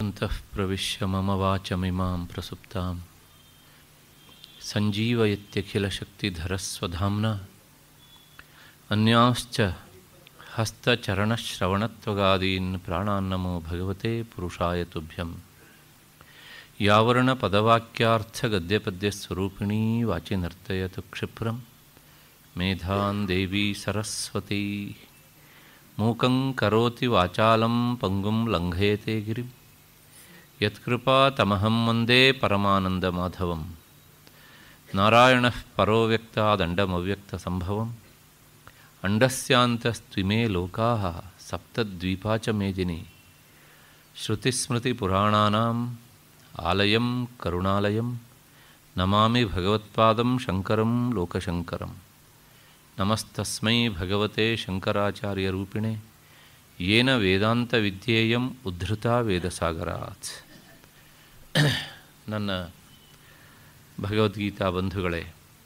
अन्तः प्रविश्य मम वाचमिमां प्रसुप्तां सञ्जीवयत्यखिलशक्तिधरस्वधाम्ना अन्यांश्च हस्तचरणश्रवणत्वगादीन् प्राणान्नमो भगवते पुरुषाय तुभ्यं यावरणपदवाक्यार्थगद्यपद्यस्वरूपिणी वाचि नर्तयतु क्षिप्रं मेधान् देवी सरस्वती मूकं करोति वाचालं पङ्गुं लङ्घयते गिरिं यत्कृपातमहं वन्दे परमानन्दमाधवं नारायणः परो व्यक्तादण्डमव्यक्तसम्भवम् अण्डस्यान्तस्त्विमे लोकाः सप्तद्वीपा च मेदिनी श्रुतिस्मृतिपुराणानाम् आलयं करुणालयं नमामि भगवत्पादं शङ्करं लोकशङ्करं नमस्तस्मै भगवते शङ्कराचार्यरूपिणे येन ವೇದಾಂತವಿದ್ಯೇಯಂ ಉದ್ಧೃತ ವೇದಸಾಗರಾತ್ ನನ್ನ ಭಗವದ್ಗೀತಾ ಬಂಧುಗಳೇ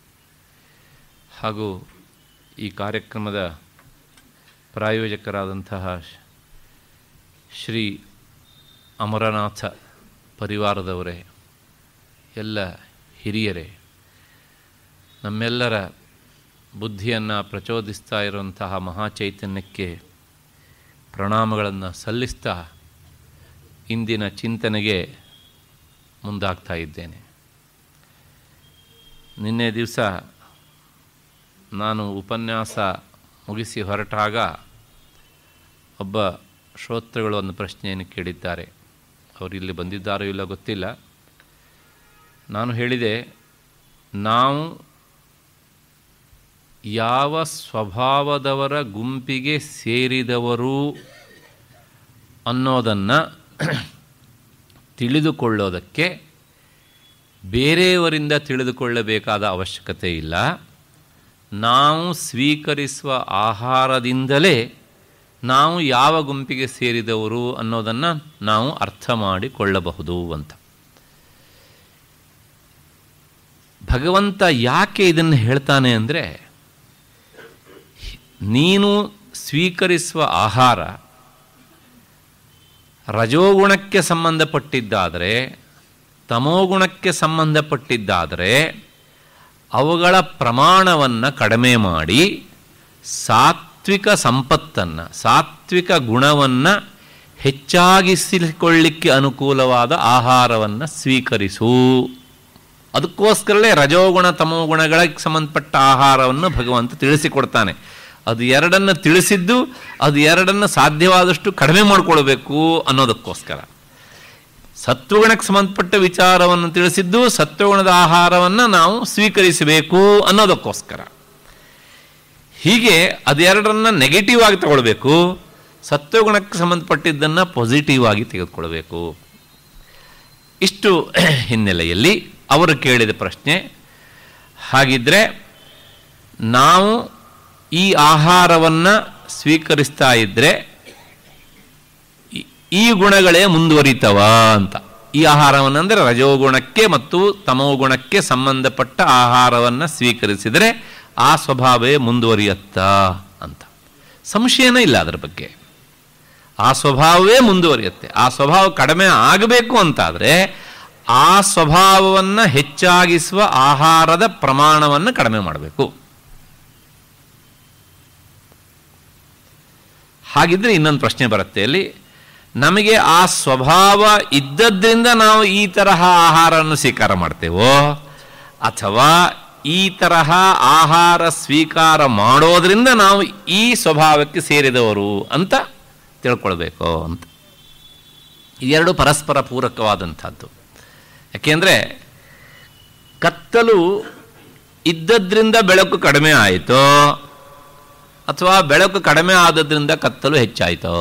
ಹಾಗೂ ಈ ಕಾರ್ಯಕ್ರಮದ ಪ್ರಾಯೋಜಕರಾದಂತಹ ಶ್ರೀ ಅಮರನಾಥ ಪರಿವಾರದವರೇ ಎಲ್ಲ ಹಿರಿಯರೇ ನಮ್ಮೆಲ್ಲರ ಬುದ್ಧಿಯನ್ನು ಪ್ರಚೋದಿಸ್ತಾ ಇರುವಂತಹ ಮಹಾಚೈತನ್ಯಕ್ಕೆ ಪ್ರಣಾಮಗಳನ್ನು ಸಲ್ಲಿಸ್ತಾ ಇಂದಿನ ಚಿಂತನೆಗೆ ಮುಂದಾಗ್ತಾ ಇದ್ದೇನೆ ನಿನ್ನೆ ದಿವಸ ನಾನು ಉಪನ್ಯಾಸ ಮುಗಿಸಿ ಹೊರಟಾಗ ಒಬ್ಬ ಶ್ರೋತೃಗಳು ಒಂದು ಪ್ರಶ್ನೆಯನ್ನು ಕೇಳಿದ್ದಾರೆ ಅವರು ಇಲ್ಲಿ ಬಂದಿದ್ದಾರೋ ಇಲ್ಲ ಗೊತ್ತಿಲ್ಲ ನಾನು ಹೇಳಿದೆ ನಾವು ಯಾವ ಸ್ವಭಾವದವರ ಗುಂಪಿಗೆ ಸೇರಿದವರು ಅನ್ನೋದನ್ನು ತಿಳಿದುಕೊಳ್ಳೋದಕ್ಕೆ ಬೇರೆಯವರಿಂದ ತಿಳಿದುಕೊಳ್ಳಬೇಕಾದ ಅವಶ್ಯಕತೆ ಇಲ್ಲ ನಾವು ಸ್ವೀಕರಿಸುವ ಆಹಾರದಿಂದಲೇ ನಾವು ಯಾವ ಗುಂಪಿಗೆ ಸೇರಿದವರು ಅನ್ನೋದನ್ನು ನಾವು ಅರ್ಥ ಮಾಡಿಕೊಳ್ಳಬಹುದು ಅಂತ ಭಗವಂತ ಯಾಕೆ ಇದನ್ನು ಹೇಳ್ತಾನೆ ಅಂದರೆ ನೀನು ಸ್ವೀಕರಿಸುವ ಆಹಾರ ರಜೋಗುಣಕ್ಕೆ ಸಂಬಂಧಪಟ್ಟಿದ್ದಾದರೆ ತಮೋಗುಣಕ್ಕೆ ಸಂಬಂಧಪಟ್ಟಿದ್ದಾದರೆ ಅವುಗಳ ಪ್ರಮಾಣವನ್ನು ಕಡಿಮೆ ಮಾಡಿ ಸಾತ್ವಿಕ ಸಂಪತ್ತನ್ನು ಸಾತ್ವಿಕ ಗುಣವನ್ನು ಹೆಚ್ಚಾಗಿಸಿಕೊಳ್ಳಿಕ್ಕೆ ಅನುಕೂಲವಾದ ಆಹಾರವನ್ನು ಸ್ವೀಕರಿಸು ಅದಕ್ಕೋಸ್ಕರಲೇ ರಜೋಗುಣ ತಮೋಗುಣಗಳಿಗೆ ಸಂಬಂಧಪಟ್ಟ ಆಹಾರವನ್ನು ಭಗವಂತ ತಿಳಿಸಿಕೊಡ್ತಾನೆ ಅದು ಎರಡನ್ನು ತಿಳಿಸಿದ್ದು ಅದು ಎರಡನ್ನು ಸಾಧ್ಯವಾದಷ್ಟು ಕಡಿಮೆ ಮಾಡಿಕೊಳ್ಬೇಕು ಅನ್ನೋದಕ್ಕೋಸ್ಕರ ಸತ್ವಗುಣಕ್ಕೆ ಸಂಬಂಧಪಟ್ಟ ವಿಚಾರವನ್ನು ತಿಳಿಸಿದ್ದು ಸತ್ವಗುಣದ ಆಹಾರವನ್ನು ನಾವು ಸ್ವೀಕರಿಸಬೇಕು ಅನ್ನೋದಕ್ಕೋಸ್ಕರ ಹೀಗೆ ಅದೆರಡನ್ನ ನೆಗೆಟಿವ್ ಆಗಿ ತಗೊಳ್ಬೇಕು ಸತ್ವಗುಣಕ್ಕೆ ಸಂಬಂಧಪಟ್ಟಿದ್ದನ್ನು ಪಾಸಿಟಿವ್ ಆಗಿ ತೆಗೆದುಕೊಳ್ಬೇಕು ಇಷ್ಟು ಹಿನ್ನೆಲೆಯಲ್ಲಿ ಅವರು ಕೇಳಿದ ಪ್ರಶ್ನೆ ಹಾಗಿದ್ರೆ ನಾವು ಈ ಆಹಾರವನ್ನು ಸ್ವೀಕರಿಸ್ತಾ ಇದ್ದರೆ ಈ ಗುಣಗಳೇ ಮುಂದುವರಿತವ ಅಂತ ಈ ಆಹಾರವನ್ನು ಅಂದರೆ ರಜೋಗುಣಕ್ಕೆ ಮತ್ತು ತಮೋಗುಣಕ್ಕೆ ಸಂಬಂಧಪಟ್ಟ ಆಹಾರವನ್ನು ಸ್ವೀಕರಿಸಿದರೆ ಆ ಸ್ವಭಾವವೇ ಮುಂದುವರಿಯತ್ತಾ ಅಂತ ಸಂಶಯನೇ ಇಲ್ಲ ಅದರ ಬಗ್ಗೆ ಆ ಸ್ವಭಾವವೇ ಮುಂದುವರಿಯುತ್ತೆ ಆ ಸ್ವಭಾವ ಕಡಿಮೆ ಆಗಬೇಕು ಅಂತಾದರೆ ಆ ಸ್ವಭಾವವನ್ನು ಹೆಚ್ಚಾಗಿಸುವ ಆಹಾರದ ಪ್ರಮಾಣವನ್ನು ಕಡಿಮೆ ಮಾಡಬೇಕು ಹಾಗಿದ್ರೆ ಇನ್ನೊಂದು ಪ್ರಶ್ನೆ ಬರುತ್ತೆ ಅಲ್ಲಿ ನಮಗೆ ಆ ಸ್ವಭಾವ ಇದ್ದದ್ರಿಂದ ನಾವು ಈ ತರಹ ಆಹಾರವನ್ನು ಸ್ವೀಕಾರ ಮಾಡ್ತೇವೋ ಅಥವಾ ಈ ತರಹ ಆಹಾರ ಸ್ವೀಕಾರ ಮಾಡೋದ್ರಿಂದ ನಾವು ಈ ಸ್ವಭಾವಕ್ಕೆ ಸೇರಿದವರು ಅಂತ ತಿಳ್ಕೊಳ್ಬೇಕು ಅಂತ ಇದೆರಡು ಪರಸ್ಪರ ಪೂರಕವಾದಂಥದ್ದು ಯಾಕೆಂದರೆ ಕತ್ತಲು ಇದ್ದದ್ರಿಂದ ಬೆಳಕು ಕಡಿಮೆ ಆಯಿತೋ ಅಥವಾ ಬೆಳಕು ಕಡಿಮೆ ಆದದ್ರಿಂದ ಕತ್ತಲು ಹೆಚ್ಚಾಯಿತೋ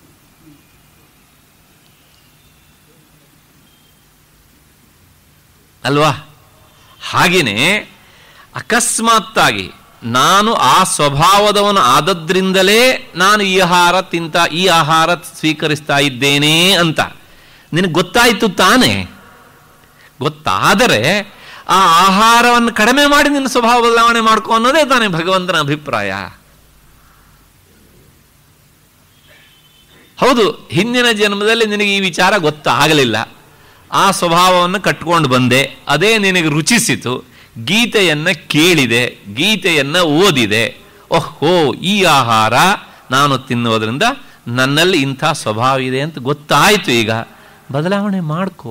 ಅಲ್ವಾ ಹಾಗೆಯೇ ಅಕಸ್ಮಾತ್ತಾಗಿ ನಾನು ಆ ಸ್ವಭಾವದವನು ಆದದ್ರಿಂದಲೇ ನಾನು ಈ ಆಹಾರ ತಿಂತ ಈ ಆಹಾರ ಸ್ವೀಕರಿಸ್ತಾ ಇದ್ದೇನೆ ಅಂತ ನಿನಗೆ ಗೊತ್ತಾಯಿತು ತಾನೇ ಗೊತ್ತಾದರೆ ಆ ಆಹಾರವನ್ನು ಕಡಿಮೆ ಮಾಡಿ ನಿನ್ನ ಸ್ವಭಾವ ಬದಲಾವಣೆ ಮಾಡ್ಕೊ ಅನ್ನೋದೇ ತಾನೇ ಭಗವಂತನ ಅಭಿಪ್ರಾಯ ಹೌದು ಹಿಂದಿನ ಜನ್ಮದಲ್ಲಿ ನಿನಗೆ ಈ ವಿಚಾರ ಗೊತ್ತಾಗಲಿಲ್ಲ ಆ ಸ್ವಭಾವವನ್ನು ಕಟ್ಕೊಂಡು ಬಂದೆ ಅದೇ ನಿನಗೆ ರುಚಿಸಿತು ಗೀತೆಯನ್ನು ಕೇಳಿದೆ ಗೀತೆಯನ್ನು ಓದಿದೆ ಓಹೋ ಈ ಆಹಾರ ನಾನು ತಿನ್ನುವುದರಿಂದ ನನ್ನಲ್ಲಿ ಇಂಥ ಸ್ವಭಾವ ಇದೆ ಅಂತ ಗೊತ್ತಾಯಿತು ಈಗ ಬದಲಾವಣೆ ಮಾಡ್ಕೋ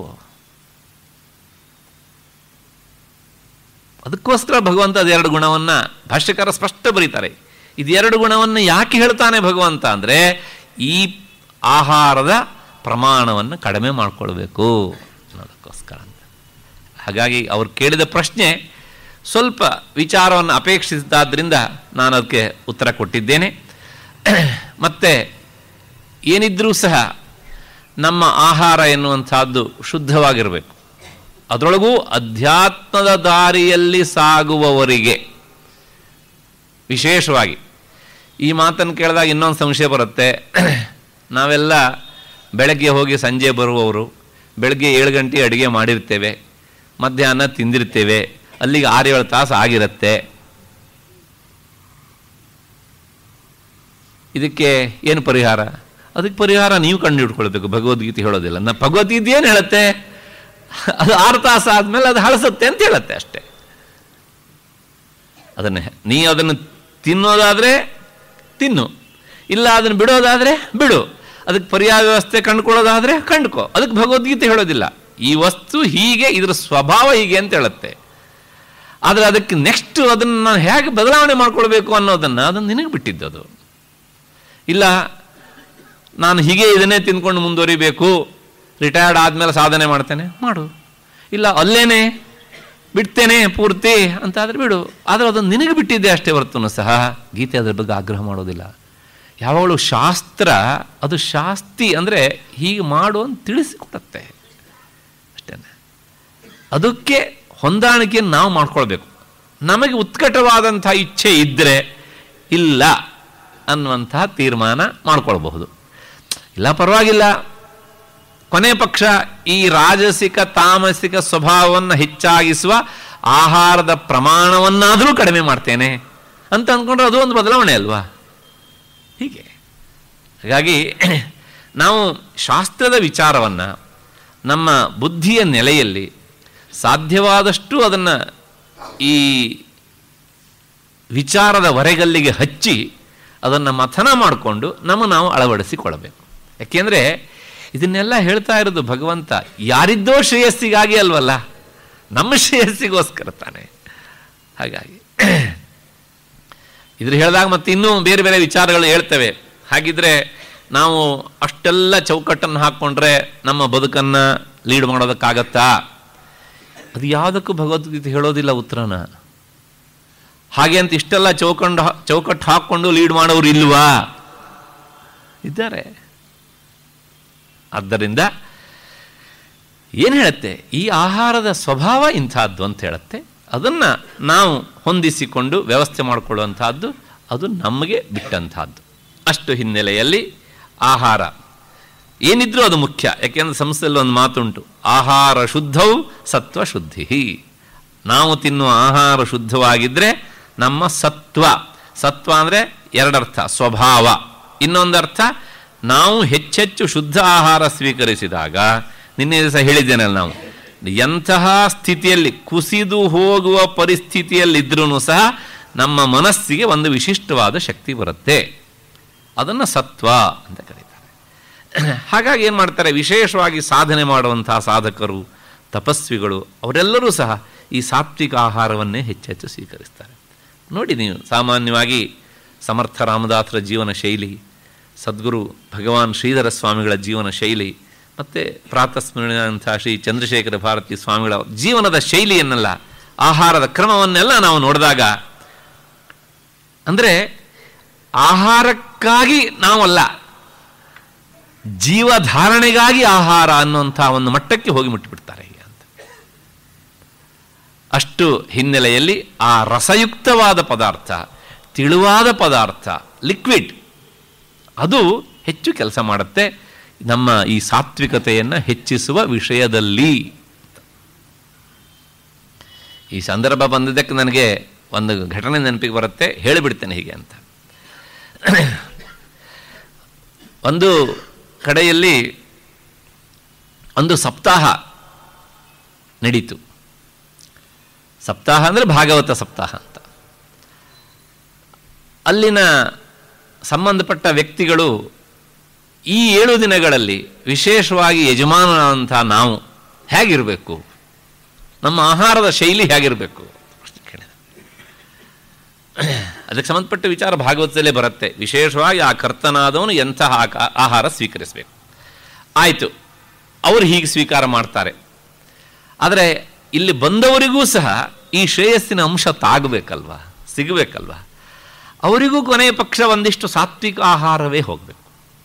ಅದಕ್ಕೋಸ್ಕರ ಭಗವಂತ ಅದೆರಡು ಗುಣವನ್ನ ಭಾಷ್ಯಕಾರ ಸ್ಪಷ್ಟ ಬರೀತಾರೆ ಇದೆರಡು ಗುಣವನ್ನು ಯಾಕೆ ಹೇಳ್ತಾನೆ ಭಗವಂತ ಅಂದರೆ ಈ ಆಹಾರದ ಪ್ರಮಾಣವನ್ನು ಕಡಿಮೆ ಮಾಡಿಕೊಳ್ಬೇಕು ಅನ್ನೋದಕ್ಕೋಸ್ಕರ ಅಂತ ಹಾಗಾಗಿ ಅವ್ರು ಕೇಳಿದ ಪ್ರಶ್ನೆ ಸ್ವಲ್ಪ ವಿಚಾರವನ್ನು ಅಪೇಕ್ಷಿಸಿದ್ದಾದ್ರಿಂದ ನಾನು ಅದಕ್ಕೆ ಉತ್ತರ ಕೊಟ್ಟಿದ್ದೇನೆ ಮತ್ತೆ ಏನಿದ್ರೂ ಸಹ ನಮ್ಮ ಆಹಾರ ಎನ್ನುವಂಥದ್ದು ಶುದ್ಧವಾಗಿರಬೇಕು ಅದರೊಳಗೂ ಅಧ್ಯಾತ್ಮದ ದಾರಿಯಲ್ಲಿ ಸಾಗುವವರಿಗೆ ವಿಶೇಷವಾಗಿ ಈ ಮಾತನ್ನು ಕೇಳಿದಾಗ ಇನ್ನೊಂದು ಸಂಶಯ ಬರುತ್ತೆ ನಾವೆಲ್ಲ ಬೆಳಗ್ಗೆ ಹೋಗಿ ಸಂಜೆ ಬರುವವರು ಬೆಳಗ್ಗೆ ಏಳು ಗಂಟೆ ಅಡುಗೆ ಮಾಡಿರ್ತೇವೆ ಮಧ್ಯಾಹ್ನ ತಿಂದಿರ್ತೇವೆ ಅಲ್ಲಿಗೆ ಆರು ಏಳು ತಾಸು ಆಗಿರುತ್ತೆ ಇದಕ್ಕೆ ಏನು ಪರಿಹಾರ ಅದಕ್ಕೆ ಪರಿಹಾರ ನೀವು ಕಂಡು ಹಿಡ್ಕೊಳ್ಬೇಕು ಭಗವದ್ಗೀತೆ ಹೇಳೋದಿಲ್ಲ ನಾ ಭಗವದ್ಗೀತೆ ಏನು ಹೇಳುತ್ತೆ ಅದು ಆರು ತಾಸು ಆದಮೇಲೆ ಅದು ಹಳಸುತ್ತೆ ಅಂತ ಹೇಳುತ್ತೆ ಅಷ್ಟೇ ಅದನ್ನು ನೀ ಅದನ್ನು ತಿನ್ನೋದಾದರೆ ತಿನ್ನು ಇಲ್ಲ ಅದನ್ನು ಬಿಡೋದಾದರೆ ಬಿಡು ಅದಕ್ಕೆ ಪರ್ಯಾಯ ವ್ಯವಸ್ಥೆ ಕಂಡುಕೊಳ್ಳೋದಾದರೆ ಕಂಡುಕೋ ಅದಕ್ಕೆ ಭಗವದ್ಗೀತೆ ಹೇಳೋದಿಲ್ಲ ಈ ವಸ್ತು ಹೀಗೆ ಇದರ ಸ್ವಭಾವ ಹೀಗೆ ಅಂತ ಹೇಳುತ್ತೆ ಆದರೆ ಅದಕ್ಕೆ ನೆಕ್ಸ್ಟ್ ಅದನ್ನು ನಾನು ಹೇಗೆ ಬದಲಾವಣೆ ಮಾಡ್ಕೊಳ್ಬೇಕು ಅನ್ನೋದನ್ನು ಅದನ್ನು ನಿನಗೆ ಬಿಟ್ಟಿದ್ದದು ಇಲ್ಲ ನಾನು ಹೀಗೆ ಇದನ್ನೇ ತಿಂದ್ಕೊಂಡು ಮುಂದುವರಿಬೇಕು ರಿಟೈರ್ಡ್ ಆದಮೇಲೆ ಸಾಧನೆ ಮಾಡ್ತೇನೆ ಮಾಡು ಇಲ್ಲ ಅಲ್ಲೇನೆ ಬಿಡ್ತೇನೆ ಪೂರ್ತಿ ಅಂತಾದರೆ ಬಿಡು ಆದರೆ ಅದನ್ನು ನಿನಗೆ ಬಿಟ್ಟಿದ್ದೆ ಅಷ್ಟೇ ಹೊರತು ಸಹ ಗೀತೆ ಅದರ ಬಗ್ಗೆ ಆಗ್ರಹ ಮಾಡೋದಿಲ್ಲ ಯಾವಾಗಲೂ ಶಾಸ್ತ್ರ ಅದು ಶಾಸ್ತಿ ಅಂದರೆ ಹೀಗೆ ಮಾಡು ಅಂತ ತಿಳಿಸಿಕೊಡುತ್ತೆ ಅಷ್ಟೇ ಅದಕ್ಕೆ ಹೊಂದಾಣಿಕೆಯನ್ನು ನಾವು ಮಾಡ್ಕೊಳ್ಬೇಕು ನಮಗೆ ಉತ್ಕಟವಾದಂಥ ಇಚ್ಛೆ ಇದ್ದರೆ ಇಲ್ಲ ಅನ್ನುವಂತಹ ತೀರ್ಮಾನ ಮಾಡ್ಕೊಳ್ಬಹುದು ಇಲ್ಲ ಪರವಾಗಿಲ್ಲ ಕೊನೆ ಪಕ್ಷ ಈ ರಾಜಸಿಕ ತಾಮಸಿಕ ಸ್ವಭಾವವನ್ನು ಹೆಚ್ಚಾಗಿಸುವ ಆಹಾರದ ಪ್ರಮಾಣವನ್ನಾದರೂ ಕಡಿಮೆ ಮಾಡ್ತೇನೆ ಅಂತ ಅಂದ್ಕೊಂಡ್ರೆ ಅದು ಒಂದು ಬದಲಾವಣೆ ಅಲ್ವಾ ಹೀಗೆ ಹಾಗಾಗಿ ನಾವು ಶಾಸ್ತ್ರದ ವಿಚಾರವನ್ನು ನಮ್ಮ ಬುದ್ಧಿಯ ನೆಲೆಯಲ್ಲಿ ಸಾಧ್ಯವಾದಷ್ಟು ಅದನ್ನು ಈ ವಿಚಾರದ ಹೊರೆಗಲ್ಲಿಗೆ ಹಚ್ಚಿ ಅದನ್ನು ಮಥನ ಮಾಡಿಕೊಂಡು ನಮ್ಮ ನಾವು ಅಳವಡಿಸಿಕೊಳ್ಳಬೇಕು ಯಾಕೆಂದರೆ ಇದನ್ನೆಲ್ಲ ಹೇಳ್ತಾ ಇರೋದು ಭಗವಂತ ಯಾರಿದ್ದೋ ಶ್ರೇಯಸ್ಸಿಗಾಗಿ ಅಲ್ವಲ್ಲ ನಮ್ಮ ಶ್ರೇಯಸ್ಸಿಗೋಸ್ಕರ ತಾನೆ ಹಾಗಾಗಿ ಇದ್ರ ಹೇಳಿದಾಗ ಮತ್ತೆ ಇನ್ನೂ ಬೇರೆ ಬೇರೆ ವಿಚಾರಗಳು ಹೇಳ್ತೇವೆ ಹಾಗಿದ್ರೆ ನಾವು ಅಷ್ಟೆಲ್ಲ ಚೌಕಟ್ಟನ್ನು ಹಾಕ್ಕೊಂಡ್ರೆ ನಮ್ಮ ಬದುಕನ್ನು ಲೀಡ್ ಮಾಡೋದಕ್ಕಾಗತ್ತಾ ಅದು ಯಾವುದಕ್ಕೂ ಭಗವದ್ಗೀತೆ ಹೇಳೋದಿಲ್ಲ ಉತ್ತರನ ಹಾಗೆ ಅಂತ ಇಷ್ಟೆಲ್ಲ ಚೌಕಂಡು ಚೌಕಟ್ಟು ಹಾಕ್ಕೊಂಡು ಲೀಡ್ ಮಾಡೋರು ಇಲ್ವಾ ಇದ್ದಾರೆ ಆದ್ದರಿಂದ ಏನು ಹೇಳುತ್ತೆ ಈ ಆಹಾರದ ಸ್ವಭಾವ ಇಂಥದ್ದು ಅಂತ ಹೇಳುತ್ತೆ ಅದನ್ನು ನಾವು ಹೊಂದಿಸಿಕೊಂಡು ವ್ಯವಸ್ಥೆ ಮಾಡಿಕೊಳ್ಳುವಂಥದ್ದು ಅದು ನಮಗೆ ಬಿಟ್ಟಂಥದ್ದು ಅಷ್ಟು ಹಿನ್ನೆಲೆಯಲ್ಲಿ ಆಹಾರ ಏನಿದ್ರೂ ಅದು ಮುಖ್ಯ ಯಾಕೆಂದ್ರೆ ಸಂಸ್ಥೆಯಲ್ಲಿ ಒಂದು ಮಾತುಂಟು ಆಹಾರ ಶುದ್ಧವು ಸತ್ವ ಶುದ್ಧಿ ನಾವು ತಿನ್ನುವ ಆಹಾರ ಶುದ್ಧವಾಗಿದ್ದರೆ ನಮ್ಮ ಸತ್ವ ಸತ್ವ ಅಂದರೆ ಎರಡರ್ಥ ಸ್ವಭಾವ ಇನ್ನೊಂದರ್ಥ ನಾವು ಹೆಚ್ಚೆಚ್ಚು ಶುದ್ಧ ಆಹಾರ ಸ್ವೀಕರಿಸಿದಾಗ ನಿನ್ನೆ ದಿವಸ ಹೇಳಿದ್ದೇನಲ್ಲ ನಾವು ಎಂತಹ ಸ್ಥಿತಿಯಲ್ಲಿ ಕುಸಿದು ಹೋಗುವ ಪರಿಸ್ಥಿತಿಯಲ್ಲಿದ್ರೂ ಸಹ ನಮ್ಮ ಮನಸ್ಸಿಗೆ ಒಂದು ವಿಶಿಷ್ಟವಾದ ಶಕ್ತಿ ಬರುತ್ತೆ ಅದನ್ನು ಸತ್ವ ಅಂತ ಕರೀತಾರೆ ಹಾಗಾಗಿ ಏನು ಮಾಡ್ತಾರೆ ವಿಶೇಷವಾಗಿ ಸಾಧನೆ ಮಾಡುವಂತಹ ಸಾಧಕರು ತಪಸ್ವಿಗಳು ಅವರೆಲ್ಲರೂ ಸಹ ಈ ಸಾತ್ವಿಕ ಆಹಾರವನ್ನೇ ಹೆಚ್ಚೆಚ್ಚು ಸ್ವೀಕರಿಸ್ತಾರೆ ನೋಡಿ ನೀವು ಸಾಮಾನ್ಯವಾಗಿ ಸಮರ್ಥ ರಾಮದಾಸರ ಜೀವನ ಶೈಲಿ ಸದ್ಗುರು ಭಗವಾನ್ ಶ್ರೀಧರ ಸ್ವಾಮಿಗಳ ಜೀವನ ಶೈಲಿ ಮತ್ತು ಪ್ರಾತಸ್ಮರಣೀಯಂಥ ಶ್ರೀ ಚಂದ್ರಶೇಖರ ಭಾರತಿ ಸ್ವಾಮಿಗಳ ಜೀವನದ ಶೈಲಿಯನ್ನೆಲ್ಲ ಆಹಾರದ ಕ್ರಮವನ್ನೆಲ್ಲ ನಾವು ನೋಡಿದಾಗ ಅಂದರೆ ಆಹಾರಕ್ಕಾಗಿ ನಾವಲ್ಲ ಜೀವಧಾರಣೆಗಾಗಿ ಆಹಾರ ಅನ್ನುವಂಥ ಒಂದು ಮಟ್ಟಕ್ಕೆ ಹೋಗಿ ಮುಟ್ಟಿಬಿಡ್ತಾರೆ ಈಗ ಅಂತ ಅಷ್ಟು ಹಿನ್ನೆಲೆಯಲ್ಲಿ ಆ ರಸಯುಕ್ತವಾದ ಪದಾರ್ಥ ತಿಳುವಾದ ಪದಾರ್ಥ ಲಿಕ್ವಿಡ್ ಅದು ಹೆಚ್ಚು ಕೆಲಸ ಮಾಡುತ್ತೆ ನಮ್ಮ ಈ ಸಾತ್ವಿಕತೆಯನ್ನು ಹೆಚ್ಚಿಸುವ ವಿಷಯದಲ್ಲಿ ಈ ಸಂದರ್ಭ ಬಂದಿದ್ದಕ್ಕೆ ನನಗೆ ಒಂದು ಘಟನೆ ನೆನಪಿಗೆ ಬರುತ್ತೆ ಹೇಳಿಬಿಡ್ತೇನೆ ಹೀಗೆ ಅಂತ ಒಂದು ಕಡೆಯಲ್ಲಿ ಒಂದು ಸಪ್ತಾಹ ನಡೀತು ಸಪ್ತಾಹ ಅಂದರೆ ಭಾಗವತ ಸಪ್ತಾಹ ಅಂತ ಅಲ್ಲಿನ ಸಂಬಂಧಪಟ್ಟ ವ್ಯಕ್ತಿಗಳು ಈ ಏಳು ದಿನಗಳಲ್ಲಿ ವಿಶೇಷವಾಗಿ ಯಜಮಾನರಂಥ ನಾವು ಹೇಗಿರಬೇಕು ನಮ್ಮ ಆಹಾರದ ಶೈಲಿ ಹೇಗಿರಬೇಕು ಪ್ರಶ್ನೆ ಕೇಳಿದ ಅದಕ್ಕೆ ಸಂಬಂಧಪಟ್ಟ ವಿಚಾರ ಭಾಗವತದಲ್ಲೇ ಬರುತ್ತೆ ವಿಶೇಷವಾಗಿ ಆ ಕರ್ತನಾದವನು ಎಂತಹ ಆಕ- ಆಹಾರ ಸ್ವೀಕರಿಸಬೇಕು ಆಯಿತು ಅವರು ಹೀಗೆ ಸ್ವೀಕಾರ ಮಾಡ್ತಾರೆ ಆದರೆ ಇಲ್ಲಿ ಬಂದವರಿಗೂ ಸಹ ಈ ಶ್ರೇಯಸ್ಸಿನ ಅಂಶ ತಾಗಬೇಕಲ್ವಾ ಸಿಗಬೇಕಲ್ವಾ ಅವರಿಗೂ ಕೊನೆಯ ಪಕ್ಷ ಒಂದಿಷ್ಟು ಸಾತ್ವಿಕ ಆಹಾರವೇ ಹೋಗಬೇಕು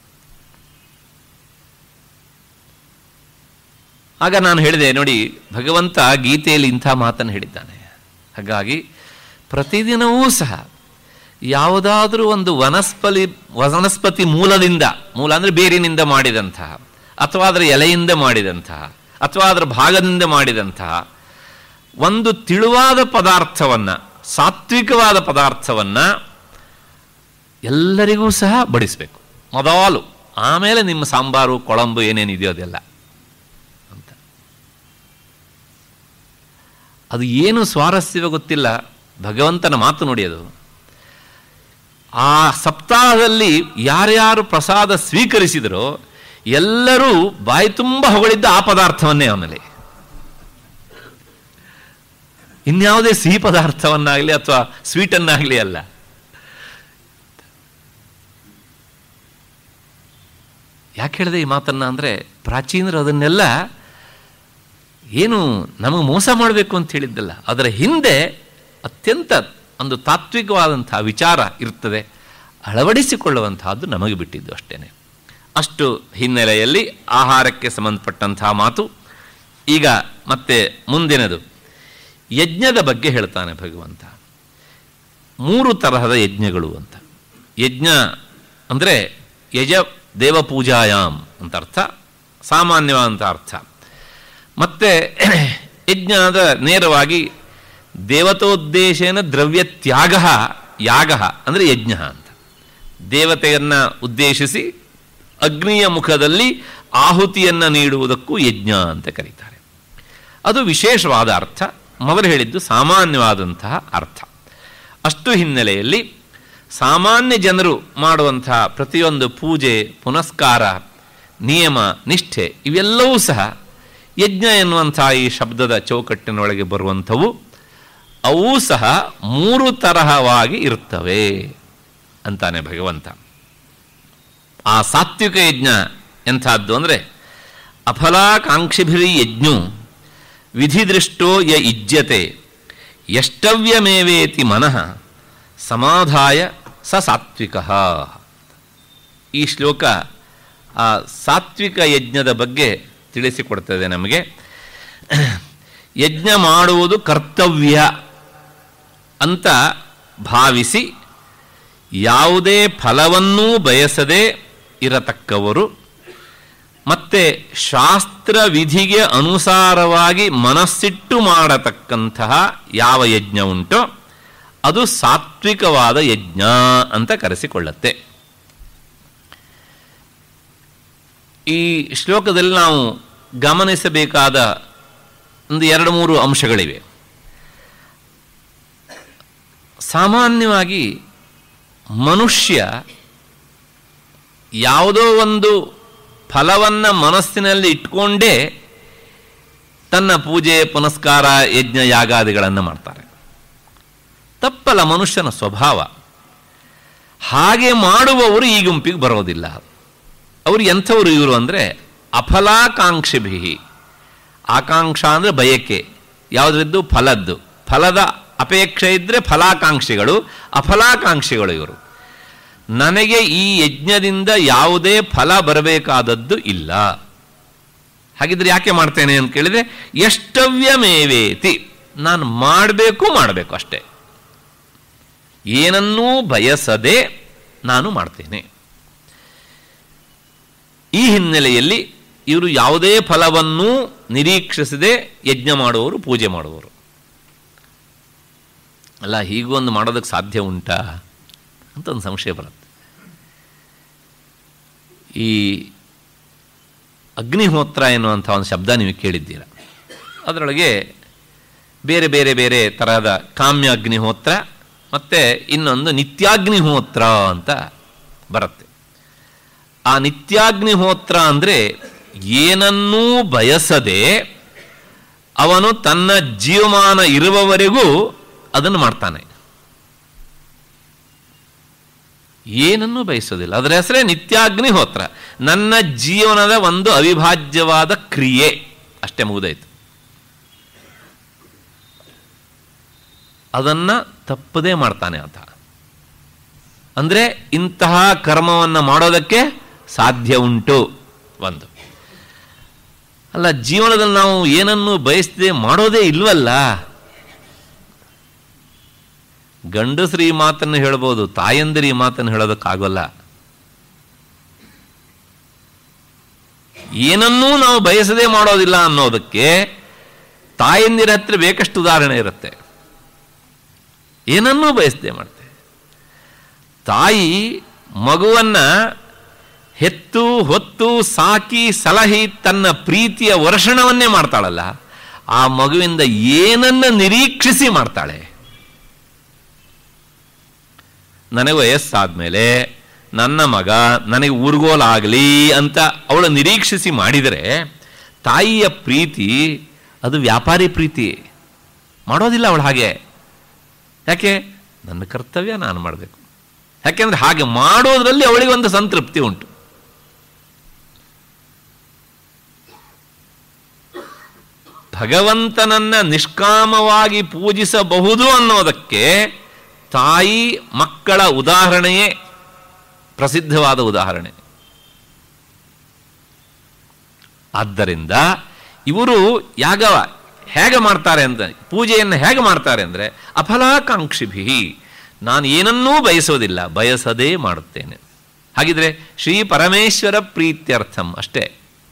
ಆಗ ನಾನು ಹೇಳಿದೆ ನೋಡಿ ಭಗವಂತ ಗೀತೆಯಲ್ಲಿ ಇಂಥ ಮಾತನ್ನು ಹೇಳಿದ್ದಾನೆ ಹಾಗಾಗಿ ಪ್ರತಿದಿನವೂ ಸಹ ಯಾವುದಾದ್ರೂ ಒಂದು ವನಸ್ಪತಿ ವನಸ್ಪತಿ ಮೂಲದಿಂದ ಮೂಲ ಅಂದರೆ ಬೇರಿನಿಂದ ಮಾಡಿದಂತಹ ಅಥವಾ ಅದರ ಎಲೆಯಿಂದ ಮಾಡಿದಂತಹ ಅಥವಾ ಅದರ ಭಾಗದಿಂದ ಮಾಡಿದಂತಹ ಒಂದು ತಿಳುವಾದ ಪದಾರ್ಥವನ್ನು ಸಾತ್ವಿಕವಾದ ಪದಾರ್ಥವನ್ನು ಎಲ್ಲರಿಗೂ ಸಹ ಬಡಿಸಬೇಕು ಮೊದಲು ಆಮೇಲೆ ನಿಮ್ಮ ಸಾಂಬಾರು ಕೊಳಂಬು ಏನೇನಿದೆಯೋ ಅದೆಲ್ಲ ಅಂತ ಅದು ಏನು ಸ್ವಾರಸ್ಯವೋ ಗೊತ್ತಿಲ್ಲ ಭಗವಂತನ ಮಾತು ನೋಡಿ ಅದು ಆ ಸಪ್ತಾಹದಲ್ಲಿ ಯಾರ್ಯಾರು ಪ್ರಸಾದ ಸ್ವೀಕರಿಸಿದರೋ ಎಲ್ಲರೂ ಬಾಯಿ ತುಂಬ ಹೊಗಳಿದ್ದ ಆ ಪದಾರ್ಥವನ್ನೇ ಆಮೇಲೆ ಇನ್ಯಾವುದೇ ಸಿಹಿ ಪದಾರ್ಥವನ್ನಾಗಲಿ ಅಥವಾ ಸ್ವೀಟನ್ನಾಗಲಿ ಅಲ್ಲ ಯಾಕೆ ಹೇಳಿದೆ ಈ ಮಾತನ್ನ ಅಂದರೆ ಪ್ರಾಚೀನರು ಅದನ್ನೆಲ್ಲ ಏನು ನಮಗೆ ಮೋಸ ಮಾಡಬೇಕು ಅಂತ ಹೇಳಿದ್ದಲ್ಲ ಅದರ ಹಿಂದೆ ಅತ್ಯಂತ ಒಂದು ತಾತ್ವಿಕವಾದಂತಹ ವಿಚಾರ ಇರ್ತದೆ ಅಳವಡಿಸಿಕೊಳ್ಳುವಂತಹದ್ದು ನಮಗೆ ಬಿಟ್ಟಿದ್ದು ಅಷ್ಟೇನೆ ಅಷ್ಟು ಹಿನ್ನೆಲೆಯಲ್ಲಿ ಆಹಾರಕ್ಕೆ ಸಂಬಂಧಪಟ್ಟಂತಹ ಮಾತು ಈಗ ಮತ್ತೆ ಮುಂದಿನದು ಯಜ್ಞದ ಬಗ್ಗೆ ಹೇಳ್ತಾನೆ ಭಗವಂತ ಮೂರು ತರಹದ ಯಜ್ಞಗಳು ಅಂತ ಯಜ್ಞ ಅಂದರೆ ಯಜ ದೇವಪೂಜಾಯಾಮ್ ಅಂತ ಅರ್ಥ ಸಾಮಾನ್ಯವಾದಂಥ ಅರ್ಥ ಮತ್ತು ಯಜ್ಞ ಅಂದರೆ ನೇರವಾಗಿ ದೇವತೋದ್ದೇಶೇನ ದ್ರವ್ಯ ತ್ಯಾಗ ಯಾಗ ಅಂದರೆ ಯಜ್ಞ ಅಂತ ದೇವತೆಯನ್ನು ಉದ್ದೇಶಿಸಿ ಅಗ್ನಿಯ ಮುಖದಲ್ಲಿ ಆಹುತಿಯನ್ನು ನೀಡುವುದಕ್ಕೂ ಯಜ್ಞ ಅಂತ ಕರೀತಾರೆ ಅದು ವಿಶೇಷವಾದ ಅರ್ಥ ಮೊದಲು ಹೇಳಿದ್ದು ಸಾಮಾನ್ಯವಾದಂತಹ ಅರ್ಥ ಅಷ್ಟು ಹಿನ್ನೆಲೆಯಲ್ಲಿ ಸಾಮಾನ್ಯ ಜನರು ಮಾಡುವಂತಹ ಪ್ರತಿಯೊಂದು ಪೂಜೆ ಪುನಸ್ಕಾರ ನಿಯಮ ನಿಷ್ಠೆ ಇವೆಲ್ಲವೂ ಸಹ ಯಜ್ಞ ಎನ್ನುವಂಥ ಈ ಶಬ್ದದ ಚೌಕಟ್ಟಿನೊಳಗೆ ಬರುವಂಥವು ಅವು ಸಹ ಮೂರು ತರಹವಾಗಿ ಇರುತ್ತವೆ ಅಂತಾನೆ ಭಗವಂತ ಆ ಸಾತ್ವಿಕ ಯಜ್ಞ ಎಂಥದ್ದು ಅಂದರೆ ಅಫಲಾಕಾಂಕ್ಷಿಭಿರಿ ಯಜ್ಞು ವಿಧಿದೃಷ್ಟೋ ಯ ಇಜ್ಯತೆ ಯಷ್ಟವ್ಯಮೇವೇತಿ ಮನಃ ಸಮಾಧಾಯ ಸ ಸಾತ್ವಿಕ ಈ ಶ್ಲೋಕ ಆ ಸಾತ್ವಿಕ ಯಜ್ಞದ ಬಗ್ಗೆ ತಿಳಿಸಿಕೊಡ್ತದೆ ನಮಗೆ ಯಜ್ಞ ಮಾಡುವುದು ಕರ್ತವ್ಯ ಅಂತ ಭಾವಿಸಿ ಯಾವುದೇ ಫಲವನ್ನೂ ಬಯಸದೆ ಇರತಕ್ಕವರು ಮತ್ತೆ ಶಾಸ್ತ್ರ ವಿಧಿಗೆ ಅನುಸಾರವಾಗಿ ಮನಸ್ಸಿಟ್ಟು ಮಾಡತಕ್ಕಂತಹ ಯಾವ ಯಜ್ಞ ಉಂಟೋ ಅದು ಸಾತ್ವಿಕವಾದ ಯಜ್ಞ ಅಂತ ಕರೆಸಿಕೊಳ್ಳುತ್ತೆ ಈ ಶ್ಲೋಕದಲ್ಲಿ ನಾವು ಗಮನಿಸಬೇಕಾದ ಒಂದು ಎರಡು ಮೂರು ಅಂಶಗಳಿವೆ ಸಾಮಾನ್ಯವಾಗಿ ಮನುಷ್ಯ ಯಾವುದೋ ಒಂದು ಫಲವನ್ನು ಮನಸ್ಸಿನಲ್ಲಿ ಇಟ್ಕೊಂಡೇ ತನ್ನ ಪೂಜೆ ಪುನಸ್ಕಾರ ಯಜ್ಞ ಯಾಗಾದಿಗಳನ್ನು ಮಾಡ್ತಾರೆ ತಪ್ಪಲ್ಲ ಮನುಷ್ಯನ ಸ್ವಭಾವ ಹಾಗೆ ಮಾಡುವವರು ಈ ಗುಂಪಿಗೆ ಬರೋದಿಲ್ಲ ಅವರು ಎಂಥವ್ರು ಇವರು ಅಂದರೆ ಅಫಲಾಕಾಂಕ್ಷಿಭಿ ಆಕಾಂಕ್ಷ ಅಂದರೆ ಬಯಕೆ ಯಾವುದರದ್ದು ಫಲದ್ದು ಫಲದ ಅಪೇಕ್ಷೆ ಇದ್ದರೆ ಫಲಾಕಾಂಕ್ಷಿಗಳು ಅಫಲಾಕಾಂಕ್ಷಿಗಳು ಇವರು ನನಗೆ ಈ ಯಜ್ಞದಿಂದ ಯಾವುದೇ ಫಲ ಬರಬೇಕಾದದ್ದು ಇಲ್ಲ ಹಾಗಿದ್ರೆ ಯಾಕೆ ಮಾಡ್ತೇನೆ ಅಂತ ಕೇಳಿದ್ರೆ ಎಷ್ಟವ್ಯಮೇವೇತಿ ನಾನು ಮಾಡಬೇಕು ಮಾಡಬೇಕು ಅಷ್ಟೇ ಏನನ್ನೂ ಬಯಸದೆ ನಾನು ಮಾಡ್ತೇನೆ ಈ ಹಿನ್ನೆಲೆಯಲ್ಲಿ ಇವರು ಯಾವುದೇ ಫಲವನ್ನೂ ನಿರೀಕ್ಷಿಸದೆ ಯಜ್ಞ ಮಾಡುವವರು ಪೂಜೆ ಮಾಡುವವರು ಅಲ್ಲ ಹೀಗೂ ಒಂದು ಮಾಡೋದಕ್ಕೆ ಸಾಧ್ಯ ಉಂಟಾ ಅಂತ ಒಂದು ಸಂಶಯ ಬರುತ್ತೆ ಈ ಅಗ್ನಿಹೋತ್ರ ಎನ್ನುವಂಥ ಒಂದು ಶಬ್ದ ನೀವು ಕೇಳಿದ್ದೀರ ಅದರೊಳಗೆ ಬೇರೆ ಬೇರೆ ಬೇರೆ ತರಹದ ಕಾಮ್ಯ ಅಗ್ನಿಹೋತ್ರ ಮತ್ತು ಇನ್ನೊಂದು ನಿತ್ಯಾಗ್ನಿಹೋತ್ರ ಅಂತ ಬರುತ್ತೆ ಆ ನಿತ್ಯಾಗ್ನಿಹೋತ್ರ ಅಂದರೆ ಏನನ್ನೂ ಬಯಸದೆ ಅವನು ತನ್ನ ಜೀವಮಾನ ಇರುವವರೆಗೂ ಅದನ್ನು ಮಾಡ್ತಾನೆ ಏನನ್ನೂ ಬಯಸೋದಿಲ್ಲ ಅದರ ಹೆಸರೇ ನಿತ್ಯಾಗ್ನಿಹೋತ್ರ ನನ್ನ ಜೀವನದ ಒಂದು ಅವಿಭಾಜ್ಯವಾದ ಕ್ರಿಯೆ ಅಷ್ಟೇ ಮುಗಿದಾಯ್ತು ಅದನ್ನು ತಪ್ಪದೇ ಮಾಡ್ತಾನೆ ಆತ ಅಂದರೆ ಇಂತಹ ಕರ್ಮವನ್ನು ಮಾಡೋದಕ್ಕೆ ಸಾಧ್ಯ ಉಂಟು ಒಂದು ಅಲ್ಲ ಜೀವನದಲ್ಲಿ ನಾವು ಏನನ್ನು ಬಯಸದೆ ಮಾಡೋದೇ ಇಲ್ವಲ್ಲ ಗಂಡಸ್ರು ಈ ಮಾತನ್ನು ಹೇಳ್ಬೋದು ತಾಯಂದಿರು ಈ ಮಾತನ್ನು ಹೇಳೋದಕ್ಕಾಗೋಲ್ಲ ಏನನ್ನೂ ನಾವು ಬಯಸದೆ ಮಾಡೋದಿಲ್ಲ ಅನ್ನೋದಕ್ಕೆ ತಾಯಂದಿರ ಹತ್ರ ಬೇಕಷ್ಟು ಉದಾಹರಣೆ ಇರುತ್ತೆ ಏನನ್ನೂ ಬಯಸದೆ ಮಾಡ್ತೆ ತಾಯಿ ಮಗುವನ್ನ ಹೆತ್ತು ಹೊತ್ತು ಸಾಕಿ ಸಲಹಿ ತನ್ನ ಪ್ರೀತಿಯ ವರ್ಷಣವನ್ನೇ ಮಾಡ್ತಾಳಲ್ಲ ಆ ಮಗುವಿಂದ ಏನನ್ನ ನಿರೀಕ್ಷಿಸಿ ಮಾಡ್ತಾಳೆ ನನಗೆ ವಯಸ್ಸಾದ್ಮೇಲೆ ನನ್ನ ಮಗ ನನಗೆ ಊರ್ಗೋಲಾಗಲಿ ಅಂತ ಅವಳು ನಿರೀಕ್ಷಿಸಿ ಮಾಡಿದರೆ ತಾಯಿಯ ಪ್ರೀತಿ ಅದು ವ್ಯಾಪಾರಿ ಪ್ರೀತಿ ಮಾಡೋದಿಲ್ಲ ಅವಳು ಹಾಗೆ ಯಾಕೆ ನನ್ನ ಕರ್ತವ್ಯ ನಾನು ಮಾಡಬೇಕು ಯಾಕೆಂದ್ರೆ ಹಾಗೆ ಮಾಡೋದ್ರಲ್ಲಿ ಅವಳಿಗೆ ಒಂದು ಸಂತೃಪ್ತಿ ಉಂಟು ಭಗವಂತನನ್ನ ನಿಷ್ಕಾಮವಾಗಿ ಪೂಜಿಸಬಹುದು ಅನ್ನೋದಕ್ಕೆ ತಾಯಿ ಮಕ್ಕಳ ಉದಾಹರಣೆಯೇ ಪ್ರಸಿದ್ಧವಾದ ಉದಾಹರಣೆ ಆದ್ದರಿಂದ ಇವರು ಯಾಗವ ಹೇಗೆ ಮಾಡ್ತಾರೆ ಅಂತ ಪೂಜೆಯನ್ನು ಹೇಗೆ ಮಾಡ್ತಾರೆ ಅಂದರೆ ಅಫಲಾಕಾಂಕ್ಷಿಭಿ ನಾನು ಏನನ್ನೂ ಬಯಸೋದಿಲ್ಲ ಬಯಸದೇ ಮಾಡುತ್ತೇನೆ ಹಾಗಿದ್ರೆ ಶ್ರೀ ಪರಮೇಶ್ವರ ಪ್ರೀತ್ಯರ್ಥಂ ಅಷ್ಟೇ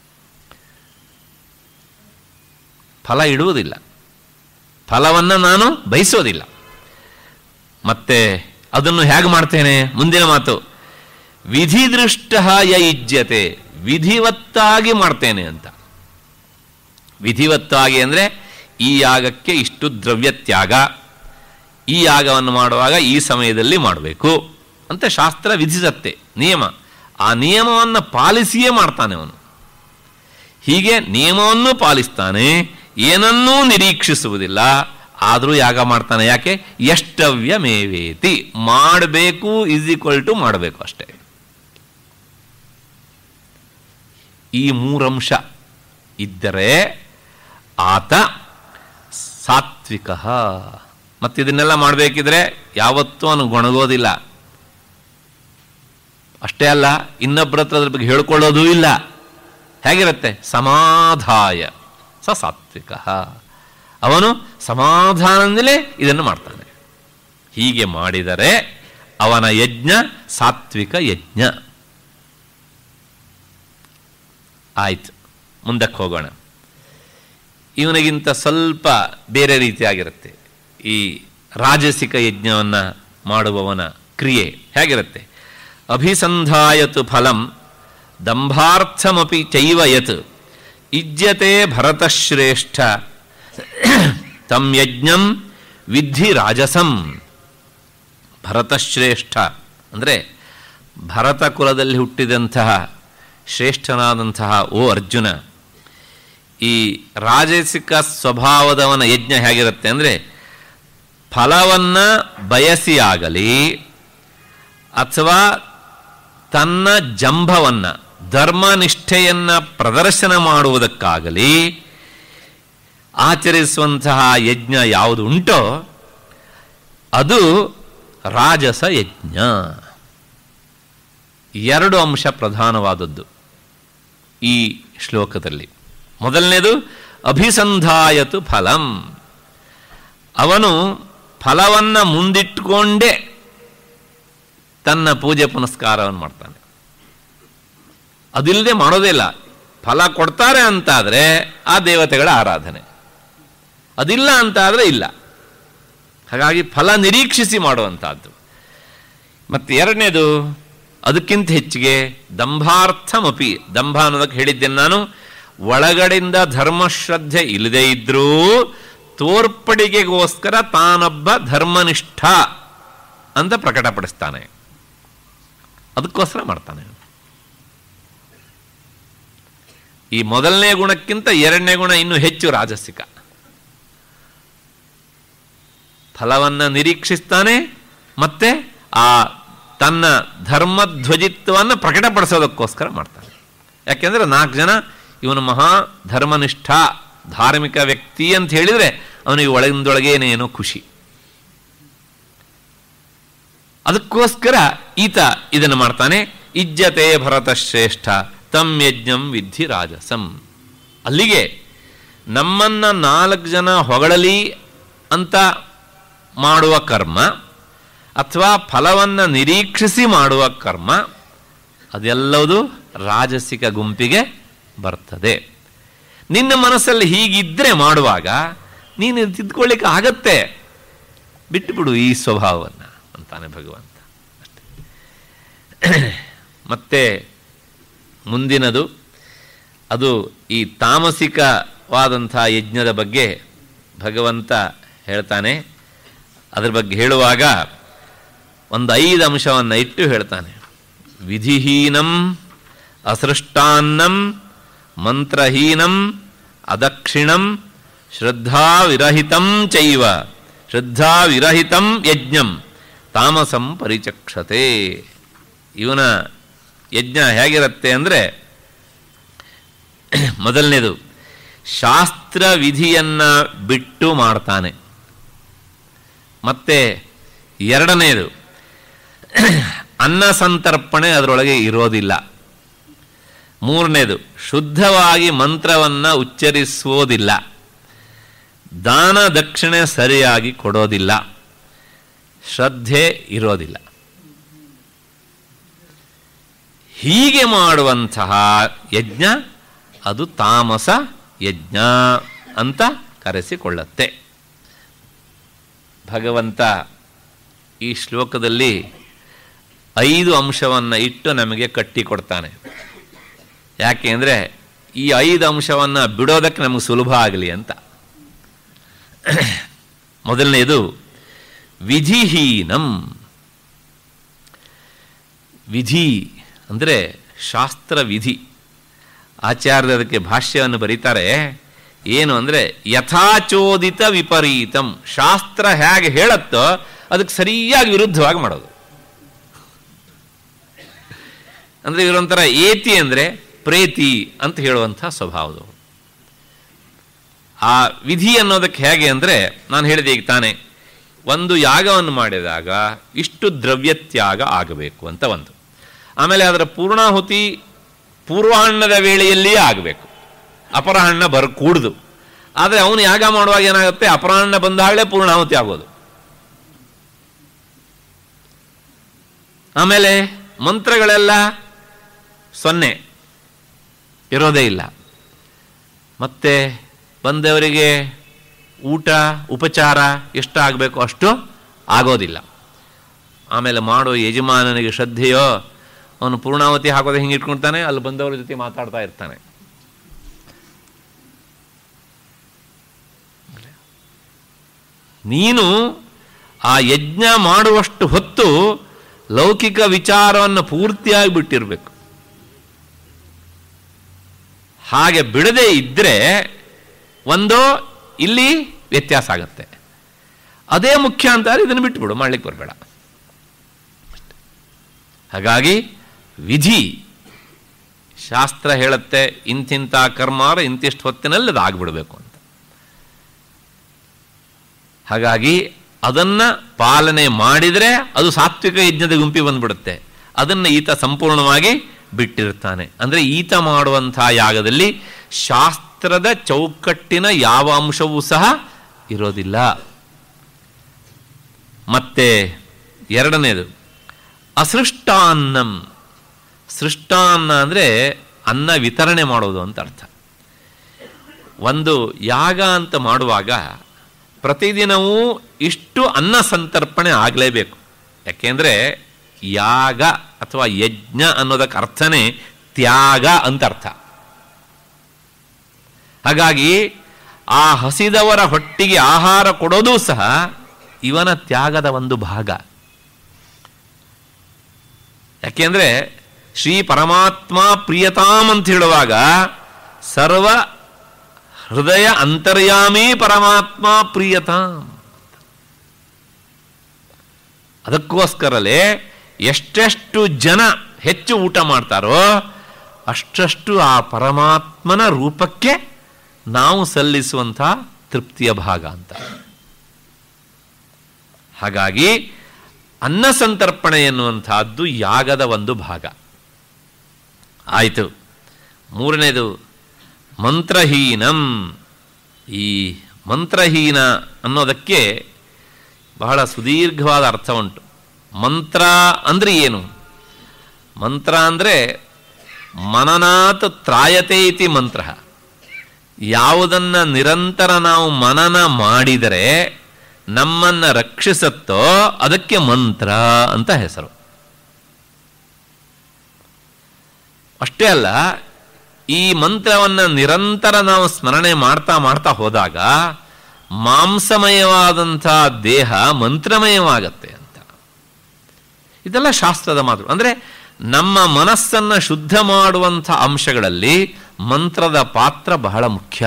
ಫಲ ಇಡುವುದಿಲ್ಲ ಫಲವನ್ನು ನಾನು ಬಯಸೋದಿಲ್ಲ ಮತ್ತೆ ಅದನ್ನು ಹೇಗೆ ಮಾಡ್ತೇನೆ ಮುಂದಿನ ಮಾತು ವಿಧಿದೃಷ್ಟ ಯ ಇಜ್ಯತೆ ವಿಧಿವತ್ತಾಗಿ ಮಾಡ್ತೇನೆ ಅಂತ ವಿಧಿವತ್ತಾಗಿ ಅಂದರೆ ಈ ಯಾಗಕ್ಕೆ ಇಷ್ಟು ದ್ರವ್ಯ ತ್ಯಾಗ ಈ ಯಾಗವನ್ನು ಮಾಡುವಾಗ ಈ ಸಮಯದಲ್ಲಿ ಮಾಡಬೇಕು ಅಂತ ಶಾಸ್ತ್ರ ವಿಧಿಸತ್ತೆ ನಿಯಮ ಆ ನಿಯಮವನ್ನು ಪಾಲಿಸಿಯೇ ಮಾಡ್ತಾನೆ ಅವನು ಹೀಗೆ ನಿಯಮವನ್ನು ಪಾಲಿಸ್ತಾನೆ ಏನನ್ನೂ ನಿರೀಕ್ಷಿಸುವುದಿಲ್ಲ ಆದರೂ ಯಾಗ ಮಾಡ್ತಾನೆ ಯಾಕೆ ಎಷ್ಟವ್ಯ ಮೇವೇತಿ ಮಾಡಬೇಕು ಇಸ್ ಈಕ್ವಲ್ ಟು ಮಾಡಬೇಕು ಅಷ್ಟೇ ಈ ಮೂರಂಶ ಇದ್ದರೆ ಆತ ಸಾತ್ವಿಕ ಮತ್ತಿದನ್ನೆಲ್ಲ ಮಾಡಬೇಕಿದ್ರೆ ಯಾವತ್ತೂ ಅವನು ಗೊಣಗೋದಿಲ್ಲ ಅಷ್ಟೇ ಅಲ್ಲ ಇನ್ನೊಬ್ಬರ ಹತ್ರ ಅದ್ರ ಬಗ್ಗೆ ಹೇಳ್ಕೊಳ್ಳೋದೂ ಇಲ್ಲ ಹೇಗಿರುತ್ತೆ ಸಮಾಧಾಯ ಸ ಸಾತ್ವಿಕ ಅವನು ಸಮಾಧಾನದಿಂದಲೇ ಇದನ್ನು ಮಾಡ್ತಾನೆ ಹೀಗೆ ಮಾಡಿದರೆ ಅವನ ಯಜ್ಞ ಸಾತ್ವಿಕ ಯಜ್ಞ ಆಯ್ತು ಮುಂದಕ್ಕೆ ಹೋಗೋಣ ಇವನಿಗಿಂತ ಸ್ವಲ್ಪ ಬೇರೆ ರೀತಿಯಾಗಿರುತ್ತೆ ಈ ರಾಜಸಿಕ ಯಜ್ಞವನ್ನು ಮಾಡುವವನ ಕ್ರಿಯೆ ಹೇಗಿರುತ್ತೆ ಅಭಿಸಂಧಾಯತು ಫಲಂ ದಂಭಾರ್ಥಮಪಿ ಚೈವ ಯತ್ ಇಜ್ಯತೆ ಭರತಶ್ರೇಷ್ಠ ತಂ ಯಜ್ಞಂ ವಿಧಿ ರಾಜಸಂ ಭರತಶ್ರೇಷ್ಠ ಅಂದರೆ ಭರತ ಕುಲದಲ್ಲಿ ಹುಟ್ಟಿದಂತಹ ಶ್ರೇಷ್ಠನಾದಂತಹ ಓ ಅರ್ಜುನ ಈ ರಾಜಸಿಕ ಸ್ವಭಾವದವನ ಯಜ್ಞ ಹೇಗಿರುತ್ತೆ ಅಂದರೆ ಫಲವನ್ನು ಬಯಸಿ ಆಗಲಿ ಅಥವಾ ತನ್ನ ಜಂಭವನ್ನು ಧರ್ಮನಿಷ್ಠೆಯನ್ನು ಪ್ರದರ್ಶನ ಮಾಡುವುದಕ್ಕಾಗಲಿ ಆಚರಿಸುವಂತಹ ಯಜ್ಞ ಯಾವುದು ಉಂಟೋ ಅದು ರಾಜಸ ಯಜ್ಞ ಎರಡು ಅಂಶ ಪ್ರಧಾನವಾದದ್ದು ಈ ಶ್ಲೋಕದಲ್ಲಿ ಮೊದಲನೇದು ಅಭಿಸಂಧಾಯತು ಫಲಂ ಅವನು ಫಲವನ್ನು ಮುಂದಿಟ್ಟುಕೊಂಡೇ ತನ್ನ ಪೂಜೆ ಪುನಸ್ಕಾರವನ್ನು ಮಾಡ್ತಾನೆ ಅದಿಲ್ಲದೆ ಮಾಡೋದೇ ಇಲ್ಲ ಫಲ ಕೊಡ್ತಾರೆ ಅಂತಾದರೆ ಆ ದೇವತೆಗಳ ಆರಾಧನೆ ಅದಿಲ್ಲ ಅಂತಾದರೆ ಇಲ್ಲ ಹಾಗಾಗಿ ಫಲ ನಿರೀಕ್ಷಿಸಿ ಮಾಡುವಂಥದ್ದು ಮತ್ತು ಎರಡನೇದು ಅದಕ್ಕಿಂತ ಹೆಚ್ಚಿಗೆ ದಂಭಾರ್ಥಮಪಿ ದಂಭ ಅನ್ನೋದಕ್ಕೆ ಹೇಳಿದ್ದೇನೆ ನಾನು ಒಳಗಡೆಯಿಂದ ಧರ್ಮಶ್ರದ್ಧೆ ಇಲ್ಲದೇ ಇದ್ರೂ ತೋರ್ಪಡಿಗೆಗೋಸ್ಕರ ತಾನೊಬ್ಬ ಧರ್ಮನಿಷ್ಠ ಅಂತ ಪ್ರಕಟಪಡಿಸ್ತಾನೆ ಅದಕ್ಕೋಸ್ಕರ ಮಾಡ್ತಾನೆ ಈ ಮೊದಲನೇ ಗುಣಕ್ಕಿಂತ ಎರಡನೇ ಗುಣ ಇನ್ನೂ ಹೆಚ್ಚು ರಾಜಸಿಕ ಫಲವನ್ನು ನಿರೀಕ್ಷಿಸ್ತಾನೆ ಮತ್ತೆ ಆ ತನ್ನ ಧರ್ಮಧ್ವಜಿತ್ವವನ್ನು ಪ್ರಕಟಪಡಿಸೋದಕ್ಕೋಸ್ಕರ ಮಾಡ್ತಾನೆ ಯಾಕೆಂದ್ರೆ ನಾಲ್ಕು ಜನ ಇವನು ಮಹಾ ಧರ್ಮನಿಷ್ಠ ಧಾರ್ಮಿಕ ವ್ಯಕ್ತಿ ಅಂತ ಹೇಳಿದರೆ ಅವನಿಗೆ ಒಳಗಿಂದೊಳಗೇನೇನೋ ಖುಷಿ ಅದಕ್ಕೋಸ್ಕರ ಈತ ಇದನ್ನು ಮಾಡ್ತಾನೆ ಇಜ್ಜತೆ ಭರತ ಶ್ರೇಷ್ಠ ತಮ್ ಯಜ್ಞಂ ವಿಧಿ ರಾಜಸಂ ಅಲ್ಲಿಗೆ ನಮ್ಮನ್ನ ನಾಲ್ಕು ಜನ ಹೊಗಳಲಿ ಅಂತ ಮಾಡುವ ಕರ್ಮ ಅಥವಾ ಫಲವನ್ನು ನಿರೀಕ್ಷಿಸಿ ಮಾಡುವ ಕರ್ಮ ಅದೆಲ್ಲವುದು ರಾಜಸಿಕ ಗುಂಪಿಗೆ ಬರ್ತದೆ ನಿನ್ನ ಮನಸ್ಸಲ್ಲಿ ಹೀಗಿದ್ರೆ ಮಾಡುವಾಗ ನೀನು ತಿದ್ಕೊಳ್ಳಿಕ್ಕೆ ಆಗತ್ತೆ ಬಿಟ್ಟುಬಿಡು ಈ ಸ್ವಭಾವವನ್ನು ಅಂತಾನೆ ಭಗವಂತ ಅಷ್ಟೇ ಮತ್ತೆ ಮುಂದಿನದು ಅದು ಈ ತಾಮಸಿಕವಾದಂಥ ಯಜ್ಞದ ಬಗ್ಗೆ ಭಗವಂತ ಹೇಳ್ತಾನೆ ಅದ್ರ ಬಗ್ಗೆ ಹೇಳುವಾಗ ಒಂದು ಐದು ಅಂಶವನ್ನು ಇಟ್ಟು ಹೇಳ್ತಾನೆ ವಿಧಿಹೀನಂ ಅಸೃಷ್ಟಾನ್ನಂ ಮಂತ್ರಹೀನಂ ಅದಕ್ಷಿಣಂ ಶ್ರದ್ಧಾವಿರಹಿತಂ ಚೈವ ಶ್ರದ್ಧಾವಿರಹಿತಂ ಯಜ್ಞಂ ತಾಮಸಂ ಪರಿಚಕ್ಷತೆ ಇವನ ಯಜ್ಞ ಹೇಗಿರುತ್ತೆ ಅಂದರೆ ಮೊದಲನೇದು ಶಾಸ್ತ್ರ ವಿಧಿಯನ್ನು ಬಿಟ್ಟು ಮಾಡ್ತಾನೆ ಮತ್ತೆ ಎರಡನೇದು ಅನ್ನ ಸಂತರ್ಪಣೆ ಅದರೊಳಗೆ ಇರೋದಿಲ್ಲ ಮೂರನೇದು ಶುದ್ಧವಾಗಿ ಮಂತ್ರವನ್ನು ಉಚ್ಚರಿಸುವುದಿಲ್ಲ ದಾನ ದಕ್ಷಿಣೆ ಸರಿಯಾಗಿ ಕೊಡೋದಿಲ್ಲ ಶ್ರದ್ಧೆ ಇರೋದಿಲ್ಲ ಹೀಗೆ ಮಾಡುವಂತಹ ಯಜ್ಞ ಅದು ತಾಮಸ ಯಜ್ಞ ಅಂತ ಕರೆಸಿಕೊಳ್ಳುತ್ತೆ ಭಗವಂತ ಈ ಶ್ಲೋಕದಲ್ಲಿ ಐದು ಅಂಶವನ್ನು ಇಟ್ಟು ನಮಗೆ ಕಟ್ಟಿಕೊಡ್ತಾನೆ ಯಾಕೆ ಅಂದರೆ ಈ ಐದು ಅಂಶವನ್ನು ಬಿಡೋದಕ್ಕೆ ನಮಗೆ ಸುಲಭ ಆಗಲಿ ಅಂತ ಮೊದಲನೇದು ವಿಧಿಹೀನಂ ವಿಧಿ ಅಂದರೆ ಶಾಸ್ತ್ರ ವಿಧಿ ಆಚಾರ್ಯ ಅದಕ್ಕೆ ಭಾಷ್ಯವನ್ನು ಬರೀತಾರೆ ಏನು ಅಂದರೆ ಯಥಾಚೋದಿತ ವಿಪರೀತಂ ಶಾಸ್ತ್ರ ಹೇಗೆ ಹೇಳತ್ತೋ ಅದಕ್ಕೆ ಸರಿಯಾಗಿ ವಿರುದ್ಧವಾಗಿ ಮಾಡೋದು ಅಂದರೆ ಇವರೊಂಥರ ಏತಿ ಅಂದರೆ ಪ್ರೇತಿ ಅಂತ ಹೇಳುವಂಥ ಸ್ವಭಾವದವರು ಆ ವಿಧಿ ಅನ್ನೋದಕ್ಕೆ ಹೇಗೆ ಅಂದರೆ ನಾನು ಹೇಳಿದೆ ಈಗ ತಾನೇ ಒಂದು ಯಾಗವನ್ನು ಮಾಡಿದಾಗ ಇಷ್ಟು ದ್ರವ್ಯತ್ಯಾಗ ಆಗಬೇಕು ಅಂತ ಒಂದು ಆಮೇಲೆ ಅದರ ಪೂರ್ಣಾಹುತಿ ಪೂರ್ವಾಹ್ನದ ವೇಳೆಯಲ್ಲಿಯೇ ಆಗಬೇಕು ಅಪರಾಹ್ನ ಬರ ಕೂಡುದು ಆದರೆ ಅವನು ಯಾಗ ಮಾಡುವಾಗ ಏನಾಗುತ್ತೆ ಅಪರಾಹ್ನ ಬಂದಾಗಲೇ ಪೂರ್ಣಾಹುತಿ ಆಗೋದು ಆಮೇಲೆ ಮಂತ್ರಗಳೆಲ್ಲ ಸೊನ್ನೆ ಇರೋದೇ ಇಲ್ಲ ಮತ್ತೆ ಬಂದವರಿಗೆ ಊಟ ಉಪಚಾರ ಎಷ್ಟು ಆಗಬೇಕು ಅಷ್ಟು ಆಗೋದಿಲ್ಲ ಆಮೇಲೆ ಮಾಡೋ ಯಜಮಾನನಿಗೆ ಶ್ರದ್ಧೆಯೋ ಅವನು ಪೂರ್ಣಾವತಿ ಹಾಕೋದೇ ಹಿಂಗೆ ಇಟ್ಕೊಳ್ತಾನೆ ಅಲ್ಲಿ ಬಂದವರ ಜೊತೆ ಮಾತಾಡ್ತಾ ಇರ್ತಾನೆ ನೀನು ಆ ಯಜ್ಞ ಮಾಡುವಷ್ಟು ಹೊತ್ತು ಲೌಕಿಕ ವಿಚಾರವನ್ನು ಪೂರ್ತಿಯಾಗಿ ಬಿಟ್ಟಿರಬೇಕು ಹಾಗೆ ಬಿಡದೆ ಇದ್ದರೆ ಒಂದೋ ಇಲ್ಲಿ ವ್ಯತ್ಯಾಸ ಆಗುತ್ತೆ ಅದೇ ಮುಖ್ಯ ಅಂತಾರೆ ಇದನ್ನು ಬಿಟ್ಟುಬಿಡು ಮಾಡ್ಲಿಕ್ಕೆ ಬರಬೇಡ ಹಾಗಾಗಿ ವಿಧಿ ಶಾಸ್ತ್ರ ಹೇಳುತ್ತೆ ಇಂತಿಂಥ ಕರ್ಮಾರ ಇಂತಿಷ್ಟು ಹೊತ್ತಿನಲ್ಲಿ ಅದು ಆಗ್ಬಿಡಬೇಕು ಅಂತ ಹಾಗಾಗಿ ಅದನ್ನು ಪಾಲನೆ ಮಾಡಿದರೆ ಅದು ಸಾತ್ವಿಕ ಯಜ್ಞದ ಗುಂಪಿ ಬಂದ್ಬಿಡುತ್ತೆ ಅದನ್ನು ಈತ ಸಂಪೂರ್ಣವಾಗಿ ಬಿಟ್ಟಿರ್ತಾನೆ ಅಂದರೆ ಈತ ಮಾಡುವಂಥ ಯಾಗದಲ್ಲಿ ಶಾಸ್ತ್ರದ ಚೌಕಟ್ಟಿನ ಯಾವ ಅಂಶವೂ ಸಹ ಇರೋದಿಲ್ಲ ಮತ್ತೆ ಎರಡನೇದು ಅಸೃಷ್ಟಾನ್ನಂ ಸೃಷ್ಟಾನ್ನ ಅಂದರೆ ಅನ್ನ ವಿತರಣೆ ಮಾಡೋದು ಅಂತ ಅರ್ಥ ಒಂದು ಯಾಗ ಅಂತ ಮಾಡುವಾಗ ಪ್ರತಿದಿನವೂ ಇಷ್ಟು ಅನ್ನ ಸಂತರ್ಪಣೆ ಆಗಲೇಬೇಕು ಯಾಕೆಂದರೆ ಯಾಗ ಅಥವಾ ಯಜ್ಞ ಅನ್ನೋದಕ್ಕೆ ಅರ್ಥನೇ ತ್ಯಾಗ ಅಂತ ಅರ್ಥ ಹಾಗಾಗಿ ಆ ಹಸಿದವರ ಹೊಟ್ಟಿಗೆ ಆಹಾರ ಕೊಡೋದು ಸಹ ಇವನ ತ್ಯಾಗದ ಒಂದು ಭಾಗ ಯಾಕೆಂದ್ರೆ ಶ್ರೀ ಪರಮಾತ್ಮ ಪ್ರಿಯತಾಂ ಅಂತ ಹೇಳುವಾಗ ಸರ್ವ ಹೃದಯ ಅಂತರ್ಯಾಮಿ ಪರಮಾತ್ಮ ಪ್ರಿಯತಾಂ ಅದಕ್ಕೋಸ್ಕರಲೇ ಎಷ್ಟೆಷ್ಟು ಜನ ಹೆಚ್ಚು ಊಟ ಮಾಡ್ತಾರೋ ಅಷ್ಟಷ್ಟು ಆ ಪರಮಾತ್ಮನ ರೂಪಕ್ಕೆ ನಾವು ಸಲ್ಲಿಸುವಂಥ ತೃಪ್ತಿಯ ಭಾಗ ಅಂತ ಹಾಗಾಗಿ ಅನ್ನ ಸಂತರ್ಪಣೆ ಎನ್ನುವಂತಹದ್ದು ಯಾಗದ ಒಂದು ಭಾಗ ಆಯಿತು ಮೂರನೇದು ಮಂತ್ರಹೀನಂ ಈ ಮಂತ್ರಹೀನ ಅನ್ನೋದಕ್ಕೆ ಬಹಳ ಸುದೀರ್ಘವಾದ ಅರ್ಥ ಉಂಟು ಮಂತ್ರ ಅಂದರೆ ಏನು ಮಂತ್ರ ಅಂದರೆ ಮನನಾತ್ ತ್ರಾಯತೆ ಇತಿ ಮಂತ್ರ ಯಾವುದನ್ನು ನಿರಂತರ ನಾವು ಮನನ ಮಾಡಿದರೆ ನಮ್ಮನ್ನು ರಕ್ಷಿಸುತ್ತೋ ಅದಕ್ಕೆ ಮಂತ್ರ ಅಂತ ಹೆಸರು ಅಷ್ಟೇ ಅಲ್ಲ ಈ ಮಂತ್ರವನ್ನು ನಿರಂತರ ನಾವು ಸ್ಮರಣೆ ಮಾಡ್ತಾ ಮಾಡ್ತಾ ಹೋದಾಗ ಮಾಂಸಮಯವಾದಂಥ ದೇಹ ಮಂತ್ರಮಯವಾಗತ್ತೆ ಅಂತ ಇದೆಲ್ಲ ಶಾಸ್ತ್ರದ ಮಾತು ಅಂದರೆ ನಮ್ಮ ಮನಸ್ಸನ್ನು ಶುದ್ಧ ಮಾಡುವಂಥ ಅಂಶಗಳಲ್ಲಿ ಮಂತ್ರದ ಪಾತ್ರ ಬಹಳ ಮುಖ್ಯ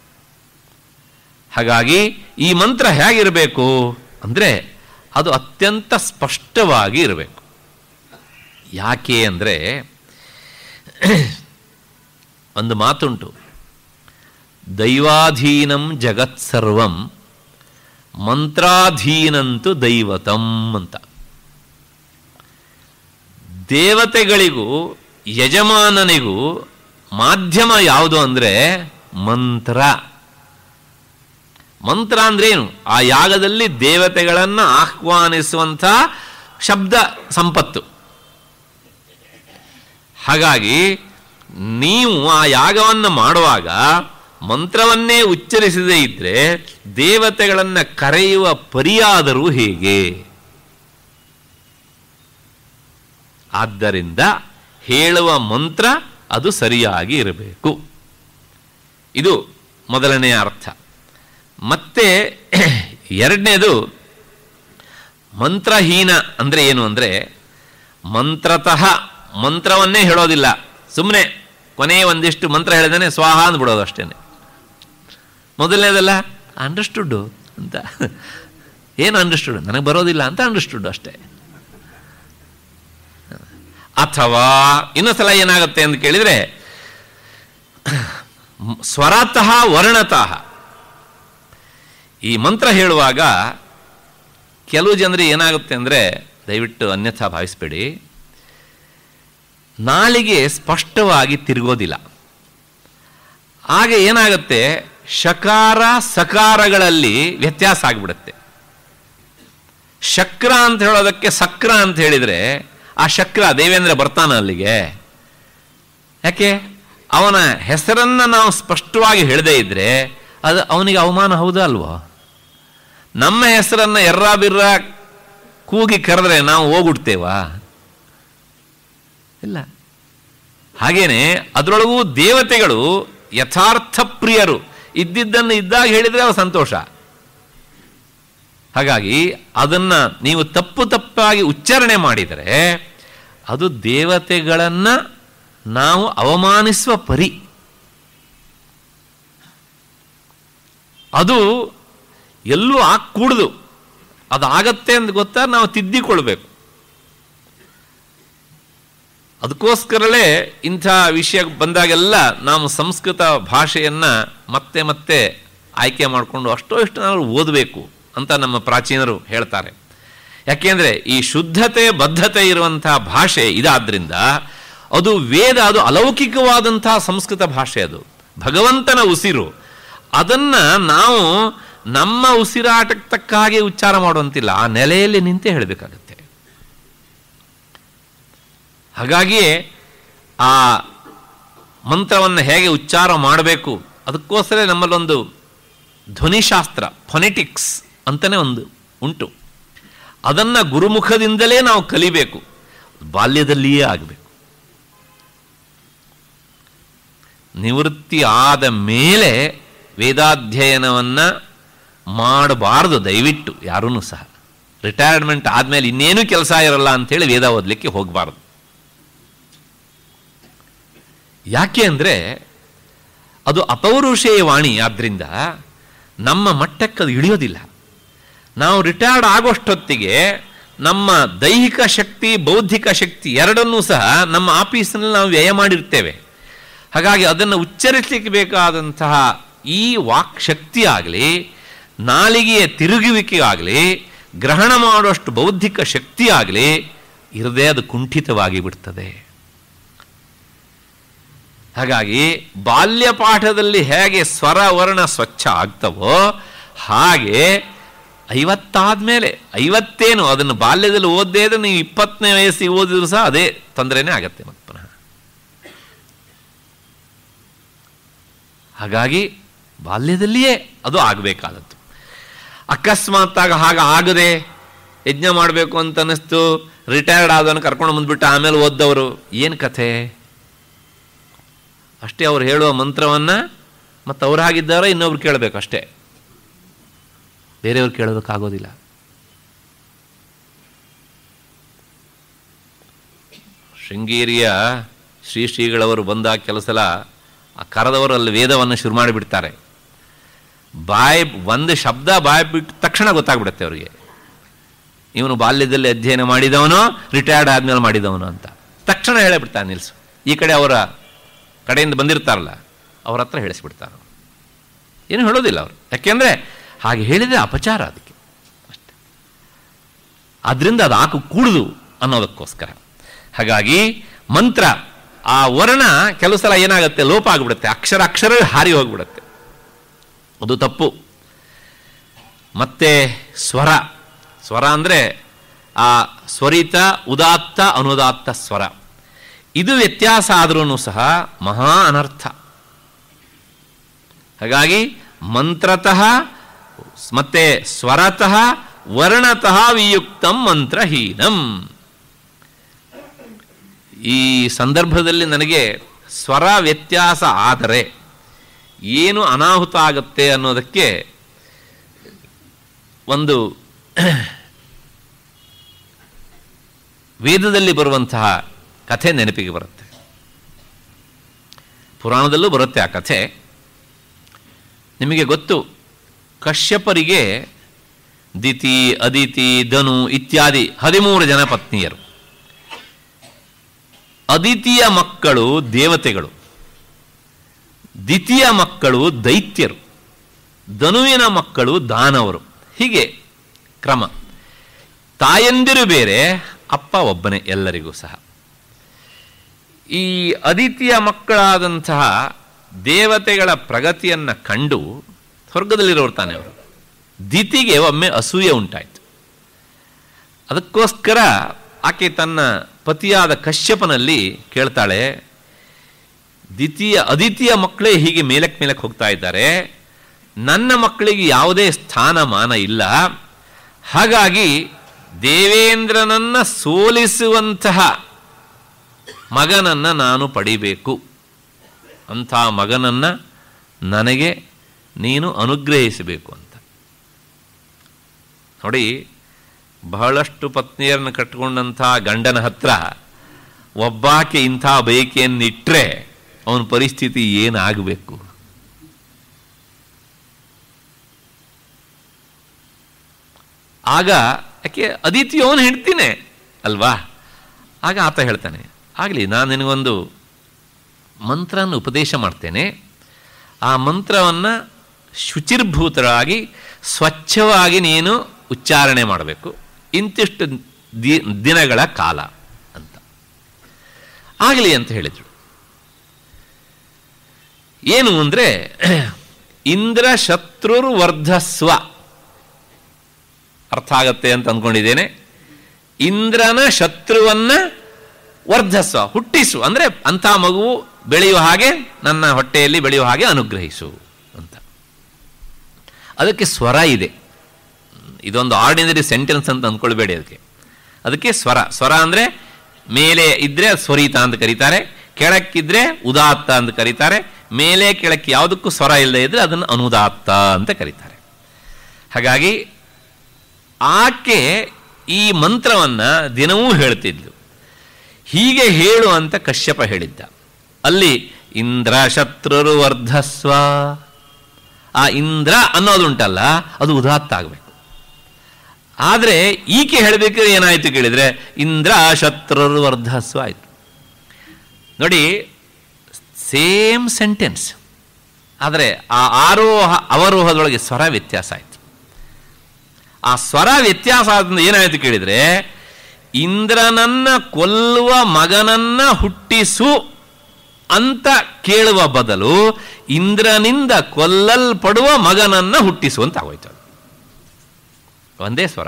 ಹಾಗಾಗಿ ಈ ಮಂತ್ರ ಹೇಗಿರಬೇಕು ಅಂದರೆ ಅದು ಅತ್ಯಂತ ಸ್ಪಷ್ಟವಾಗಿ ಇರಬೇಕು ಯಾಕೆ ಅಂದರೆ ಒಂದು ಮಾತುಂಟು ದೈವಾಧೀನಂ ಜಗತ್ಸರ್ವಂ ಮಂತ್ರಾಧೀನಂತು ದೈವತಂ ಅಂತ ದೇವತೆಗಳಿಗೂ ಯಜಮಾನನಿಗೂ ಮಾಧ್ಯಮ ಯಾವುದು ಅಂದರೆ ಮಂತ್ರ ಮಂತ್ರ ಅಂದ್ರೆ ಏನು ಆ ಯಾಗದಲ್ಲಿ ದೇವತೆಗಳನ್ನು ಆಹ್ವಾನಿಸುವಂಥ ಶಬ್ದ ಸಂಪತ್ತು ಹಾಗಾಗಿ ನೀವು ಆ ಯಾಗವನ್ನು ಮಾಡುವಾಗ ಮಂತ್ರವನ್ನೇ ಉಚ್ಚರಿಸದೇ ಇದ್ರೆ ದೇವತೆಗಳನ್ನು ಕರೆಯುವ ಪರಿಯಾದರೂ ಹೇಗೆ ಆದ್ದರಿಂದ ಹೇಳುವ ಮಂತ್ರ ಅದು ಸರಿಯಾಗಿ ಇರಬೇಕು ಇದು ಮೊದಲನೆಯ ಅರ್ಥ ಮತ್ತೆ ಎರಡನೇದು ಮಂತ್ರಹೀನ ಅಂದರೆ ಏನು ಅಂದರೆ ಮಂತ್ರತಃ ಮಂತ್ರವನ್ನೇ ಹೇಳೋದಿಲ್ಲ ಸುಮ್ಮನೆ ಕೊನೆಯ ಒಂದಿಷ್ಟು ಮಂತ್ರ ಹೇಳಿದಾನೆ ಸ್ವಾಹ ಅಂದ್ಬಿಡೋದು ಅಷ್ಟೇ ಮೊದಲನೇದಲ್ಲ ಅಂಡರ್ಸ್ಟುಡ್ಡು ಅಂತ ಏನು ಅಂಡರ್ಸ್ಟುಡ್ ನನಗೆ ಬರೋದಿಲ್ಲ ಅಂತ ಅಂಡರ್ಸ್ಟುಡ್ ಅಷ್ಟೇ ಅಥವಾ ಇನ್ನೊಂದು ಸಲ ಏನಾಗುತ್ತೆ ಅಂತ ಕೇಳಿದರೆ ಸ್ವರತಃ ವರ್ಣತಃ ಈ ಮಂತ್ರ ಹೇಳುವಾಗ ಕೆಲವು ಜನರಿಗೆ ಏನಾಗುತ್ತೆ ಅಂದರೆ ದಯವಿಟ್ಟು ಅನ್ಯಥಾ ಭಾವಿಸ್ಬೇಡಿ ನಾಲಿಗೆ ಸ್ಪಷ್ಟವಾಗಿ ತಿರುಗೋದಿಲ್ಲ ಆಗ ಏನಾಗುತ್ತೆ ಶಕಾರ ಸಕಾರಗಳಲ್ಲಿ ವ್ಯತ್ಯಾಸ ಆಗಿಬಿಡುತ್ತೆ ಶಕ್ರ ಅಂತ ಹೇಳೋದಕ್ಕೆ ಸಕ್ರ ಅಂತ ಹೇಳಿದರೆ ಆ ಶಕ್ರ ದೇವೇಂದ್ರ ಬರ್ತಾನ ಅಲ್ಲಿಗೆ ಯಾಕೆ ಅವನ ಹೆಸರನ್ನು ನಾವು ಸ್ಪಷ್ಟವಾಗಿ ಹೇಳದೇ ಇದ್ರೆ ಅದು ಅವನಿಗೆ ಅವಮಾನ ಹೌದಾ ಅಲ್ವೋ ನಮ್ಮ ಹೆಸರನ್ನು ಎರ್ರ ಬಿರ್ರ ಕೂಗಿ ಕರೆದ್ರೆ ನಾವು ಹೋಗ್ಬಿಡ್ತೇವಾ ಇಲ್ಲ ಹಾಗೇನೆ ಅದರೊಳಗೂ ದೇವತೆಗಳು ಯಥಾರ್ಥ ಪ್ರಿಯರು ಇದ್ದಿದ್ದನ್ನು ಇದ್ದಾಗ ಹೇಳಿದರೆ ಅವ ಸಂತೋಷ ಹಾಗಾಗಿ ಅದನ್ನು ನೀವು ತಪ್ಪು ತಪ್ಪಾಗಿ ಉಚ್ಚಾರಣೆ ಮಾಡಿದರೆ ಅದು ದೇವತೆಗಳನ್ನು ನಾವು ಅವಮಾನಿಸುವ ಪರಿ ಅದು ಎಲ್ಲೂ ಕೂಡುದು ಅದು ಆಗತ್ತೆ ಅಂತ ಗೊತ್ತಾ ನಾವು ತಿದ್ದಿಕೊಳ್ಬೇಕು ಅದಕ್ಕೋಸ್ಕರಲೇ ಇಂಥ ವಿಷಯ ಬಂದಾಗೆಲ್ಲ ನಾವು ಸಂಸ್ಕೃತ ಭಾಷೆಯನ್ನು ಮತ್ತೆ ಮತ್ತೆ ಆಯ್ಕೆ ಮಾಡಿಕೊಂಡು ಅಷ್ಟೋ ಇಷ್ಟು ನಾವು ಓದಬೇಕು ಅಂತ ನಮ್ಮ ಪ್ರಾಚೀನರು ಹೇಳ್ತಾರೆ ಯಾಕೆಂದರೆ ಈ ಶುದ್ಧತೆ ಬದ್ಧತೆ ಇರುವಂಥ ಭಾಷೆ ಇದಾದ್ರಿಂದ ಅದು ವೇದ ಅದು ಅಲೌಕಿಕವಾದಂಥ ಸಂಸ್ಕೃತ ಭಾಷೆ ಅದು ಭಗವಂತನ ಉಸಿರು ಅದನ್ನು ನಾವು ನಮ್ಮ ಉಸಿರಾಟಕ್ಕೆ ತಕ್ಕ ಹಾಗೆ ಉಚ್ಚಾರ ಮಾಡುವಂತಿಲ್ಲ ಆ ನೆಲೆಯಲ್ಲಿ ನಿಂತೇ ಹೇಳಬೇಕಾಗತ್ತೆ ಹಾಗಾಗಿಯೇ ಆ ಮಂತ್ರವನ್ನು ಹೇಗೆ ಉಚ್ಚಾರ ಮಾಡಬೇಕು ಅದಕ್ಕೋಸ್ಕರ ನಮ್ಮಲ್ಲೊಂದು ಧ್ವನಿಶಾಸ್ತ್ರ ಫೊನೆಟಿಕ್ಸ್ ಅಂತಲೇ ಒಂದು ಉಂಟು ಅದನ್ನು ಗುರುಮುಖದಿಂದಲೇ ನಾವು ಕಲಿಬೇಕು ಬಾಲ್ಯದಲ್ಲಿಯೇ ಆಗಬೇಕು ನಿವೃತ್ತಿ ಆದ ಮೇಲೆ ವೇದಾಧ್ಯಯನವನ್ನು ಮಾಡಬಾರ್ದು ದಯವಿಟ್ಟು ಯಾರೂ ಸಹ ರಿಟೈರ್ಮೆಂಟ್ ಆದಮೇಲೆ ಇನ್ನೇನು ಕೆಲಸ ಇರಲ್ಲ ಅಂಥೇಳಿ ವೇದ ಓದಲಿಕ್ಕೆ ಹೋಗಬಾರ್ದು ಯಾಕೆ ಅಂದರೆ ಅದು ಅಪೌರುಷೇಯ ವಾಣಿ ಆದ್ದರಿಂದ ನಮ್ಮ ಮಟ್ಟಕ್ಕೆ ಅದು ಇಳಿಯೋದಿಲ್ಲ ನಾವು ರಿಟೈರ್ಡ್ ಆಗೋಷ್ಟೊತ್ತಿಗೆ ನಮ್ಮ ದೈಹಿಕ ಶಕ್ತಿ ಬೌದ್ಧಿಕ ಶಕ್ತಿ ಎರಡನ್ನೂ ಸಹ ನಮ್ಮ ಆಫೀಸಿನಲ್ಲಿ ನಾವು ವ್ಯಯ ಮಾಡಿರ್ತೇವೆ ಹಾಗಾಗಿ ಅದನ್ನು ಉಚ್ಚರಿಸಲಿಕ್ಕೆ ಬೇಕಾದಂತಹ ಈ ವಾಕ್ ಶಕ್ತಿ ಆಗಲಿ ನಾಲಿಗೆಯ ತಿರುಗುವಿಕೆ ಆಗಲಿ ಗ್ರಹಣ ಮಾಡುವಷ್ಟು ಬೌದ್ಧಿಕ ಶಕ್ತಿ ಆಗಲಿ ಇರದೇ ಅದು ಕುಂಠಿತವಾಗಿ ಬಿಡ್ತದೆ ಹಾಗಾಗಿ ಬಾಲ್ಯ ಪಾಠದಲ್ಲಿ ಹೇಗೆ ಸ್ವರ ವರ್ಣ ಸ್ವಚ್ಛ ಆಗ್ತವೋ ಹಾಗೆ ಐವತ್ತಾದ್ಮೇಲೆ ಐವತ್ತೇನು ಅದನ್ನು ಬಾಲ್ಯದಲ್ಲಿ ಓದ್ದೇ ಇದ್ರೆ ನೀವು ಇಪ್ಪತ್ತನೇ ವಯಸ್ಸಿಗೆ ಓದಿದ್ರು ಸಹ ಅದೇ ತೊಂದರೆನೇ ಆಗತ್ತೆ ಮತ್ತೆ ಪುನಃ ಹಾಗಾಗಿ ಬಾಲ್ಯದಲ್ಲಿಯೇ ಅದು ಆಗಬೇಕಾದದ್ದು ಅಕಸ್ಮಾತ್ತಾಗ ಹಾಗೆ ಆಗದೆ ಯಜ್ಞ ಮಾಡಬೇಕು ಅಂತ ಅನ್ನಿಸ್ತು ರಿಟೈರ್ಡ್ ಆದವನು ಕರ್ಕೊಂಡು ಬಂದ್ಬಿಟ್ಟು ಆಮೇಲೆ ಓದ್ದವರು ಏನು ಕಥೆ ಅಷ್ಟೇ ಅವ್ರು ಹೇಳುವ ಮಂತ್ರವನ್ನು ಮತ್ತು ಅವ್ರು ಹಾಗಿದ್ದಾರೋ ಇನ್ನೊಬ್ರು ಕೇಳಬೇಕು ಅಷ್ಟೇ ಬೇರೆಯವ್ರು ಕೇಳೋದಕ್ಕಾಗೋದಿಲ್ಲ ಶೃಂಗೇರಿಯ ಶ್ರೀ ಶ್ರೀಗಳವರು ಬಂದಾಗ ಕೆಲವು ಸಲ ಆ ಕರೆದವರು ಅಲ್ಲಿ ವೇದವನ್ನು ಶುರು ಮಾಡಿಬಿಡ್ತಾರೆ ಬಾಯಿ ಒಂದು ಶಬ್ದ ಬಾಯಿ ಬಿಟ್ಟು ತಕ್ಷಣ ಗೊತ್ತಾಗ್ಬಿಡುತ್ತೆ ಅವರಿಗೆ ಇವನು ಬಾಲ್ಯದಲ್ಲಿ ಅಧ್ಯಯನ ಮಾಡಿದವನು ರಿಟೈರ್ಡ್ ಆದ್ಮೇಲೆ ಮಾಡಿದವನು ಅಂತ ತಕ್ಷಣ ಹೇಳಿಬಿಡ್ತಾನೆ ನಿಲ್ಸು ಈ ಕಡೆ ಅವರ ಕಡೆಯಿಂದ ಬಂದಿರ್ತಾರಲ್ಲ ಅವ್ರ ಹತ್ರ ಹೇಳಿಸ್ಬಿಡ್ತಾರೆ ಏನು ಹೇಳೋದಿಲ್ಲ ಅವರು ಯಾಕೆಂದರೆ ಹಾಗೆ ಹೇಳಿದರೆ ಅಪಚಾರ ಅದಕ್ಕೆ ಅಷ್ಟೆ ಅದರಿಂದ ಅದು ಹಾಕು ಕೂಡುದು ಅನ್ನೋದಕ್ಕೋಸ್ಕರ ಹಾಗಾಗಿ ಮಂತ್ರ ಆ ವರ್ಣ ಕೆಲವು ಸಲ ಏನಾಗುತ್ತೆ ಲೋಪ ಆಗಿಬಿಡುತ್ತೆ ಅಕ್ಷರ ಅಕ್ಷರ ಹಾರಿ ಹೋಗಿಬಿಡುತ್ತೆ ಅದು ತಪ್ಪು ಮತ್ತೆ ಸ್ವರ ಸ್ವರ ಅಂದರೆ ಆ ಸ್ವರಿತ ಉದಾತ್ತ ಅನುದಾತ್ತ ಸ್ವರ ಇದು ವ್ಯತ್ಯಾಸ ಆದ್ರೂ ಸಹ ಮಹಾ ಅನರ್ಥ ಹಾಗಾಗಿ ಮಂತ್ರತಃ ಮತ್ತೆ ಸ್ವರತಃ ವರ್ಣತಃ ವಿಯುಕ್ತಂ ಮಂತ್ರಹೀನಂ ಈ ಸಂದರ್ಭದಲ್ಲಿ ನನಗೆ ಸ್ವರ ವ್ಯತ್ಯಾಸ ಆದರೆ ಏನು ಅನಾಹುತ ಆಗುತ್ತೆ ಅನ್ನೋದಕ್ಕೆ ಒಂದು ವೇದದಲ್ಲಿ ಬರುವಂತಹ ಕಥೆ ನೆನಪಿಗೆ ಬರುತ್ತೆ ಪುರಾಣದಲ್ಲೂ ಬರುತ್ತೆ ಆ ಕಥೆ ನಿಮಗೆ ಗೊತ್ತು ಕಶ್ಯಪರಿಗೆ ದಿತಿ ಅದಿತಿ ಧನು ಇತ್ಯಾದಿ ಹದಿಮೂರು ಜನ ಪತ್ನಿಯರು ಅದಿತಿಯ ಮಕ್ಕಳು ದೇವತೆಗಳು ದ್ವಿತೀಯ ಮಕ್ಕಳು ದೈತ್ಯರು ಧನುವಿನ ಮಕ್ಕಳು ದಾನವರು ಹೀಗೆ ಕ್ರಮ ತಾಯಂದಿರು ಬೇರೆ ಅಪ್ಪ ಒಬ್ಬನೇ ಎಲ್ಲರಿಗೂ ಸಹ ಈ ಅದಿತಿಯ ಮಕ್ಕಳಾದಂತಹ ದೇವತೆಗಳ ಪ್ರಗತಿಯನ್ನು ಕಂಡು ಸ್ವರ್ಗದಲ್ಲಿರೋರು ತಾನೆ ಅವರು ದಿತಿಗೆ ಒಮ್ಮೆ ಅಸೂಯೆ ಉಂಟಾಯಿತು ಅದಕ್ಕೋಸ್ಕರ ಆಕೆ ತನ್ನ ಪತಿಯಾದ ಕಶ್ಯಪನಲ್ಲಿ ಕೇಳ್ತಾಳೆ ದ್ವಿತೀಯ ಅದಿತಿಯ ಮಕ್ಕಳೇ ಹೀಗೆ ಮೇಲಕ್ಕೆ ಮೇಲಕ್ಕೆ ಹೋಗ್ತಾ ಇದ್ದಾರೆ ನನ್ನ ಮಕ್ಕಳಿಗೆ ಯಾವುದೇ ಸ್ಥಾನಮಾನ ಇಲ್ಲ ಹಾಗಾಗಿ ದೇವೇಂದ್ರನನ್ನ ಸೋಲಿಸುವಂತಹ ಮಗನನ್ನು ನಾನು ಪಡಿಬೇಕು ಅಂಥ ಮಗನನ್ನು ನನಗೆ ನೀನು ಅನುಗ್ರಹಿಸಬೇಕು ಅಂತ ನೋಡಿ ಬಹಳಷ್ಟು ಪತ್ನಿಯರನ್ನು ಕಟ್ಟಿಕೊಂಡಂಥ ಗಂಡನ ಹತ್ರ ಒಬ್ಬಾಕೆ ಇಂಥ ಬಯಕೆಯನ್ನಿಟ್ಟರೆ ಅವನ ಪರಿಸ್ಥಿತಿ ಏನಾಗಬೇಕು ಆಗ ಯಾಕೆ ಅದಿತಿ ಅವನು ಹೆಂಡ್ತಿನೇ ಅಲ್ವಾ ಆಗ ಆತ ಹೇಳ್ತಾನೆ ಆಗಲಿ ನಾನು ನಿನಗೊಂದು ಮಂತ್ರನ ಉಪದೇಶ ಮಾಡ್ತೇನೆ ಆ ಮಂತ್ರವನ್ನು ಶುಚಿರ್ಭೂತರಾಗಿ ಸ್ವಚ್ಛವಾಗಿ ನೀನು ಉಚ್ಚಾರಣೆ ಮಾಡಬೇಕು ಇಂತಿಷ್ಟು ದಿ ದಿನಗಳ ಕಾಲ ಅಂತ ಆಗಲಿ ಅಂತ ಹೇಳಿದರು ಏನು ಅಂದರೆ ಇಂದ್ರ ಶತ್ರುರ್ ವರ್ಧಸ್ವ ಅರ್ಥ ಆಗತ್ತೆ ಅಂತ ಅಂದ್ಕೊಂಡಿದ್ದೇನೆ ಇಂದ್ರನ ಶತ್ರುವನ್ನ ವರ್ಧಸ್ವ ಹುಟ್ಟಿಸು ಅಂದರೆ ಅಂಥ ಮಗುವು ಬೆಳೆಯುವ ಹಾಗೆ ನನ್ನ ಹೊಟ್ಟೆಯಲ್ಲಿ ಬೆಳೆಯುವ ಹಾಗೆ ಅನುಗ್ರಹಿಸು ಅಂತ ಅದಕ್ಕೆ ಸ್ವರ ಇದೆ ಇದೊಂದು ಆರ್ಡಿನರಿ ಸೆಂಟೆನ್ಸ್ ಅಂತ ಅಂದ್ಕೊಳ್ಬೇಡಿ ಅದಕ್ಕೆ ಅದಕ್ಕೆ ಸ್ವರ ಸ್ವರ ಅಂದರೆ ಮೇಲೆ ಇದ್ರೆ ಸ್ವರಿತ ಅಂತ ಕರೀತಾರೆ ಕೆಳಕ್ಕಿದ್ರೆ ಉದಾತ್ತ ಅಂತ ಕರೀತಾರೆ ಮೇಲೆ ಕೆಳಕ್ಕೆ ಯಾವುದಕ್ಕೂ ಸ್ವರ ಇಲ್ಲದೆ ಇದ್ರೆ ಅದನ್ನು ಅನುದಾತ್ತ ಅಂತ ಕರೀತಾರೆ ಹಾಗಾಗಿ ಆಕೆ ಈ ಮಂತ್ರವನ್ನು ದಿನವೂ ಹೇಳ್ತಿದ್ಲು ಹೀಗೆ ಹೇಳು ಅಂತ ಕಶ್ಯಪ ಹೇಳಿದ್ದ ಅಲ್ಲಿ ಇಂದ್ರ ಶತ್ರುರು ವರ್ಧಸ್ವ ಆ ಇಂದ್ರ ಅನ್ನೋದುಂಟಲ್ಲ ಅದು ಉದಾತ್ತ ಆಗಬೇಕು ಆದರೆ ಈಕೆ ಹೇಳಬೇಕಾದ್ರೆ ಏನಾಯಿತು ಕೇಳಿದರೆ ಇಂದ್ರ ಶತ್ರುರು ವರ್ಧಸ್ವ ಆಯಿತು ನೋಡಿ ಸೇಮ್ ಸೆಂಟೆನ್ಸ್ ಆದರೆ ಆ ಆರೋಹ ಅವರೋಹದೊಳಗೆ ಸ್ವರ ವ್ಯತ್ಯಾಸ ಆಯಿತು ಆ ಸ್ವರ ವ್ಯತ್ಯಾಸ ಆದ್ರಿಂದ ಏನಾಯಿತು ಕೇಳಿದರೆ ಇಂದ್ರನನ್ನ ಕೊಲ್ಲುವ ಮಗನನ್ನ ಹುಟ್ಟಿಸು ಅಂತ ಕೇಳುವ ಬದಲು ಇಂದ್ರನಿಂದ ಕೊಲ್ಲಲ್ಪಡುವ ಮಗನನ್ನ ಹುಟ್ಟಿಸು ಅಂತ ಆಗೋಯ್ತು ಅದು. ಒಂದೇ ಸ್ವರ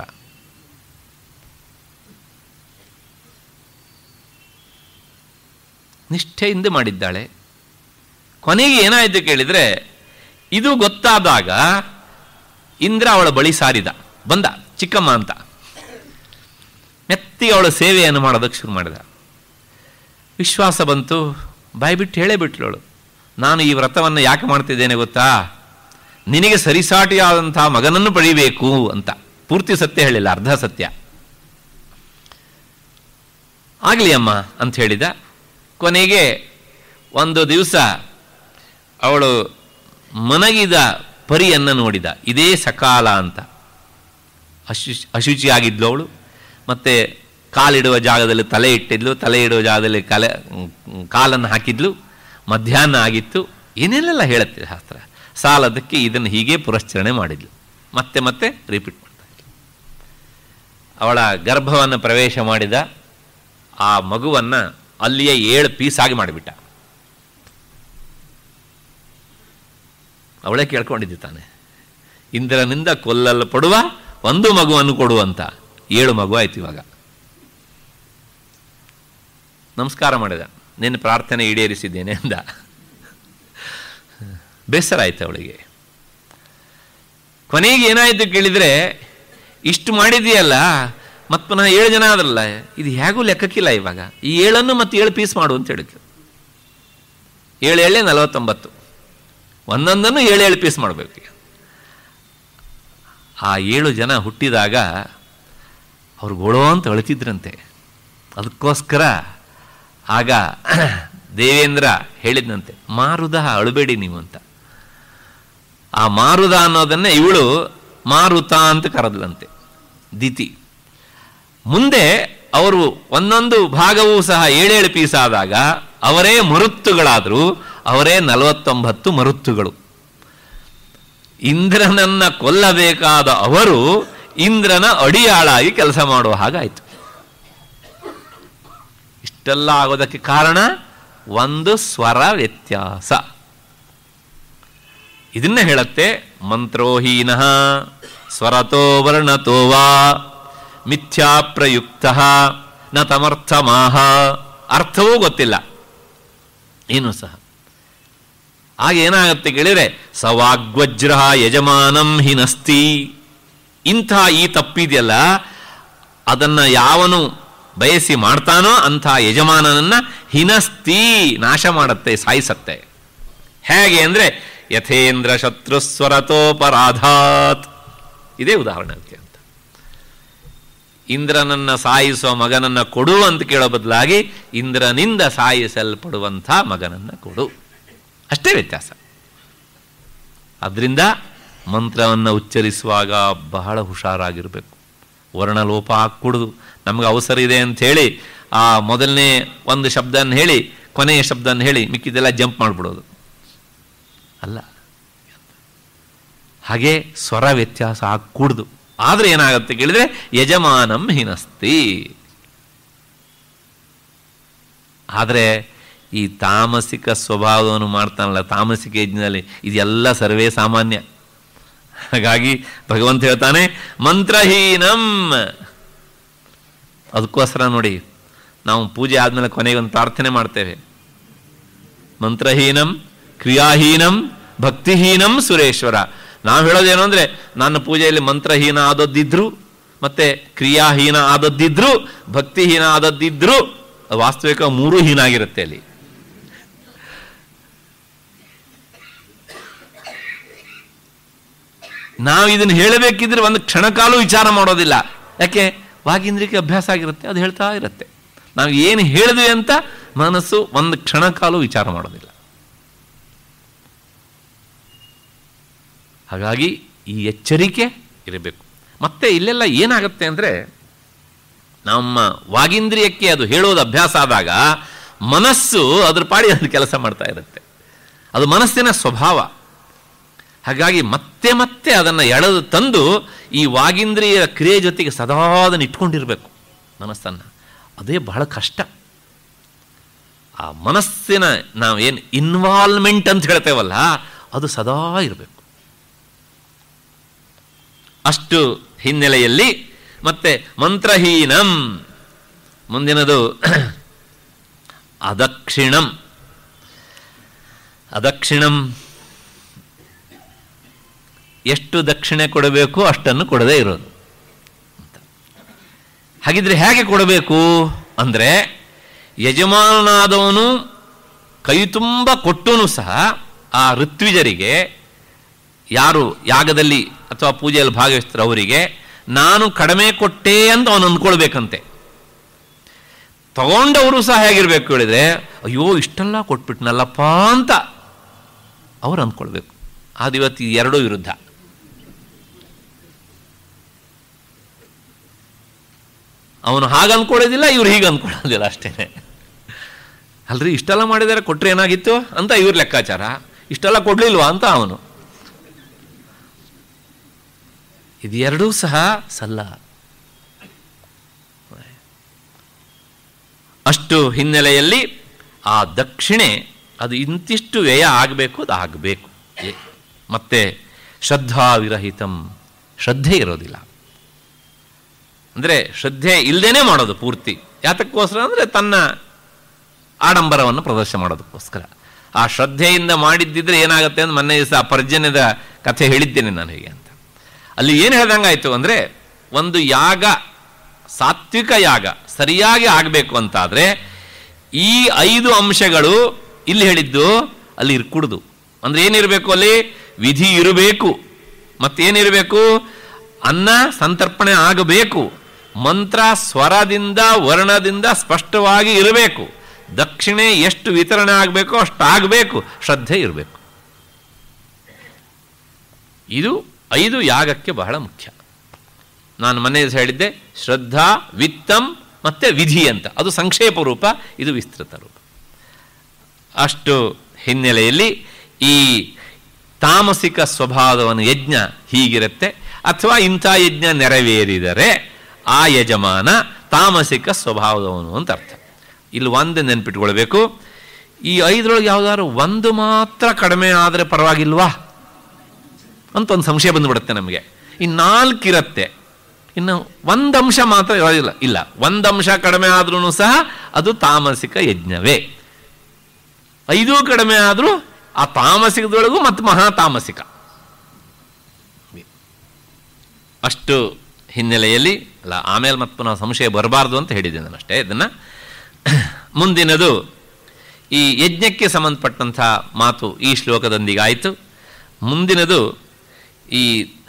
ನಿಷ್ಠೆಯಿಂದ ಮಾಡಿದ್ದಾಳೆ ಕೊನೆಗೆ ಏನಾಯಿತು ಕೇಳಿದರೆ ಇದು ಗೊತ್ತಾದಾಗ ಇಂದ್ರ ಅವಳ ಬಳಿ ಸಾರಿದ ಬಂದ ಚಿಕ್ಕಮ್ಮ ಅಂತ ಮೆತ್ತಿಗೆ ಅವಳ ಸೇವೆಯನ್ನು ಮಾಡೋದಕ್ಕೆ ಶುರು ಮಾಡಿದ ವಿಶ್ವಾಸ ಬಂತು ಬಾಯ್ಬಿಟ್ಟು ಹೇಳೇ ಬಿಟ್ಲವಳು ನಾನು ಈ ವ್ರತವನ್ನು ಯಾಕೆ ಮಾಡ್ತಿದ್ದೇನೆ ಗೊತ್ತಾ ನಿನಗೆ ಸರಿಸಾಟಿಯಾದಂಥ ಮಗನನ್ನು ಪಡಿಬೇಕು ಅಂತ ಪೂರ್ತಿ ಸತ್ಯ ಹೇಳಿಲ್ಲ ಅರ್ಧ ಸತ್ಯ ಆಗಲಿ ಅಮ್ಮ ಅಂತ ಹೇಳಿದ ಕೊನೆಗೆ ಒಂದು ದಿವಸ ಅವಳು ಮನಗಿದ ಪರಿಯನ್ನು ನೋಡಿದ ಇದೇ ಸಕಾಲ ಅಂತ ಅಶು ಅಶುಚಿಯಾಗಿದ್ಲು ಅವಳು ಮತ್ತು ಕಾಲಿಡುವ ಜಾಗದಲ್ಲಿ ತಲೆ ಇಟ್ಟಿದ್ಲು ತಲೆ ಇಡುವ ಜಾಗದಲ್ಲಿ ಕಲೆ ಕಾಲನ್ನು ಹಾಕಿದ್ಲು ಮಧ್ಯಾಹ್ನ ಆಗಿತ್ತು ಏನೇನೆಲ್ಲ ಹೇಳುತ್ತೆ ಶಾಸ್ತ್ರ ಸಾಲದಕ್ಕೆ ಇದನ್ನು ಹೀಗೆ ಪುರಸ್ಚರಣೆ ಮಾಡಿದ್ಲು ಮತ್ತೆ ಮತ್ತೆ ರಿಪೀಟ್ ಮಾಡ್ತಾ ಇದ್ಲು. ಅವಳ ಗರ್ಭವನ್ನು ಪ್ರವೇಶ ಮಾಡಿದ ಆ ಮಗುವನ್ನು ಅಲ್ಲಿಯೇ ಏಳು ಪೀಸಾಗಿ ಮಾಡಿಬಿಟ್ಟ ಅವಳೇ ಕೇಳ್ಕೊಂಡಿದ್ದು ತಾನೆ ಇಂದ್ರನಿಂದ ಕೊಲ್ಲಲ್ಪಡುವ ಒಂದು ಮಗುವನ್ನು ಕೊಡುವಂತ ಏಳು ಮಗು ಆಯ್ತು ಇವಾಗ ನಮಸ್ಕಾರ ಮಾಡಿದ ನಿನ್ನ ಪ್ರಾರ್ಥನೆ ಈಡೇರಿಸಿದ್ದೇನೆ ಅಂದ ಬೇಸರ ಆಯ್ತು ಅವಳಿಗೆ ಕೊನೆಗೆ ಏನಾಯಿತು ಕೇಳಿದರೆ ಇಷ್ಟು ಮಾಡಿದೆಯಲ್ಲ ಮತ್ತು ಪುನಃ ಏಳು ಜನ ಆದ್ರಲ್ಲ ಇದು ಹೇಗೂ ಲೆಕ್ಕಕ್ಕಿಲ್ಲ ಇವಾಗ ಈ ಏಳನ್ನು ಮತ್ತೆ ಏಳು ಪೀಸ್ ಮಾಡು ಅಂತ ಹೇಳಿದ್ರು ಏಳು ಏಳೆ ನಲವತ್ತೊಂಬತ್ತು ಒಂದೊಂದನ್ನು ಏಳು ಏಳು ಪೀಸ್ ಮಾಡಬೇಕು ಈಗ ಆ ಏಳು ಜನ ಹುಟ್ಟಿದಾಗ ಅವ್ರು ಗೋಳೋ ಅಂತ ಅಳ್ತಿದ್ರಂತೆ ಅದಕ್ಕೋಸ್ಕರ ಆಗ ದೇವೇಂದ್ರ ಹೇಳಿದ್ನಂತೆ ಮಾರುದ ಅಳಬೇಡಿ ನೀವು ಅಂತ ಆ ಮಾರುದ ಅನ್ನೋದನ್ನೇ ಇವಳು ಮಾರುತ ಅಂತ ಕರೆದ್ಲಂತೆ ದಿತಿ ಮುಂದೆ ಅವರು ಒಂದೊಂದು ಭಾಗವೂ ಸಹ ಏಳೇಳು ಪೀಸ್ ಆದಾಗ ಅವರೇ ಮರುತ್ತುಗಳಾದರೂ ಅವರೇ ನಲವತ್ತೊಂಬತ್ತು ಮರುತ್ತುಗಳು ಇಂದ್ರನನ್ನ ಕೊಲ್ಲಬೇಕಾದ ಅವರು ಇಂದ್ರನ ಅಡಿಯಾಳಾಗಿ ಕೆಲಸ ಮಾಡುವ ಹಾಗಾಯಿತು ಇಷ್ಟೆಲ್ಲ ಆಗೋದಕ್ಕೆ ಕಾರಣ ಒಂದು ಸ್ವರ ವ್ಯತ್ಯಾಸ ಇದನ್ನ ಹೇಳತ್ತೆ ಮಂತ್ರೋಹೀನ ಸ್ವರತೋ ವರ್ಣತೋ ವಾ ಮಿಥ್ಯಾ ಪ್ರಯುಕ್ತ ನ ತಮರ್ಥಮಾಹ ಅರ್ಥವೂ ಗೊತ್ತಿಲ್ಲ ಏನು ಸಹ ಆಗ ಏನಾಗುತ್ತೆ ಕೇಳಿದ್ರೆ ಸವಾಗ್ವಜ್ರ ಯಜಮಾನಂ ಹಿನಸ್ತಿ ಇಂಥ ಈ ತಪ್ಪಿದೆಯಲ್ಲ ಅದನ್ನ ಯಾವನು ಬಯಸಿ ಮಾಡ್ತಾನೋ ಅಂಥ ಯಜಮಾನನನ್ನ ಹಿನಸ್ತಿ ನಾಶ ಮಾಡುತ್ತೆ ಸಾಯಿಸತ್ತೆ ಹೇಗೆ ಅಂದ್ರೆ ಯಥೇಂದ್ರ ಶತ್ರುಸ್ವರತೋಪರಾಧಾತ್ ಇದೇ ಉದಾಹರಣೆ ಅದಕ್ಕೆ ಅಂತ ಇಂದ್ರನನ್ನ ಸಾಯಿಸುವ ಮಗನನ್ನ ಕೊಡು ಅಂತ ಕೇಳೋ ಬದಲಾಗಿ ಇಂದ್ರನಿಂದ ಸಾಯಿಸಲ್ಪಡುವಂಥ ಮಗನನ್ನ ಕೊಡು ಅಷ್ಟೇ ವ್ಯತ್ಯಾಸ ಅದರಿಂದ ಮಂತ್ರವನ್ನು ಉಚ್ಚರಿಸುವಾಗ ಬಹಳ ಹುಷಾರಾಗಿರಬೇಕು ವರ್ಣಲೋಪ ಹಾಕೂಡುದು ನಮಗೆ ಅವಸರ ಇದೆ ಅಂತ ಹೇಳಿ ಆ ಮೊದಲನೇ ಒಂದು ಶಬ್ದನ ಹೇಳಿ ಕೊನೆಯ ಶಬ್ದನ ಹೇಳಿ ಮಿಕ್ಕಿದೆಲ್ಲ ಜಂಪ್ ಮಾಡಿಬಿಡೋದು ಅಲ್ಲ ಹಾಗೆ ಸ್ವರ ವ್ಯತ್ಯಾಸ ಹಾಕೂಡ್ದು ಆದರೆ ಏನಾಗುತ್ತೆ ಕೇಳಿದ್ರೆ ಯಜಮಾನಂ ಹಿನಸ್ತಿ ಆದರೆ ಈ ತಾಮಸಿಕ ಸ್ವಭಾವವನ್ನು ಮಾಡ್ತಾನಲ್ಲ ತಾಮಸಿಕ ಯಜ್ಞದಲ್ಲಿ ಇದೆಲ್ಲ ಸರ್ವೇ ಸಾಮಾನ್ಯ ಹಾಗಾಗಿ ಭಗವಂತ ಹೇಳ್ತಾನೆ ಮಂತ್ರಹೀನಂ ಅದಕ್ಕೋಸ್ಕರ ನೋಡಿ ನಾವು ಪೂಜೆ ಆದಮೇಲೆ ಕೊನೆಗೆ ಒಂದು ಪ್ರಾರ್ಥನೆ ಮಾಡ್ತೇವೆ ಮಂತ್ರಹೀನಂ ಕ್ರಿಯಾಹೀನಂ ಭಕ್ತಿಹೀನಂ ಸುರೇಶ್ವರ ನಾವು ಹೇಳೋದೇನು ಅಂದರೆ ನನ್ನ ಪೂಜೆಯಲ್ಲಿ ಮಂತ್ರಹೀನ ಆದದ್ದಿದ್ರು ಮತ್ತೆ ಕ್ರಿಯಾಹೀನ ಆದದ್ದಿದ್ರು ಭಕ್ತಿಹೀನ ಆದದ್ದಿದ್ರು ವಾಸ್ತವಿಕ ಮೂರೂ ಹೀನಾಗಿರುತ್ತೆ ಅಲ್ಲಿ ನಾವು ಇದನ್ನು ಹೇಳಬೇಕಿದ್ರೆ ಒಂದು ಕ್ಷಣಕಾಲೂ ವಿಚಾರ ಮಾಡೋದಿಲ್ಲ ಯಾಕೆ ವಾಗಿಂದ್ರಿಕೆ ಅಭ್ಯಾಸ ಆಗಿರುತ್ತೆ ಅದು ಹೇಳ್ತಾ ಇರುತ್ತೆ ನಾವು ಏನು ಹೇಳಿದ್ವಿ ಅಂತ ಮನಸ್ಸು ಒಂದು ಕ್ಷಣಕಾಲೂ ವಿಚಾರ ಮಾಡೋದಿಲ್ಲ ಹಾಗಾಗಿ ಈ ಎಚ್ಚರಿಕೆ ಇರಬೇಕು ಮತ್ತೆ ಇಲ್ಲೆಲ್ಲ ಏನಾಗುತ್ತೆ ಅಂದರೆ ನಮ್ಮ ವಾಗಿಂದ್ರಿಯಕ್ಕೆ ಅದು ಹೇಳೋದು ಅಭ್ಯಾಸ ಆದಾಗ ಮನಸ್ಸು ಅದ್ರ ಪಾಡಿ ಅದು ಕೆಲಸ ಮಾಡ್ತಾ ಇರುತ್ತೆ ಅದು ಮನಸ್ಸಿನ ಸ್ವಭಾವ ಹಾಗಾಗಿ ಮತ್ತೆ ಮತ್ತೆ ಅದನ್ನು ಎಳೆದು ತಂದು ಈ ವಾಗಿಂದ್ರಿಯ ಕ್ರಿಯೆ ಜೊತೆಗೆ ಸದಾ ಅದನ್ನು ಇಟ್ಕೊಂಡಿರಬೇಕು ಮನಸ್ಸನ್ನು ಅದೇ ಬಹಳ ಕಷ್ಟ ಆ ಮನಸ್ಸಿನ ನಾವೇನು ಇನ್ವಾಲ್ವ್ಮೆಂಟ್ ಅಂತ ಹೇಳ್ತೇವಲ್ಲ ಅದು ಸದಾ ಇರಬೇಕು ಅಷ್ಟು ಹಿನ್ನೆಲೆಯಲ್ಲಿ ಮತ್ತೆ ಮಂತ್ರಹೀನಂ ಮುಂದಿನದು ಅದಕ್ಷಿಣಂ ಅದಕ್ಷಿಣಂ ಎಷ್ಟು ದಕ್ಷಿಣೆ ಕೊಡಬೇಕು ಅಷ್ಟನ್ನು ಕೊಡದೇ ಇರೋದು ಅಂತ. ಹಾಗಿದ್ರೆ ಹೇಗೆ ಕೊಡಬೇಕು ಅಂದರೆ ಯಜಮಾನನಾದವನು ಕೈ ತುಂಬ ಕೊಟ್ಟೂ ಸಹ ಆ ಋತ್ವಿಜರಿಗೆ ಯಾರು ಯಾಗದಲ್ಲಿ ಅಥವಾ ಪೂಜೆಯಲ್ಲಿ ಭಾಗವಹಿಸ್ತಾರೆ ಅವರಿಗೆ ನಾನು ಕಡಿಮೆ ಕೊಟ್ಟೆ ಅಂತ ಅವನು ಅಂದ್ಕೊಳ್ಬೇಕಂತೆ ತಗೊಂಡವರು ಸಹ ಹೇಗಿರ್ಬೇಕು ಹೇಳಿದ್ರೆ ಅಯ್ಯೋ ಇಷ್ಟೆಲ್ಲ ಕೊಟ್ಬಿಟ್ನಲ್ಲಪ್ಪ ಅಂತ ಅವ್ರು ಅಂದ್ಕೊಳ್ಬೇಕು ಅದು ಇವತ್ತು ಈ ಎರಡೂ ವಿರುದ್ಧ ಅವನು ಹಾಗೆ ಅಂದ್ಕೊಳ್ಳೋದಿಲ್ಲ ಇವ್ರು ಹೀಗೆ ಅಂದ್ಕೊಳ್ಳೋದಿಲ್ಲ ಅಷ್ಟೇನೆ ಅಲ್ರಿ ಇಷ್ಟೆಲ್ಲ ಮಾಡಿದರೆ ಕೊಟ್ಟರೆ ಏನಾಗಿತ್ತು ಅಂತ ಇವ್ರ ಲೆಕ್ಕಾಚಾರ ಇಷ್ಟೆಲ್ಲ ಕೊಡ್ಲಿಲ್ವಾ ಅಂತ ಅವನು ಇದು ಎರಡೂ ಸಹ ಸಲ್ಲ ಅಷ್ಟು ಹಿನ್ನೆಲೆಯಲ್ಲಿ ಆ ದಕ್ಷಿಣೆ ಅದು ಇಂತಿಷ್ಟು ವ್ಯಯ ಆಗಬೇಕು ಅದು ಆಗಬೇಕು ಮತ್ತೆ ಶ್ರದ್ಧಾವಿರಹಿತಂ ಶ್ರದ್ಧೆ ಇರೋದಿಲ್ಲ ಅಂದರೆ ಶ್ರದ್ಧೆ ಇಲ್ಲದೇನೆ ಮಾಡೋದು ಪೂರ್ತಿ ಯಾತಕ್ಕೋಸ್ಕರ ಅಂದರೆ ತನ್ನ ಆಡಂಬರವನ್ನು ಪ್ರದರ್ಶನ ಮಾಡೋದಕ್ಕೋಸ್ಕರ ಆ ಶ್ರದ್ಧೆಯಿಂದ ಮಾಡಿದ್ದಿದ್ರೆ ಏನಾಗುತ್ತೆ ಅಂತ ಮೊನ್ನೆ ದಿವಸ ಆ ಪರ್ಜನ್ಯದ ಕಥೆ ಹೇಳಿದ್ದೇನೆ ನಾನು ಹೇಗೆ ಅಂತ ಅಲ್ಲಿ ಏನು ಹೇಳ್ದಂಗಾಯ್ತು ಅಂದರೆ ಒಂದು ಯಾಗ ಸಾತ್ವಿಕ ಯಾಗ ಸರಿಯಾಗಿ ಆಗಬೇಕು ಅಂತಾದರೆ ಈ ಐದು ಅಂಶಗಳು ಇಲ್ಲಿ ಹೇಳಿದ್ದು ಅಲ್ಲಿ ಇರ್ಕೂಡ್ದು ಅಂದ್ರೆ ಏನಿರಬೇಕು ಅಲ್ಲಿ ವಿಧಿ ಇರಬೇಕು ಮತ್ತೇನಿರಬೇಕು ಅನ್ನ ಸಂತರ್ಪಣೆ ಆಗಬೇಕು ಮಂತ್ರ ಸ್ವರದಿಂದ ವರ್ಣದಿಂದ ಸ್ಪಷ್ಟವಾಗಿ ಇರಬೇಕು ದಕ್ಷಿಣೆ ಎಷ್ಟು ವಿತರಣೆ ಆಗಬೇಕೋ ಅಷ್ಟು ಆಗಬೇಕು ಶ್ರದ್ಧೆ ಇರಬೇಕು ಇದು ಐದು ಯಾಗಕ್ಕೆ ಬಹಳ ಮುಖ್ಯ ನಾನು ಮೊನ್ನೆ ದಿವಸ ಹೇಳಿದ್ದೆ ಶ್ರದ್ಧಾ ವಿತ್ತಂ ಮತ್ತೆ ವಿಧಿ ಅಂತ ಅದು ಸಂಕ್ಷೇಪ ರೂಪ ಇದು ವಿಸ್ತೃತ ರೂಪ ಅಷ್ಟು ಹಿನ್ನೆಲೆಯಲ್ಲಿ ಈ ತಾಮಸಿಕ ಸ್ವಭಾವವನ್ನು ಯಜ್ಞ ಹೀಗಿರುತ್ತೆ ಅಥವಾ ಇಂಥ ಯಜ್ಞ ನೆರವೇರಿದರೆ ಆ ಯಜಮಾನ ತಾಮಸಿಕ ಸ್ವಭಾವದವನು ಅಂತ ಅರ್ಥ ಇಲ್ಲಿ ಒಂದು ನೆನ್ಪಿಟ್ಕೊಳ್ಬೇಕು ಈ ಐದರೊಳಗೆ ಯಾವ್ದಾದ್ರು ಒಂದು ಮಾತ್ರ ಕಡಿಮೆ ಆದರೆ ಪರವಾಗಿಲ್ವಾ ಅಂತ ಒಂದು ಸಂಶಯ ಬಂದುಬಿಡುತ್ತೆ ನಮಗೆ ಈ ನಾಲ್ಕಿರತ್ತೆ ಇನ್ನು ಒಂದು ಅಂಶ ಮಾತ್ರ ಇರೋದಿಲ್ಲ ಇಲ್ಲ ಒಂದು ಅಂಶ ಕಡಿಮೆ ಆದ್ರೂ ಸಹ ಅದು ತಾಮಸಿಕ ಯಜ್ಞವೇ ಐದು ಕಡಿಮೆ ಆದರೂ ಆ ತಾಮಸಿಕದೊಳಗೂ ಮತ್ತು ಮಹಾ ತಾಮಸಿಕ ಅಷ್ಟು ಹಿನ್ನೆಲೆಯಲ್ಲಿ ಅಲ್ಲ ಆಮೇಲೆ ಮತ್ತು ನಾವು ಸಂಶಯ ಬರಬಾರ್ದು ಅಂತ ಹೇಳಿದ್ದೆ ನಾನು ಅಷ್ಟೇ ಇದನ್ನು ಮುಂದಿನದು ಈ ಯಜ್ಞಕ್ಕೆ ಸಂಬಂಧಪಟ್ಟಂಥ ಮಾತು ಈ ಶ್ಲೋಕದೊಂದಿಗೆ ಆಯಿತು ಮುಂದಿನದು ಈ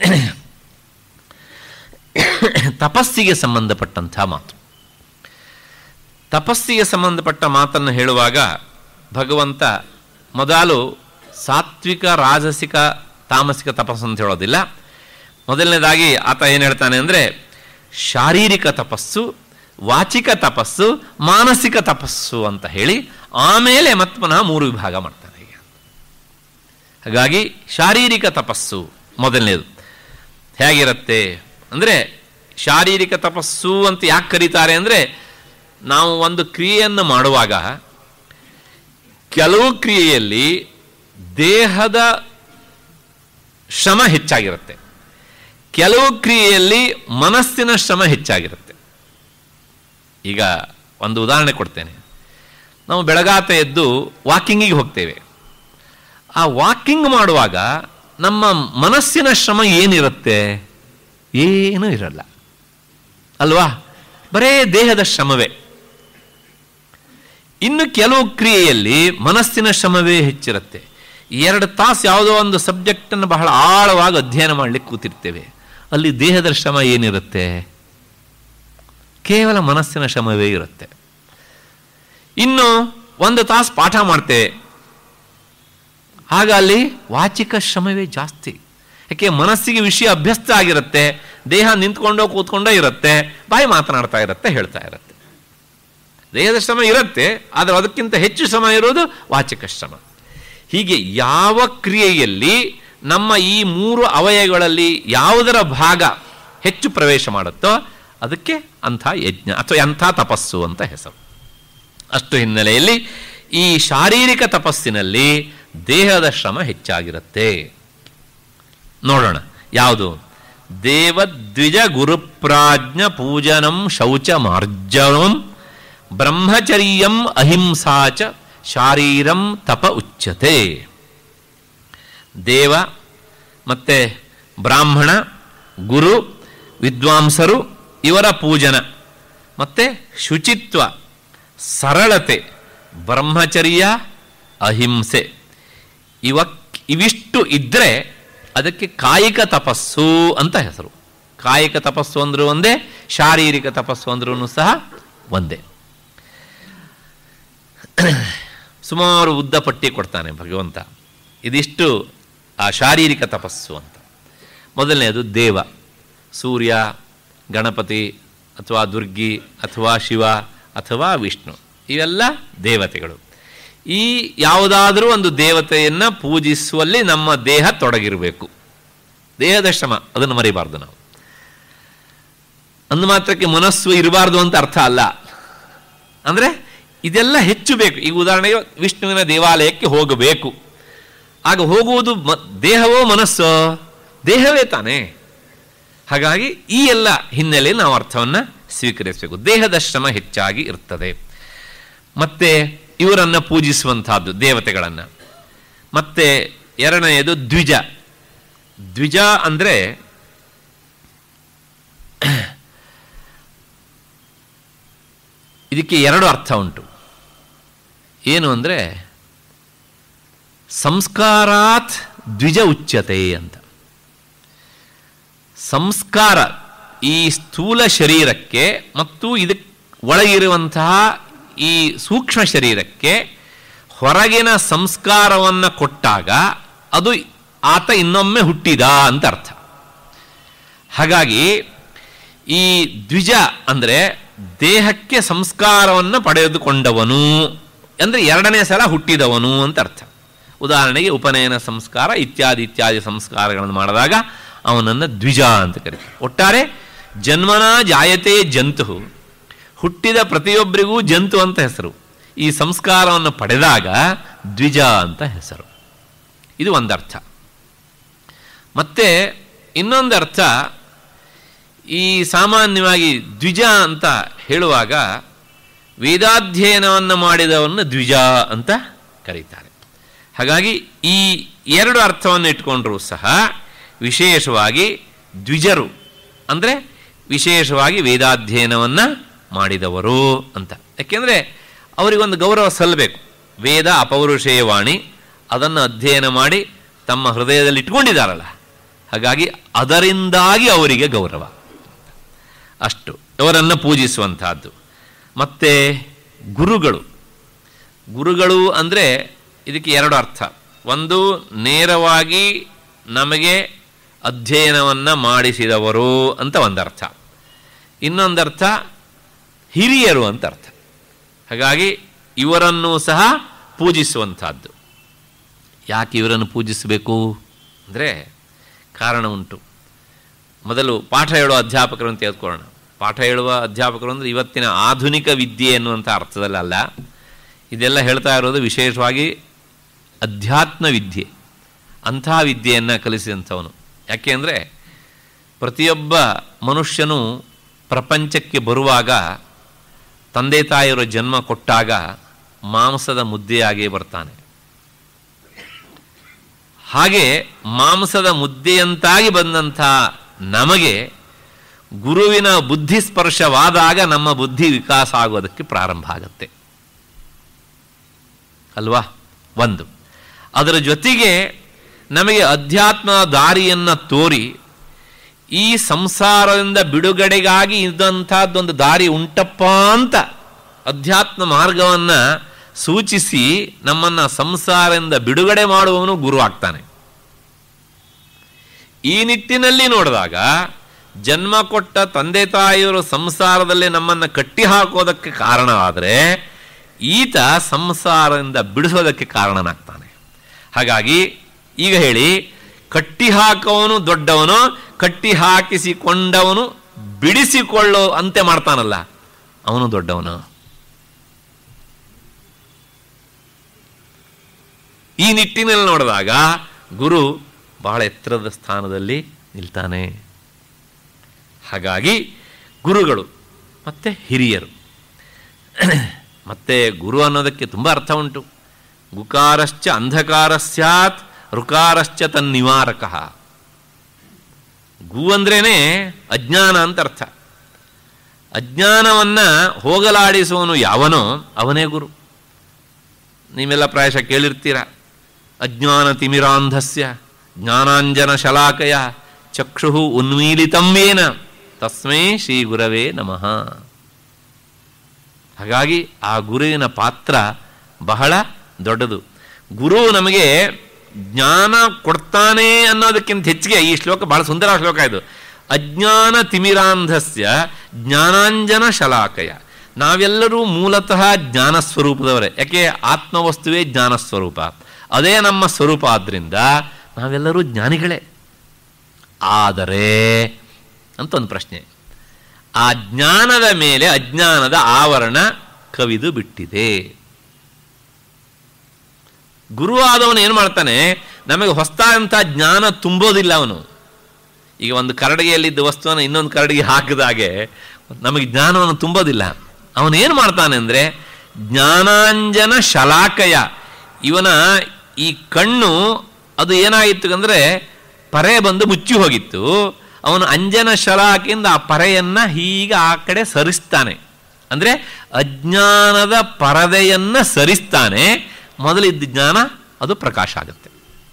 ತಪಸ್ಸಿಗೆ ಸಂಬಂಧಪಟ್ಟಂಥ ಮಾತು ತಪಸ್ಸಿಗೆ ಸಂಬಂಧಪಟ್ಟ ಮಾತನ್ನು ಹೇಳುವಾಗ ಭಗವಂತ ಮೊದಲು ಸಾತ್ವಿಕ ರಾಜಸಿಕ ತಾಮಸಿಕ ತಪಸ್ಸು ಅಂತ ಹೇಳೋದಿಲ್ಲ ಮೊದಲನೇದಾಗಿ ಆತ ಏನು ಹೇಳ್ತಾನೆ ಅಂದರೆ ಶಾರೀರಿಕ ತಪಸ್ಸು ವಾಚಿಕ ತಪಸ್ಸು ಮಾನಸಿಕ ತಪಸ್ಸು ಅಂತ ಹೇಳಿ ಆಮೇಲೆ ಮತ್ತೆ ಪುನಃ ಮೂರು ವಿಭಾಗ ಮಾಡ್ತಾನೆ ಈಗ ಹಾಗಾಗಿ ಶಾರೀರಿಕ ತಪಸ್ಸು ಮೊದಲನೇದು ಹೇಗಿರುತ್ತೆ ಅಂದರೆ ಶಾರೀರಿಕ ತಪಸ್ಸು ಅಂತ ಯಾಕೆ ಕರೀತಾರೆ ಅಂದರೆ ನಾವು ಒಂದು ಕ್ರಿಯೆಯನ್ನು ಮಾಡುವಾಗ ಕೆಲವು ಕ್ರಿಯೆಯಲ್ಲಿ ದೇಹದ ಶ್ರಮ ಹೆಚ್ಚಾಗಿರುತ್ತೆ ಕೆಲವು ಕ್ರಿಯೆಯಲ್ಲಿ ಮನಸ್ಸಿನ ಶ್ರಮ ಹೆಚ್ಚಾಗಿರುತ್ತೆ ಈಗ ಒಂದು ಉದಾಹರಣೆ ಕೊಡ್ತೇನೆ ನಾವು ಬೆಳಗಾತ ಎದ್ದು ವಾಕಿಂಗಿಗೆ ಹೋಗ್ತೇವೆ ಆ ವಾಕಿಂಗ್ ಮಾಡುವಾಗ ನಮ್ಮ ಮನಸ್ಸಿನ ಶ್ರಮ ಏನಿರುತ್ತೆ ಏನೂ ಇರಲ್ಲ ಅಲ್ವಾ ಬರೇ ದೇಹದ ಶ್ರಮವೇ ಇನ್ನು ಕೆಲವು ಕ್ರಿಯೆಯಲ್ಲಿ ಮನಸ್ಸಿನ ಶ್ರಮವೇ ಹೆಚ್ಚಿರುತ್ತೆ ಎರಡು ತಾಸು ಯಾವುದೋ ಒಂದು ಸಬ್ಜೆಕ್ಟನ್ನು ಬಹಳ ಆಳವಾಗಿ ಅಧ್ಯಯನ ಮಾಡಲಿಕ್ಕೆ ಕೂತಿರ್ತೇವೆ ಅಲ್ಲಿ ದೇಹದ ಶ್ರಮ ಏನಿರುತ್ತೆ ಕೇವಲ ಮನಸ್ಸಿನ ಶ್ರಮವೇ ಇರುತ್ತೆ ಇನ್ನು ಒಂದು ತಾಸು ಪಾಠ ಮಾಡ್ತೇವೆ ಆಗ ಅಲ್ಲಿ ವಾಚಿಕ ಶ್ರಮವೇ ಜಾಸ್ತಿ ಯಾಕೆ ಮನಸ್ಸಿಗೆ ವಿಷಯ ಅಭ್ಯಸ್ತ ಆಗಿರುತ್ತೆ ದೇಹ ನಿಂತ್ಕೊಂಡೋ ಕೂತ್ಕೊಂಡೋ ಇರುತ್ತೆ ಬಾಯಿ ಮಾತನಾಡ್ತಾ ಇರುತ್ತೆ ಹೇಳ್ತಾ ಇರುತ್ತೆ ದೇಹದ ಶ್ರಮ ಇರುತ್ತೆ ಆದರೆ ಅದಕ್ಕಿಂತ ಹೆಚ್ಚು ಶ್ರಮ ಇರೋದು ವಾಚಿಕ ಶ್ರಮ ಹೀಗೆ ಯಾವ ಕ್ರಿಯೆಯಲ್ಲಿ ನಮ್ಮ ಈ ಮೂರು ಅವಯಗಳಲ್ಲಿ ಯಾವುದರ ಭಾಗ ಹೆಚ್ಚು ಪ್ರವೇಶ ಮಾಡುತ್ತೋ ಅದಕ್ಕೆ ಅಂಥ ಯಜ್ಞ ಅಥವಾ ಅಂಥ ತಪಸ್ಸು ಅಂತ ಹೆಸರು ಅಷ್ಟು ಹಿನ್ನೆಲೆಯಲ್ಲಿ ಈ ಶಾರೀರಿಕ ತಪಸ್ಸಿನಲ್ಲಿ ದೇಹದ ಶ್ರಮ ಹೆಚ್ಚಾಗಿರುತ್ತೆ ನೋಡೋಣ ಯಾವುದು ದೇವದ್ವಿಜ ಗುರುಪ್ರಾಜ್ಞ ಪೂಜನಂ ಶೌಚ ಮಾರ್ಜನಂ ಬ್ರಹ್ಮಚರ್ಯಂ ಅಹಿಂಸಾ ಚ ಶಾರೀರಂ ತಪ ಉಚ್ಯತೆ ದೇವ ಮತ್ತೆ ಬ್ರಾಹ್ಮಣ ಗುರು ವಿದ್ವಾಂಸರು ಇವರ ಪೂಜನ ಮತ್ತೆ ಶುಚಿತ್ವ ಸರಳತೆ ಬ್ರಹ್ಮಚರ್ಯ ಅಹಿಂಸೆ ಇವ ಇವಿಷ್ಟು ಇದ್ದರೆ ಅದಕ್ಕೆ ಕಾಯಿಕ ತಪಸ್ಸು ಅಂತ ಹೆಸರು ಕಾಯಿಕ ತಪಸ್ಸು ಅಂದ್ರೂ ಒಂದೇ ಶಾರೀರಿಕ ತಪಸ್ಸು ಅಂದ್ರೂ ಸಹ ಒಂದೇ ಸುಮಾರು ಉದ್ದ ಪಟ್ಟಿ ಕೊಡ್ತಾನೆ ಭಗವಂತ ಇದಿಷ್ಟು ಆ ಶಾರೀರಿಕ ತಪಸ್ಸು ಅಂತ ಮೊದಲನೆಯದು ದೇವ ಸೂರ್ಯ ಗಣಪತಿ ಅಥವಾ ದುರ್ಗಿ ಅಥವಾ ಶಿವ ಅಥವಾ ವಿಷ್ಣು ಇವೆಲ್ಲ ದೇವತೆಗಳು ಈ ಯಾವುದಾದರೂ ಒಂದು ದೇವತೆಯನ್ನು ಪೂಜಿಸುವಲ್ಲಿ ನಮ್ಮ ದೇಹ ತೊಡಗಿರಬೇಕು ದೇಹದ ಶ್ರಮ ಅದನ್ನು ಮರಿಬಾರ್ದು ನಾವು ಅಂದು ಮಾತ್ರಕ್ಕೆ ಮನಸ್ಸು ಇರಬಾರ್ದು ಅಂತ ಅರ್ಥ ಅಲ್ಲ ಅಂದರೆ ಇದೆಲ್ಲ ಹೆಚ್ಚು ಬೇಕು ಈಗ ಉದಾಹರಣೆಗೆ ವಿಷ್ಣುವಿನ ದೇವಾಲಯಕ್ಕೆ ಹೋಗಬೇಕು ಆಗ ಹೋಗುವುದು ಮ ದೇಹವೋ ಮನಸ್ಸೋ ದೇಹವೇ ತಾನೇ ಹಾಗಾಗಿ ಈ ಎಲ್ಲ ಹಿನ್ನೆಲೆ ನಾವು ಅರ್ಥವನ್ನು ಸ್ವೀಕರಿಸಬೇಕು ದೇಹದ ಶ್ರಮ ಹೆಚ್ಚಾಗಿ ಇರ್ತದೆ ಮತ್ತೆ ಇವರನ್ನು ಪೂಜಿಸುವಂತಹದ್ದು ದೇವತೆಗಳನ್ನು ಮತ್ತೆ ಎರಡನೆಯದು ದ್ವಿಜ ದ್ವಿಜ ಅಂದರೆ ಇದಕ್ಕೆ ಎರಡು ಅರ್ಥ ಉಂಟು ಏನು ಅಂದರೆ ಸಂಸ್ಕಾರಾತ್ ದ್ವಿಜ ಉಚ್ಯತೆ ಅಂತ ಸಂಸ್ಕಾರ ಈ ಸ್ಥೂಲ ಶರೀರಕ್ಕೆ ಮತ್ತು ಇದಕ್ಕೆ ಒಳಗಿರುವಂತಹ ಈ ಸೂಕ್ಷ್ಮ ಶರೀರಕ್ಕೆ ಹೊರಗಿನ ಸಂಸ್ಕಾರವನ್ನು ಕೊಟ್ಟಾಗ ಅದು ಆತ ಇನ್ನೊಮ್ಮೆ ಹುಟ್ಟಿದ ಅಂತ ಅರ್ಥ ಹಾಗಾಗಿ ಈ ದ್ವಿಜ ಅಂದರೆ ದೇಹಕ್ಕೆ ಸಂಸ್ಕಾರವನ್ನು ಪಡೆದುಕೊಂಡವನು ಅಂದರೆ ಎರಡನೇ ಸಲ ಹುಟ್ಟಿದವನು ಅಂತ ಅರ್ಥ ಉದಾಹರಣೆಗೆ ಉಪನಯನ ಸಂಸ್ಕಾರ ಇತ್ಯಾದಿ ಇತ್ಯಾದಿ ಸಂಸ್ಕಾರಗಳನ್ನು ಮಾಡಿದಾಗ ಅವನನ್ನು ದ್ವಿಜ ಅಂತ ಕರೀತಾರೆ ಒಟ್ಟಾರೆ ಜನ್ಮನ ಜಾಯತೆ ಜಂತು ಹುಟ್ಟಿದ ಪ್ರತಿಯೊಬ್ಬರಿಗೂ ಜಂತು ಅಂತ ಹೆಸರು ಈ ಸಂಸ್ಕಾರವನ್ನು ಪಡೆದಾಗ ದ್ವಿಜ ಅಂತ ಹೆಸರು ಇದು ಒಂದರ್ಥ ಮತ್ತೆ ಇನ್ನೊಂದು ಅರ್ಥ ಈ ಸಾಮಾನ್ಯವಾಗಿ ದ್ವಿಜ ಅಂತ ಹೇಳುವಾಗ ವೇದಾಧ್ಯಯನವನ್ನು ಮಾಡಿದವನ್ನು ದ್ವಿಜ ಅಂತ ಕರೀತಾರೆ ಹಾಗಾಗಿ ಈ ಎರಡು ಅರ್ಥವನ್ನು ಇಟ್ಕೊಂಡ್ರೂ ಸಹ ವಿಶೇಷವಾಗಿ ದ್ವಿಜರು ಅಂದರೆ ವಿಶೇಷವಾಗಿ ವೇದಾಧ್ಯಯನವನ್ನು ಮಾಡಿದವರು ಅಂತ ಯಾಕೆಂದರೆ ಅವರಿಗೊಂದು ಗೌರವ ಸಲ್ಲಬೇಕು ವೇದ ಅಪೌರುಷೇಯವಾಣಿ ಅದನ್ನು ಅಧ್ಯಯನ ಮಾಡಿ ತಮ್ಮ ಹೃದಯದಲ್ಲಿ ಇಟ್ಕೊಂಡಿದ್ದಾರಲ್ಲ ಹಾಗಾಗಿ ಅದರಿಂದಾಗಿ ಅವರಿಗೆ ಗೌರವ ಅಷ್ಟು ಅವರನ್ನು ಪೂಜಿಸುವಂತಹದ್ದು ಮತ್ತು ಗುರುಗಳು ಗುರುಗಳು ಅಂದರೆ ಇದಕ್ಕೆ ಎರಡು ಅರ್ಥ ಒಂದು ನೇರವಾಗಿ ನಮಗೆ ಅಧ್ಯಯನವನ್ನು ಮಾಡಿಸಿದವರು ಅಂತ ಒಂದರ್ಥ ಇನ್ನೊಂದರ್ಥ ಹಿರಿಯರು ಅಂತ ಅರ್ಥ ಹಾಗಾಗಿ ಇವರನ್ನು ಸಹ ಪೂಜಿಸುವಂಥದ್ದು ಯಾಕೆ ಇವರನ್ನು ಪೂಜಿಸಬೇಕು ಅಂದರೆ ಕಾರಣ ಉಂಟು ಮೊದಲು ಪಾಠ ಹೇಳುವ ಅಧ್ಯಾಪಕರು ಅಂತ ತೆಗೆದುಕೊಳ್ಳೋಣ ಪಾಠ ಹೇಳುವ ಅಧ್ಯಾಪಕರು ಅಂದರೆ ಇವತ್ತಿನ ಆಧುನಿಕ ವಿದ್ಯೆ ಎನ್ನುವಂಥ ಅರ್ಥದಲ್ಲಲ್ಲ ಇದೆಲ್ಲ ಹೇಳ್ತಾ ಇರೋದು ವಿಶೇಷವಾಗಿ ಅಧ್ಯಾತ್ಮ ವಿದ್ಯೆ ಅಂಥ ವಿದ್ಯೆಯನ್ನು ಕಲಿಸಿದಂಥವನು ಯಾಕೆಂದರೆ ಪ್ರತಿಯೊಬ್ಬ ಮನುಷ್ಯನು ಪ್ರಪಂಚಕ್ಕೆ ಬರುವಾಗ ತಂದೆ ತಾಯಿಯರ ಜನ್ಮ ಕೊಟ್ಟಾಗ ಮಾಂಸದ ಮುದ್ದೆಯಾಗೇ ಬರ್ತಾನೆ ಹಾಗೆ ಮಾಂಸದ ಮುದ್ದೆಯಂತಾಗಿ ಬಂದಂಥ ನಮಗೆ ಗುರುವಿನ ಬುದ್ಧಿ ಸ್ಪರ್ಶವಾದಾಗ ನಮ್ಮ ಬುದ್ಧಿ ವಿಕಾಸ ಆಗೋದಕ್ಕೆ ಪ್ರಾರಂಭ ಆಗುತ್ತೆ ಅಲ್ವಾ ಒಂದು ಅದರ ಜೊತೆಗೆ ನಮಗೆ ಅಧ್ಯಾತ್ಮ ದಾರಿಯನ್ನು ತೋರಿ ಈ ಸಂಸಾರದಿಂದ ಬಿಡುಗಡೆಗಾಗಿ ಇದ್ದಂಥದ್ದೊಂದು ದಾರಿ ಉಂಟಪ್ಪ ಅಂತ ಅಧ್ಯಾತ್ಮ ಮಾರ್ಗವನ್ನು ಸೂಚಿಸಿ ನಮ್ಮನ್ನು ಸಂಸಾರದಿಂದ ಬಿಡುಗಡೆ ಮಾಡುವವನು ಗುರು ಆಗ್ತಾನೆ ಈ ನಿಟ್ಟಿನಲ್ಲಿ ನೋಡಿದಾಗ ಜನ್ಮ ಕೊಟ್ಟ ತಂದೆ ತಾಯಿಯವರು ಸಂಸಾರದಲ್ಲಿ ನಮ್ಮನ್ನು ಕಟ್ಟಿ ಹಾಕೋದಕ್ಕೆ ಕಾರಣವಾದರೆ ಈತ ಸಂಸಾರದಿಂದ ಬಿಡಿಸೋದಕ್ಕೆ ಕಾರಣನಾಗ್ತಾನೆ ಹಾಗಾಗಿ ಈಗ ಹೇಳಿ ಕಟ್ಟಿ ಹಾಕುವವನು ದೊಡ್ಡವನು ಕಟ್ಟಿ ಹಾಕಿಸಿಕೊಂಡವನು ಬಿಡಿಸಿಕೊಳ್ಳೋ ಅಂತೆ ಮಾಡ್ತಾನಲ್ಲ ಅವನು ದೊಡ್ಡವನು ಈ ನಿಟ್ಟಿನಲ್ಲಿ ನೋಡಿದಾಗ ಗುರು ಬಹಳ ಎತ್ತರದ ಸ್ಥಾನದಲ್ಲಿ ನಿಲ್ತಾನೆ ಹಾಗಾಗಿ ಗುರುಗಳು ಮತ್ತು ಹಿರಿಯರು ಮತ್ತೆ ಗುರು ಅನ್ನೋದಕ್ಕೆ ತುಂಬ ಅರ್ಥ ಉಂಟು ಗುಕಾರಶ್ಚ ಅಂಧಕಾರ ಸ್ಯಾತ್ ಋಕಾರಶ್ಚ ತನ್ನಿವಾರಕ ಗು ಅಂದ್ರೇನೆ ಅಜ್ಞಾನ ಅಂತ ಅರ್ಥ ಅಜ್ಞಾನವನ್ನು ಹೋಗಲಾಡಿಸುವನು ಯಾವನೋ ಅವನೇ ಗುರು ನೀವೆಲ್ಲ ಪ್ರಾಯಶಃ ಕೇಳಿರ್ತೀರ ಅಜ್ಞಾನ ತಿಮಿರಾಂಧಸ್ಯ ಜ್ಞಾನಾಂಜನ ಶಲಾಕಯ ಚಕ್ಷು ಉನ್ಮೀಲಿತಂವೇನ ತಸ್ಮೈ ಶ್ರೀ ಗುರವೇ ನಮಃ ಹಾಗಾಗಿ ಆ ಗುರುವಿನ ಪಾತ್ರ ಬಹಳ ದೊಡ್ಡದು ಗುರು ನಮಗೆ ಜ್ಞಾನ ಕೊಡ್ತಾನೆ ಅನ್ನೋದಕ್ಕಿಂತ ಹೆಚ್ಚಿಗೆ ಈ ಶ್ಲೋಕ ಬಹಳ ಸುಂದರ ಶ್ಲೋಕ ಇದು ಅಜ್ಞಾನ ತಿಮಿರಾಂಧಸ್ಯ ಜ್ಞಾನಾಂಜನ ಶಲಾಕಯ ನಾವೆಲ್ಲರೂ ಮೂಲತಃ ಜ್ಞಾನ ಸ್ವರೂಪದವರೇ ಯಾಕೆ ಆತ್ಮವಸ್ತುವೇ ಜ್ಞಾನ ಸ್ವರೂಪ ಅದೇ ನಮ್ಮ ಸ್ವರೂಪ ಆದ್ದರಿಂದ ನಾವೆಲ್ಲರೂ ಜ್ಞಾನಿಗಳೇ ಆದರೆ ಅಂತ ಒಂದು ಪ್ರಶ್ನೆ ಆ ಜ್ಞಾನದ ಮೇಲೆ ಅಜ್ಞಾನದ ಆವರಣ ಕವಿದು ಬಿಟ್ಟಿದೆ ಗುರು ಆದವನು ಏನು ಮಾಡ್ತಾನೆ ನಮಗೆ ಹೊಸದಾದಂಥ ಜ್ಞಾನ ತುಂಬೋದಿಲ್ಲ ಅವನು ಈಗ ಒಂದು ಕರಡಿಗೆಯಲ್ಲಿದ್ದ ವಸ್ತುವನ್ನು ಇನ್ನೊಂದು ಕರಡಿಗೆ ಹಾಕಿದಾಗೆ ನಮಗೆ ಜ್ಞಾನವನ್ನು ತುಂಬೋದಿಲ್ಲ ಅವನೇನು ಮಾಡ್ತಾನೆ ಅಂದರೆ ಜ್ಞಾನಾಂಜನ ಶಲಾಕಯ ಇವನ ಈ ಕಣ್ಣು ಅದು ಏನಾಗಿತ್ತು ಅಂದರೆ ಪರೆ ಬಂದು ಮುಚ್ಚಿ ಹೋಗಿತ್ತು ಅವನು ಅಂಜನ ಶಲಾಕಿಂದ ಆ ಪರೆಯನ್ನು ಹೀಗೆ ಆ ಕಡೆ ಸರಿಸ್ತಾನೆ ಅಂದರೆ ಅಜ್ಞಾನದ ಪರದೆಯನ್ನು ಸರಿಸ್ತಾನೆ ಮೊದಲಿದ್ದ ಜ್ಞಾನ ಅದು ಪ್ರಕಾಶ ಆಗುತ್ತೆ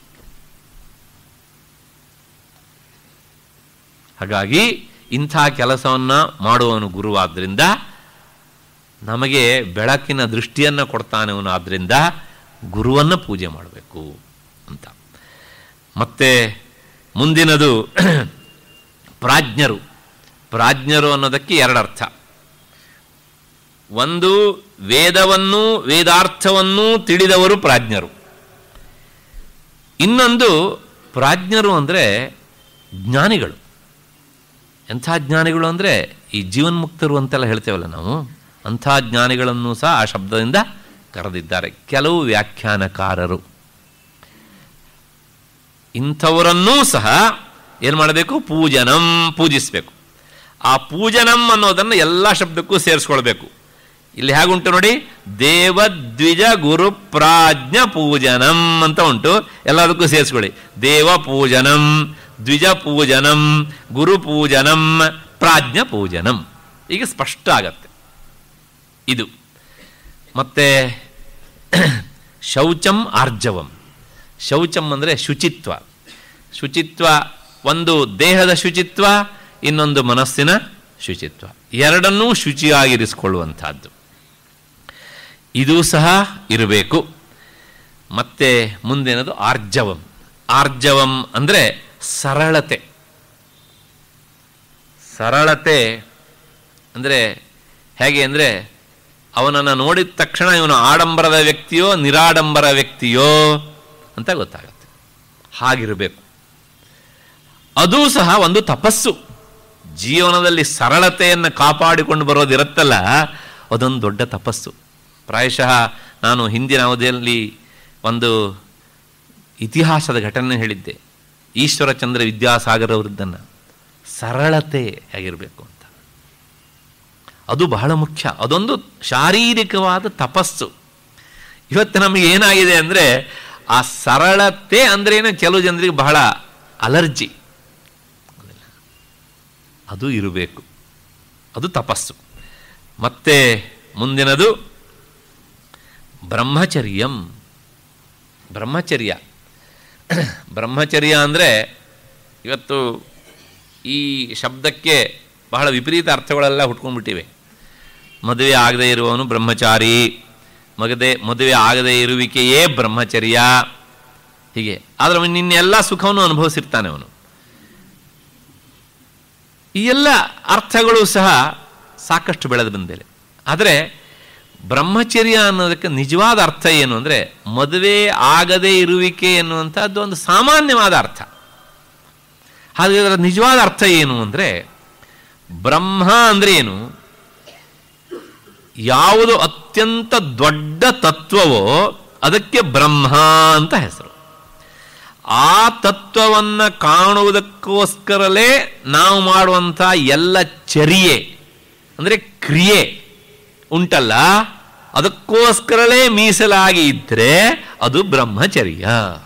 ಹಾಗಾಗಿ ಇಂಥ ಕೆಲಸವನ್ನು ಮಾಡುವವನು ಗುರುವಾದ್ದರಿಂದ ನಮಗೆ ಬೆಳಕಿನ ದೃಷ್ಟಿಯನ್ನು ಕೊಡ್ತಾನೆ ಅವನು ಆದ್ದರಿಂದ ಗುರುವನ್ನು ಪೂಜೆ ಮಾಡಬೇಕು ಅಂತ ಮತ್ತೆ ಮುಂದಿನದು ಪ್ರಾಜ್ಞರು ಪ್ರಾಜ್ಞರು ಅನ್ನೋದಕ್ಕೆ ಎರಡರ್ಥ ಒಂದು ವೇದವನ್ನು ವೇದಾರ್ಥವನ್ನು ತಿಳಿದವರು ಪ್ರಾಜ್ಞರು ಇನ್ನೊಂದು ಪ್ರಾಜ್ಞರು ಅಂದರೆ ಜ್ಞಾನಿಗಳು ಎಂಥ ಜ್ಞಾನಿಗಳು ಅಂದರೆ ಈ ಜೀವನ್ಮುಕ್ತರು ಅಂತೆಲ್ಲ ಹೇಳ್ತೇವಲ್ಲ ನಾವು ಅಂಥ ಜ್ಞಾನಿಗಳನ್ನು ಸಹ ಆ ಶಬ್ದದಿಂದ ಕರೆದಿದ್ದಾರೆ ಕೆಲವು ವ್ಯಾಖ್ಯಾನಕಾರರು ಇಂಥವರನ್ನೂ ಸಹ ಏನು ಮಾಡಬೇಕು ಪೂಜನಂ ಪೂಜಿಸಬೇಕು ಆ ಪೂಜನಂ ಅನ್ನೋದನ್ನು ಎಲ್ಲ ಶಬ್ದಕ್ಕೂ ಸೇರಿಸ್ಕೊಳ್ಬೇಕು ಇಲ್ಲಿ ಹೇಗುಂಟು ನೋಡಿ ದೇವದ್ವಿಜ ಗುರು ಪ್ರಾಜ್ಞ ಪೂಜನಂ ಅಂತ ಉಂಟು ಎಲ್ಲದಕ್ಕೂ ಸೇರಿಸ್ಕೊಳ್ಳಿ ದೇವ ಪೂಜನಂ ದ್ವಿಜ ಪೂಜನಂ ಗುರು ಪೂಜನಂ ಪ್ರಾಜ್ಞ ಪೂಜನಂ ಈಗ ಸ್ಪಷ್ಟ ಆಗತ್ತೆ ಇದು ಮತ್ತೆ ಶೌಚಂ ಆರ್ಜವಂ ಶೌಚಂ ಅಂದರೆ ಶುಚಿತ್ವ ಶುಚಿತ್ವ ಒಂದು ದೇಹದ ಶುಚಿತ್ವ ಇನ್ನೊಂದು ಮನಸ್ಸಿನ ಶುಚಿತ್ವ ಎರಡನ್ನೂ ಶುಚಿಯಾಗಿರಿಸಿಕೊಳ್ಳುವಂಥದ್ದು ಇದು ಸಹ ಇರಬೇಕು ಮತ್ತೆ ಮುಂದಿನದು ಆರ್ಜವಂ ಆರ್ಜವಂ ಅಂದರೆ ಸರಳತೆ ಸರಳತೆ ಅಂದರೆ ಹೇಗೆ ಅಂದರೆ ಅವನನ್ನು ನೋಡಿದ ತಕ್ಷಣ ಇವನು ಆಡಂಬರದ ವ್ಯಕ್ತಿಯೋ ನಿರಾಡಂಬರ ವ್ಯಕ್ತಿಯೋ ಅಂತ ಗೊತ್ತಾಗುತ್ತೆ ಹಾಗಿರಬೇಕು ಅದೂ ಸಹ ಒಂದು ತಪಸ್ಸು ಜೀವನದಲ್ಲಿ ಸರಳತೆಯನ್ನು ಕಾಪಾಡಿಕೊಂಡು ಬರೋದಿರುತ್ತಲ್ಲ ಅದೊಂದು ದೊಡ್ಡ ತಪಸ್ಸು ಪ್ರಾಯಶಃ ನಾನು ಹಿಂದಿನ ಅವಧಿಯಲ್ಲಿ ಒಂದು ಇತಿಹಾಸದ ಘಟನೆ ಹೇಳಿದ್ದೆ ಈಶ್ವರಚಂದ್ರ ವಿದ್ಯಾಸಾಗರ್ ಅವರದ್ದನ್ನು ಸರಳತೆ ಆಗಿರಬೇಕು ಅಂತ ಅದು ಬಹಳ ಮುಖ್ಯ ಅದೊಂದು ಶಾರೀರಿಕವಾದ ತಪಸ್ಸು ಇವತ್ತು ನಮಗೆ ಏನಾಗಿದೆ ಅಂದರೆ ಆ ಸರಳತೆ ಅಂದ್ರೇನೆ ಕೆಲವು ಜನರಿಗೆ ಬಹಳ ಅಲರ್ಜಿ ಅದು ಇರಬೇಕು ಅದು ತಪಸ್ಸು ಮತ್ತೆ ಮುಂದಿನದು ಬ್ರಹ್ಮಚರ್ಯಂ ಬ್ರಹ್ಮಚರ್ಯ ಬ್ರಹ್ಮಚರ್ಯ ಅಂದರೆ ಇವತ್ತು ಈ ಶಬ್ದಕ್ಕೆ ಬಹಳ ವಿಪರೀತ ಅರ್ಥಗಳೆಲ್ಲ ಹುಟ್ಕೊಂಡ್ಬಿಟ್ಟಿವೆ ಮದುವೆ ಆಗದೇ ಇರುವವನು ಬ್ರಹ್ಮಚಾರಿ ಮಗದೆ ಮದುವೆ ಆಗದೇ ಇರುವಿಕೆಯೇ ಬ್ರಹ್ಮಚರ್ಯ ಹೀಗೆ ಆದರೆ ಅವನು ನಿನ್ನೆಲ್ಲ ಸುಖವನ್ನು ಅನುಭವಿಸಿರ್ತಾನೆ ಅವನು ಈ ಎಲ್ಲ ಅರ್ಥಗಳು ಸಹ ಸಾಕಷ್ಟು ಬೆಳೆದು ಬಂದಿದೆ ಆದರೆ ಬ್ರಹ್ಮಚರ್ಯ ಅನ್ನೋದಕ್ಕೆ ನಿಜವಾದ ಅರ್ಥ ಏನು ಅಂದರೆ ಮದುವೆ ಆಗದೇ ಇರುವಿಕೆ ಎನ್ನುವಂಥದ್ದು ಒಂದು ಸಾಮಾನ್ಯವಾದ ಅರ್ಥ ಹಾಗೆ ಅದರ ನಿಜವಾದ ಅರ್ಥ ಏನು ಅಂದರೆ ಬ್ರಹ್ಮ ಅಂದರೆ ಏನು ಯಾವುದು ಅತ್ಯಂತ ದೊಡ್ಡ ತತ್ವವೋ ಅದಕ್ಕೆ ಬ್ರಹ್ಮ ಅಂತ ಹೆಸರು ಆ ತತ್ವವನ್ನು ಕಾಣುವುದಕ್ಕೋಸ್ಕರಲೇ ನಾವು ಮಾಡುವಂಥ ಎಲ್ಲ ಚರ್ಯೆ ಅಂದರೆ ಕ್ರಿಯೆ ಉಂಟಲ್ಲ ಅದಕ್ಕೋಸ್ಕರಲೇ ಮೀಸಲಾಗಿ ಇದ್ದರೆ ಅದು ಬ್ರಹ್ಮಚರ್ಯ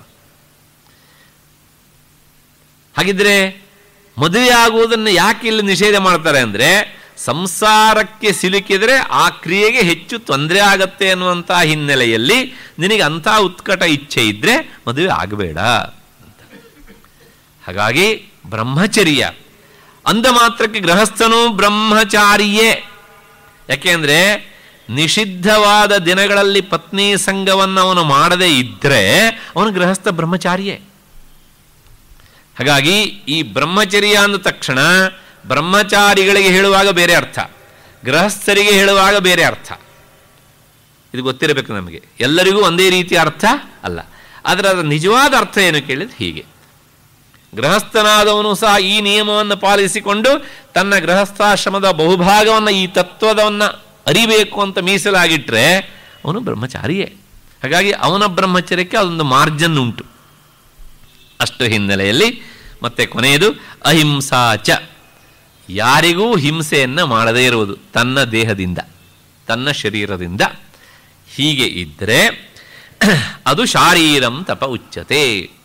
ಹಾಗಿದ್ರೆ ಮದುವೆ ಆಗುವುದನ್ನು ಯಾಕೆ ಇಲ್ಲಿ ನಿಷೇಧ ಮಾಡ್ತಾರೆ ಅಂದರೆ ಸಂಸಾರಕ್ಕೆ ಸಿಲುಕಿದರೆ ಆ ಕ್ರಿಯೆಗೆ ಹೆಚ್ಚು ತೊಂದರೆ ಆಗತ್ತೆ ಅನ್ನುವಂಥ ಹಿನ್ನೆಲೆಯಲ್ಲಿ ನಿನಗೆ ಅಂಥ ಉತ್ಕಟ ಇಚ್ಛೆ ಇದ್ದರೆ ಮದುವೆ ಆಗಬೇಡ ಅಂತ ಹಾಗಾಗಿ ಬ್ರಹ್ಮಚರ್ಯ ಅಂದ ಮಾತ್ರಕ್ಕೆ ಗೃಹಸ್ಥನು ಬ್ರಹ್ಮಚಾರಿಯೇ ಯಾಕೆಂದರೆ ನಿಷಿದ್ಧವಾದ ದಿನಗಳಲ್ಲಿ ಪತ್ನಿ ಸಂಘವನ್ನು ಅವನು ಮಾಡದೇ ಇದ್ದರೆ ಅವನು ಗೃಹಸ್ಥ ಬ್ರಹ್ಮಚಾರಿಯೇ ಹಾಗಾಗಿ ಈ ಬ್ರಹ್ಮಚರ್ಯ ಅಂದ ತಕ್ಷಣ ಬ್ರಹ್ಮಚಾರಿಗಳಿಗೆ ಹೇಳುವಾಗ ಬೇರೆ ಅರ್ಥ ಗೃಹಸ್ಥರಿಗೆ ಹೇಳುವಾಗ ಬೇರೆ ಅರ್ಥ ಇದು ಗೊತ್ತಿರಬೇಕು ನಮಗೆ ಎಲ್ಲರಿಗೂ ಒಂದೇ ರೀತಿಯ ಅರ್ಥ ಅಲ್ಲ ಆದರೆ ಅದರ ನಿಜವಾದ ಅರ್ಥ ಏನು ಕೇಳಿದ್ರೆ ಹೀಗೆ ಗೃಹಸ್ಥನಾದವನು ಸಹ ಈ ನಿಯಮವನ್ನು ಪಾಲಿಸಿಕೊಂಡು ತನ್ನ ಗೃಹಸ್ಥಾಶ್ರಮದ ಬಹುಭಾಗವನ್ನು ಈ ತತ್ವದವನ್ನು ಅರಿಬೇಕು ಅಂತ ಮೀಸಲಾಗಿಟ್ರೆ ಅವನು ಬ್ರಹ್ಮಚಾರಿಯೇ ಹಾಗಾಗಿ ಅವನ ಬ್ರಹ್ಮಚರ್ಯಕ್ಕೆ ಅದೊಂದು ಮಾರ್ಜನ್ ಉಂಟು ಅಷ್ಟು ಹಿನ್ನೆಲೆಯಲ್ಲಿ ಮತ್ತೆ ಕೊನೆಯದು ಅಹಿಂಸಾಚ ಯಾರಿಗೂ ಹಿಂಸೆಯನ್ನು ಮಾಡದೇ ಇರುವುದು ತನ್ನ ದೇಹದಿಂದ ತನ್ನ ಶರೀರದಿಂದ ಹೀಗೆ ಇದ್ದರೆ ಅದು ಶಾರೀರಂ ತಪ ಉಚ್ಯತೆ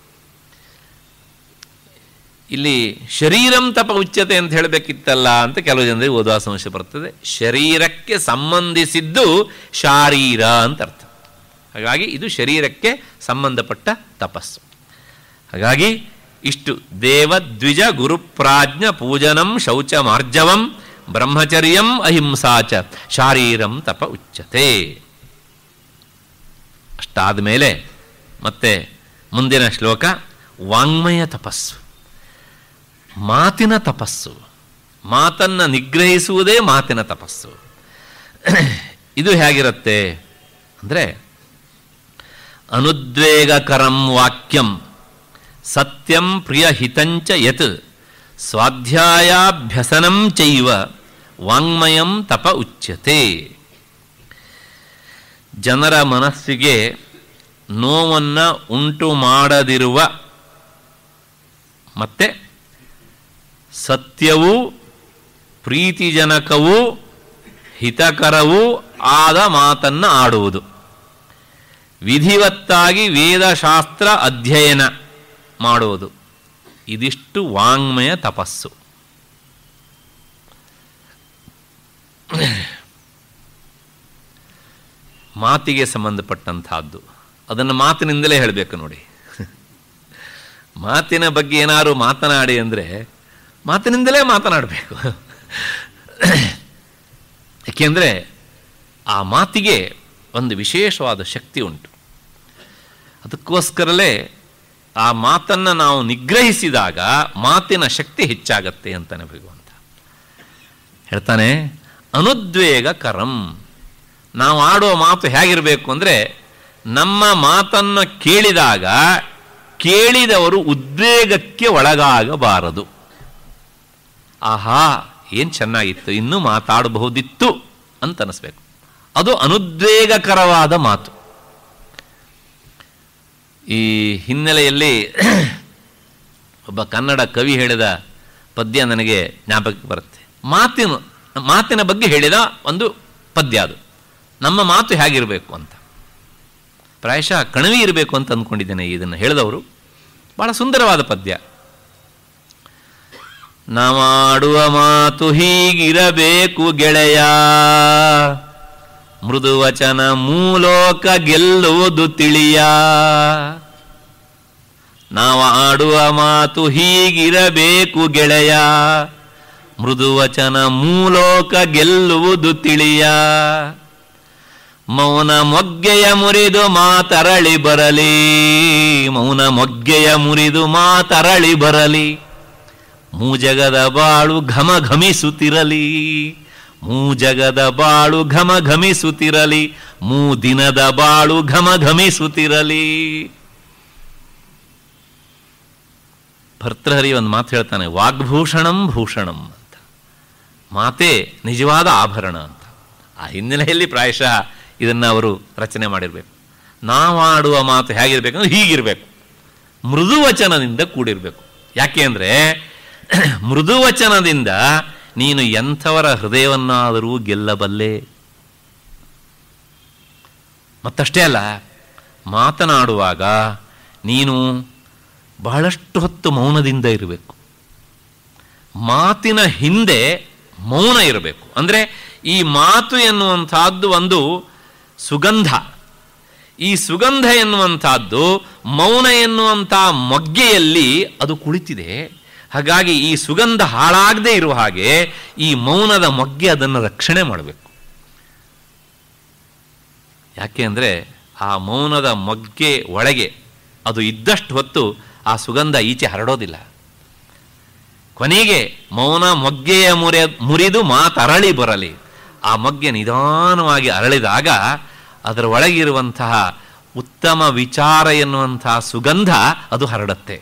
ಇಲ್ಲಿ ಶರೀರಂ ತಪ ಉಚ್ಯತೆ ಅಂತ ಹೇಳಬೇಕಿತ್ತಲ್ಲ ಅಂತ ಕೆಲವು ಜನರಿಗೆ ಓದುವ ಸಮಸ್ಯೆ ಬರ್ತದೆ ಶರೀರಕ್ಕೆ ಸಂಬಂಧಿಸಿದ್ದು ಶಾರೀರ ಅಂತ ಅರ್ಥ ಹಾಗಾಗಿ ಇದು ಶರೀರಕ್ಕೆ ಸಂಬಂಧಪಟ್ಟ ತಪಸ್ಸು ಹಾಗಾಗಿ ಇಷ್ಟು ದೇವ ದ್ವಿಜ ಗುರುಪ್ರಾಜ್ಞ ಪೂಜನಂ ಶೌಚ ಮಾರ್ಜವಂ ಬ್ರಹ್ಮಚರ್ಯಂ ಅಹಿಂಸಾಚ ಶಾರೀರಂ ತಪ ಉಚ್ಯತೆ ಅಷ್ಟಾದ ಮೇಲೆ ಮತ್ತೆ ಮುಂದಿನ ಶ್ಲೋಕ ವಾಂಗ್ಮಯ ತಪಸ್ಸು ಮಾತಿನ ತಪಸ್ಸು ಮಾತನ್ನು ನಿಗ್ರಹಿಸುವುದೇ ಮಾತಿನ ತಪಸ್ಸು ಇದು ಹೇಗಿರುತ್ತೆ ಅಂದರೆ ಅನುದ್ವೇಗಕರಂ ವಾಕ್ಯಂ ಸತ್ಯಂ ಪ್ರಿಯಹಿತಂಚ ಯತ್ ಸ್ವಾಧ್ಯಾಯಾಭ್ಯಸನಂ ಚೈವ ವಾಂಗ್ಮಯಂ ತಪ ಉಚ್ಯತೆ ಜನರ ಮನಸ್ಸಿಗೆ ನೋವನ್ನು ಉಂಟು ಮಾಡದಿರುವ ಮತ್ತೆ ಸತ್ಯವೂ ಪ್ರೀತಿಜನಕವೂ ಹಿತಕರವೂ ಆದ ಮಾತನ್ನು ಆಡುವುದು ವಿಧಿವತ್ತಾಗಿ ವೇದಶಾಸ್ತ್ರ ಅಧ್ಯಯನ ಮಾಡುವುದು ಇದಿಷ್ಟು ವಾಂಗ್ಮಯ ತಪಸ್ಸು ಮಾತಿಗೆ ಸಂಬಂಧಪಟ್ಟಂತಹದ್ದು ಅದನ್ನು ಮಾತಿನಿಂದಲೇ ಹೇಳಬೇಕು ನೋಡಿ ಮಾತಿನ ಬಗ್ಗೆ ಏನಾದ್ರು ಮಾತನಾಡಿ ಅಂದರೆ ಮಾತಿನಿಂದಲೇ ಮಾತನಾಡಬೇಕು ಏಕೆಂದರೆ ಆ ಮಾತಿಗೆ ಒಂದು ವಿಶೇಷವಾದ ಶಕ್ತಿ ಉಂಟು ಅದಕ್ಕೋಸ್ಕರಲೇ ಆ ಮಾತನ್ನು ನಾವು ನಿಗ್ರಹಿಸಿದಾಗ ಮಾತಿನ ಶಕ್ತಿ ಹೆಚ್ಚಾಗತ್ತೆ ಅಂತಾನೆ ಭಗವಂತ ಹೇಳ್ತಾನೆ ಅನುದ್ವೇಗ ಕರಂ ನಾವು ಆಡುವ ಮಾತು ಹೇಗಿರಬೇಕು ಅಂದರೆ ನಮ್ಮ ಮಾತನ್ನು ಕೇಳಿದಾಗ ಕೇಳಿದವರು ಉದ್ವೇಗಕ್ಕೆ ಒಳಗಾಗಬಾರದು ಆಹಾ ಏನು ಚೆನ್ನಾಗಿತ್ತು ಇನ್ನೂ ಮಾತಾಡಬಹುದಿತ್ತು ಅಂತ ಅನಿಸ್ಬೇಕು ಅದು ಅನುದ್ವೇಗಕರವಾದ ಮಾತು ಈ ಹಿನ್ನೆಲೆಯಲ್ಲಿ ಒಬ್ಬ ಕನ್ನಡ ಕವಿ ಹೇಳಿದ ಪದ್ಯ ನನಗೆ ಜ್ಞಾಪಕಕ್ಕೆ ಬರುತ್ತೆ ಮಾತಿನ ಮಾತಿನ ಬಗ್ಗೆ ಹೇಳಿದ ಒಂದು ಪದ್ಯ ಅದು ನಮ್ಮ ಮಾತು ಹೇಗಿರಬೇಕು ಅಂತ ಪ್ರಾಯಶಃ ಕಣವಿ ಇರಬೇಕು ಅಂತ ಅಂದ್ಕೊಂಡಿದ್ದೇನೆ ಇದನ್ನು ಹೇಳಿದವರು ಬಹಳ ಸುಂದರವಾದ ಪದ್ಯ ನಾವಾಡುವ ಮಾತು ಹೀಗಿರಬೇಕು ಗೆಳೆಯ ಮೃದುವಚನ ಮೂಲೋಕ ಗೆಲ್ಲುವುದು ತಿಳಿಯ ನಾವು ಆಡುವ ಮಾತು ಹೀಗಿರಬೇಕು ಗೆಳೆಯ ಮೃದುವಚನ ಮೂಲೋಕ ಗೆಲ್ಲುವುದು ತಿಳಿಯ ಮೌನ ಮೊಗ್ಗೆಯ ಮುರಿದು ಮಾತರಳಿ ಬರಲಿ ಮೌನ ಮೊಗ್ಗೆಯ ಮುರಿದು ಮಾತರಳಿ ಬರಲಿ ಮೂಜಗದ ಬಾಳು ಘಮ ಘಮಿಸುತ್ತಿರಲಿ ಮೂಜಗದ ಬಾಳು ಘಮ ಘಮಿಸುತ್ತಿರಲಿ ಮೂ ದಿನದ ಬಾಳು ಘಮ ಘಮಿಸುತ್ತಿರಲಿ ಭರ್ತೃಹರಿ ಒಂದು ಮಾತು ಹೇಳ್ತಾನೆ ವಾಗ್ಭೂಷಣಂ ಭೂಷಣಂ ಅಂತ ಮಾತೇ ನಿಜವಾದ ಆಭರಣ ಅಂತ ಆ ಹಿನ್ನೆಲೆಯಲ್ಲಿ ಪ್ರಾಯಶಃ ಇದನ್ನು ಅವರು ರಚನೆ ಮಾಡಿರಬೇಕು ನಾವಾಡುವ ಮಾತು ಹೇಗಿರ್ಬೇಕು ಅಂದ್ರೆ ಹೀಗಿರಬೇಕು ಮೃದುವಚನದಿಂದ ಕೂಡಿರಬೇಕು ಯಾಕೆ ಅಂದರೆ ಮೃದುವಚನದಿಂದ ನೀನು ಎಂಥವರ ಹೃದಯವನ್ನಾದರೂ ಗೆಲ್ಲಬಲ್ಲೆ ಮತ್ತಷ್ಟೇ ಅಲ್ಲ ಮಾತನಾಡುವಾಗ ನೀನು ಬಹಳಷ್ಟು ಹೊತ್ತು ಮೌನದಿಂದ ಇರಬೇಕು ಮಾತಿನ ಹಿಂದೆ ಮೌನ ಇರಬೇಕು ಅಂದರೆ ಈ ಮಾತು ಎನ್ನುವಂಥದ್ದು ಒಂದು ಸುಗಂಧ ಈ ಸುಗಂಧ ಎನ್ನುವಂಥದ್ದು ಮೌನ ಎನ್ನುವಂಥ ಮೊಗ್ಗೆಯಲ್ಲಿ ಅದು ಕುಳಿತಿದೆ ಹಾಗಾಗಿ ಈ ಸುಗಂಧ ಹಾಳಾಗದೇ ಇರುವ ಹಾಗೆ ಈ ಮೌನದ ಮೊಗ್ಗೆ ಅದನ್ನು ರಕ್ಷಣೆ ಮಾಡಬೇಕು ಯಾಕೆ ಅಂದರೆ ಆ ಮೌನದ ಮೊಗ್ಗೆ ಒಳಗೆ ಅದು ಇದ್ದಷ್ಟು ಹೊತ್ತು ಆ ಸುಗಂಧ ಈಚೆ ಹರಡೋದಿಲ್ಲ ಕೊನೆಗೆ ಮೌನ ಮೊಗ್ಗೆಯ ಮುರಿ ಮುರಿದು ಮಾತರಳಿ ಬರಲಿ ಆ ಮೊಗ್ಗೆ ನಿಧಾನವಾಗಿ ಅರಳಿದಾಗ ಅದರ ಒಳಗಿರುವಂತಹ ಉತ್ತಮ ವಿಚಾರ ಎನ್ನುವಂತಹ ಸುಗಂಧ ಅದು ಹರಡುತ್ತೆ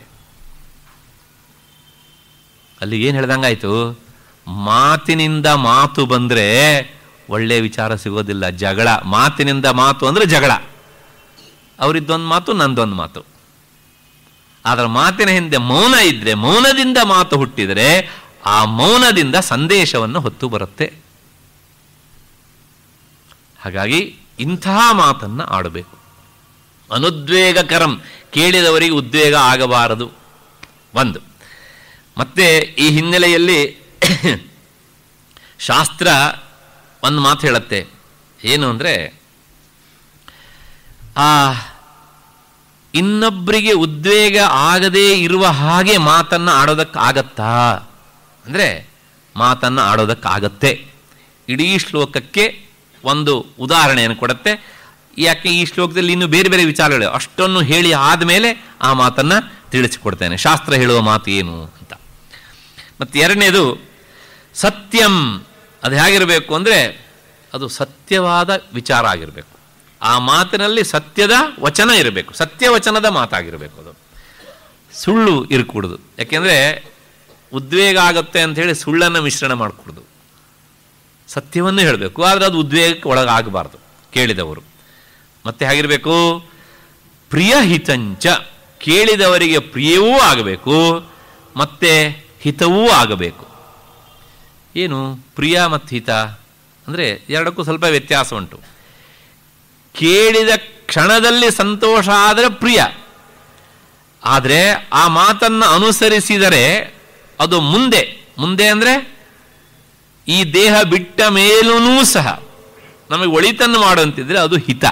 ಅಲ್ಲಿ ಏನು ಹೇಳ್ದಂಗಾಯ್ತು ಮಾತಿನಿಂದ ಮಾತು ಬಂದರೆ ಒಳ್ಳೆ ವಿಚಾರ ಸಿಗೋದಿಲ್ಲ ಜಗಳ ಮಾತಿನಿಂದ ಮಾತು ಅಂದರೆ ಜಗಳ ಅವರಿದ್ದೊಂದು ಮಾತು ನಂದೊಂದು ಮಾತು ಅದರ ಮಾತಿನ ಹಿಂದೆ ಮೌನ ಇದ್ರೆ ಮೌನದಿಂದ ಮಾತು ಹುಟ್ಟಿದರೆ ಆ ಮೌನದಿಂದ ಸಂದೇಶವನ್ನು ಹೊತ್ತು ಬರುತ್ತೆ ಹಾಗಾಗಿ ಇಂತಹ ಮಾತನ್ನು ಆಡಬೇಕು ಅನುದ್ವೇಗಕರಂ ಕೇಳಿದವರಿಗೆ ಉದ್ವೇಗ ಆಗಬಾರದು ಒಂದು ಮತ್ತೆ ಈ ಹಿನ್ನೆಲೆಯಲ್ಲಿ ಶಾಸ್ತ್ರ ಒಂದು ಮಾತು ಹೇಳುತ್ತೆ ಏನು ಅಂದರೆ ಆ ಇನ್ನೊಬ್ಬರಿಗೆ ಉದ್ವೇಗ ಆಗದೇ ಇರುವ ಹಾಗೆ ಮಾತನ್ನು ಆಡೋದಕ್ಕಾಗತ್ತಾ ಅಂದರೆ ಮಾತನ್ನು ಆಡೋದಕ್ಕಾಗತ್ತೆ ಇಡೀ ಶ್ಲೋಕಕ್ಕೆ ಒಂದು ಉದಾಹರಣೆಯನ್ನು ಕೊಡುತ್ತೆ ಯಾಕೆ ಈ ಶ್ಲೋಕದಲ್ಲಿ ಇನ್ನು ಬೇರೆ ಬೇರೆ ವಿಚಾರಗಳು ಅಷ್ಟನ್ನು ಹೇಳಿ ಆದಮೇಲೆ ಆ ಮಾತನ್ನು ತಿಳಿಸಿಕೊಡ್ತೇನೆ ಶಾಸ್ತ್ರ ಹೇಳುವ ಮಾತು ಏನು ಅಂತ ಮತ್ತು ಎರಡನೇದು ಸತ್ಯಂ ಅದು ಹೇಗಿರಬೇಕು ಅಂದರೆ ಅದು ಸತ್ಯವಾದ ವಿಚಾರ ಆಗಿರಬೇಕು ಆ ಮಾತಿನಲ್ಲಿ ಸತ್ಯದ ವಚನ ಇರಬೇಕು ಸತ್ಯವಚನದ ಮಾತಾಗಿರಬೇಕು ಅದು ಸುಳ್ಳು ಇರಕೂಡದು ಯಾಕೆಂದರೆ ಉದ್ವೇಗ ಆಗುತ್ತೆ ಅಂತ ಹೇಳಿ ಸುಳ್ಳನ್ನು ಮಿಶ್ರಣ ಮಾಡಿಕೊಡುದು ಸತ್ಯವನ್ನು ಹೇಳಬೇಕು ಆದರೆ ಅದು ಉದ್ವೇಗಕ್ಕೆ ಒಳಗಾಗಬಾರ್ದು ಕೇಳಿದವರು ಮತ್ತೆ ಹೇಗಿರಬೇಕು ಪ್ರಿಯ ಹಿತಂಚ ಕೇಳಿದವರಿಗೆ ಪ್ರಿಯವೂ ಆಗಬೇಕು ಮತ್ತೆ ಹಿತವೂ ಆಗಬೇಕು ಏನು ಪ್ರಿಯ ಮತ್ತು ಹಿತ ಅಂದರೆ ಎರಡಕ್ಕೂ ಸ್ವಲ್ಪ ವ್ಯತ್ಯಾಸ ಉಂಟು ಕೇಳಿದ ಕ್ಷಣದಲ್ಲಿ ಸಂತೋಷ ಆದರೆ ಪ್ರಿಯ ಆದರೆ ಆ ಮಾತನ್ನು ಅನುಸರಿಸಿದರೆ ಅದು ಮುಂದೆ ಮುಂದೆ ಅಂದರೆ ಈ ದೇಹ ಬಿಟ್ಟ ಮೇಲೂ ಸಹ ನಮಗೆ ಒಳಿತನ್ನು ಮಾಡುವಂತಿದ್ರೆ ಅದು ಹಿತ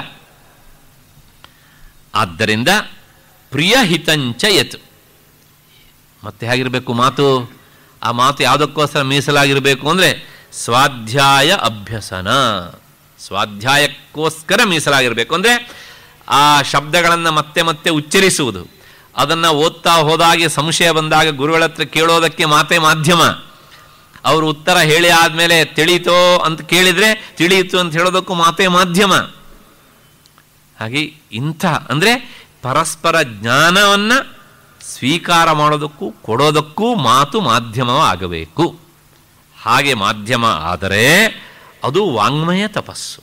ಆದ್ದರಿಂದ ಪ್ರಿಯ ಹಿತಂಚ ಯತ್ ಮತ್ತೆ ಹೇಗಿರಬೇಕು ಮಾತು ಆ ಮಾತು ಯಾವುದಕ್ಕೋಸ್ಕರ ಮೀಸಲಾಗಿರಬೇಕು ಅಂದರೆ ಸ್ವಾಧ್ಯಾಯ ಅಭ್ಯಸನ ಸ್ವಾಧ್ಯಾಯಕ್ಕೋಸ್ಕರ ಮೀಸಲಾಗಿರಬೇಕು ಅಂದರೆ ಆ ಶಬ್ದಗಳನ್ನು ಮತ್ತೆ ಮತ್ತೆ ಉಚ್ಚರಿಸುವುದು ಅದನ್ನು ಓದ್ತಾ ಹೋದಾಗೆ ಸಂಶಯ ಬಂದಾಗ ಗುರುಗಳ ಹತ್ರ ಕೇಳೋದಕ್ಕೆ ಮಾತೇ ಮಾಧ್ಯಮ ಅವರು ಉತ್ತರ ಹೇಳಿ ಆದಮೇಲೆ ತಿಳಿತೋ ಅಂತ ಕೇಳಿದರೆ ತಿಳಿಯಿತು ಅಂತ ಹೇಳೋದಕ್ಕೂ ಮಾತೇ ಮಾಧ್ಯಮ ಹಾಗೆ ಇಂಥ ಅಂದರೆ ಪರಸ್ಪರ ಜ್ಞಾನವನ್ನು ಸ್ವೀಕಾರ ಮಾಡೋದಕ್ಕೂ ಕೊಡೋದಕ್ಕೂ ಮಾತು ಮಾಧ್ಯಮವಾಗಬೇಕು ಹಾಗೆ ಮಾಧ್ಯಮ ಆದರೆ ಅದು ವಾಂಗ್ಮಯ ತಪಸ್ಸು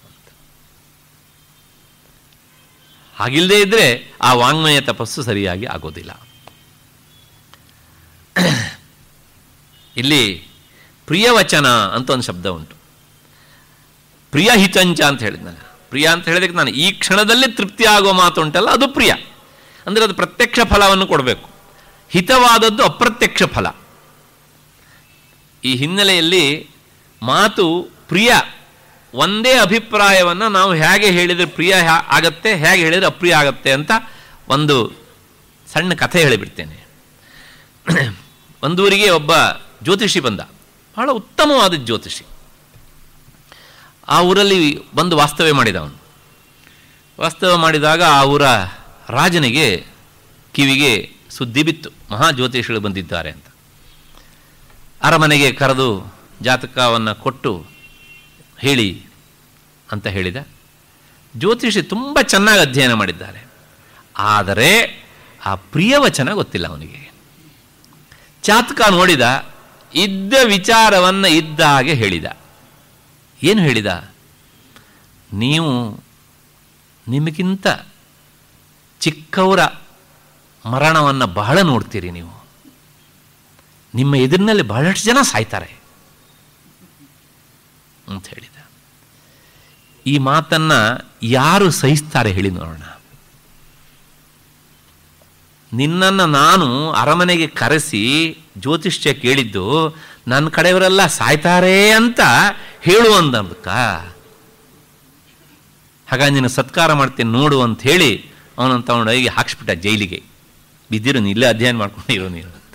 ಹಾಗಿಲ್ಲದೆ ಇದ್ದರೆ ಆ ವಾಂಗ್ಮಯ ತಪಸ್ಸು ಸರಿಯಾಗಿ ಆಗೋದಿಲ್ಲ ಇಲ್ಲಿ ಪ್ರಿಯವಚನ ಅಂತ ಒಂದು ಶಬ್ದ ಉಂಟು ಪ್ರಿಯ ಹಿತಂಚ ಅಂತ ಹೇಳಿದ್ನಲ್ಲ ಪ್ರಿಯ ಅಂತ ಹೇಳಿದಕ್ಕೆ ನಾನು ಈ ಕ್ಷಣದಲ್ಲಿ ತೃಪ್ತಿ ಆಗುವ ಮಾತು ಉಂಟಲ್ಲ ಅದು ಪ್ರಿಯ ಅಂದರೆ ಅದು ಪ್ರತ್ಯಕ್ಷ ಫಲವನ್ನು ಕೊಡಬೇಕು ಹಿತವಾದದ್ದು ಅಪ್ರತ್ಯಕ್ಷ ಫಲ ಈ ಹಿನ್ನೆಲೆಯಲ್ಲಿ ಮಾತು ಪ್ರಿಯ ಒಂದೇ ಅಭಿಪ್ರಾಯವನ್ನು ನಾವು ಹೇಗೆ ಹೇಳಿದರೆ ಪ್ರಿಯ ಹ್ಯಾ- ಆಗತ್ತೆ ಹೇಗೆ ಹೇಳಿದರೆ ಅಪ್ರಿಯ ಆಗತ್ತೆ ಅಂತ ಒಂದು ಸಣ್ಣ ಕಥೆ ಹೇಳಿಬಿಡ್ತೇನೆ ಒಂದೂರಿಗೆ ಒಬ್ಬ ಜ್ಯೋತಿಷಿ ಬಂದ ಬಹಳ ಉತ್ತಮವಾದ ಜ್ಯೋತಿಷಿ ಆ ಊರಲ್ಲಿ ಬಂದು ವಾಸ್ತವ್ಯ ಮಾಡಿದ ಅವನು ವಾಸ್ತವ್ಯ ಮಾಡಿದಾಗ ಆ ಊರ ರಾಜನಿಗೆ ಕಿವಿಗೆ ಸುದ್ದಿ ಬಿತ್ತು ಮಹಾ ಜ್ಯೋತಿಷಿಗಳು ಬಂದಿದ್ದಾರೆ ಅಂತ ಅರಮನೆಗೆ ಕರೆದು ಜಾತಕವನ್ನು ಕೊಟ್ಟು ಹೇಳಿ ಅಂತ ಹೇಳಿದ ಜ್ಯೋತಿಷಿ ತುಂಬ ಚೆನ್ನಾಗಿ ಅಧ್ಯಯನ ಮಾಡಿದ್ದಾರೆ ಆದರೆ ಆ ಪ್ರಿಯವಚನ ಗೊತ್ತಿಲ್ಲ ಅವನಿಗೆ ಜಾತಕ ನೋಡಿದ ಇದ್ದ ವಿಚಾರವನ್ನು ಇದ್ದ ಹಾಗೆ ಹೇಳಿದ ಏನು ಹೇಳಿದ ನೀವು ನಿಮಗಿಂತ ಚಿಕ್ಕವರ ಮರಣವನ್ನು ಬಹಳ ನೋಡ್ತೀರಿ ನೀವು ನಿಮ್ಮ ಎದುರಿನಲ್ಲಿ ಬಹಳಷ್ಟು ಜನ ಸಾಯ್ತಾರೆ ಅಂತ ಹೇಳಿದ ಈ ಮಾತನ್ನ ಯಾರು ಸಹಿಸ್ತಾರೆ ಹೇಳಿ ನೋಡೋಣ ನಿನ್ನನ್ನು ನಾನು ಅರಮನೆಗೆ ಕರೆಸಿ ಜ್ಯೋತಿಷ್ಯ ಕೇಳಿದ್ದು ನನ್ನ ಕಡೆಯವರೆಲ್ಲ ಸಾಯ್ತಾರೆ ಅಂತ ಹೇಳುವಂದಕ್ಕ ಹಾಗಾಗಿ ನೀನು ಸತ್ಕಾರ ಮಾಡ್ತೀನಿ ನೋಡು ಅಂತ ಹೇಳಿ ಅವನನ್ನು ತಗೊಂಡೋಗಿ ಹಾಕ್ಸ್ಬಿಟ್ಟ ಜೈಲಿಗೆ ಬಿದ್ದಿರು ನೀ ಇಲ್ಲೇ ಅಧ್ಯಯನ ಮಾಡ್ಕೊಂಡು ಇರೋ ನೀನು ಅಂತ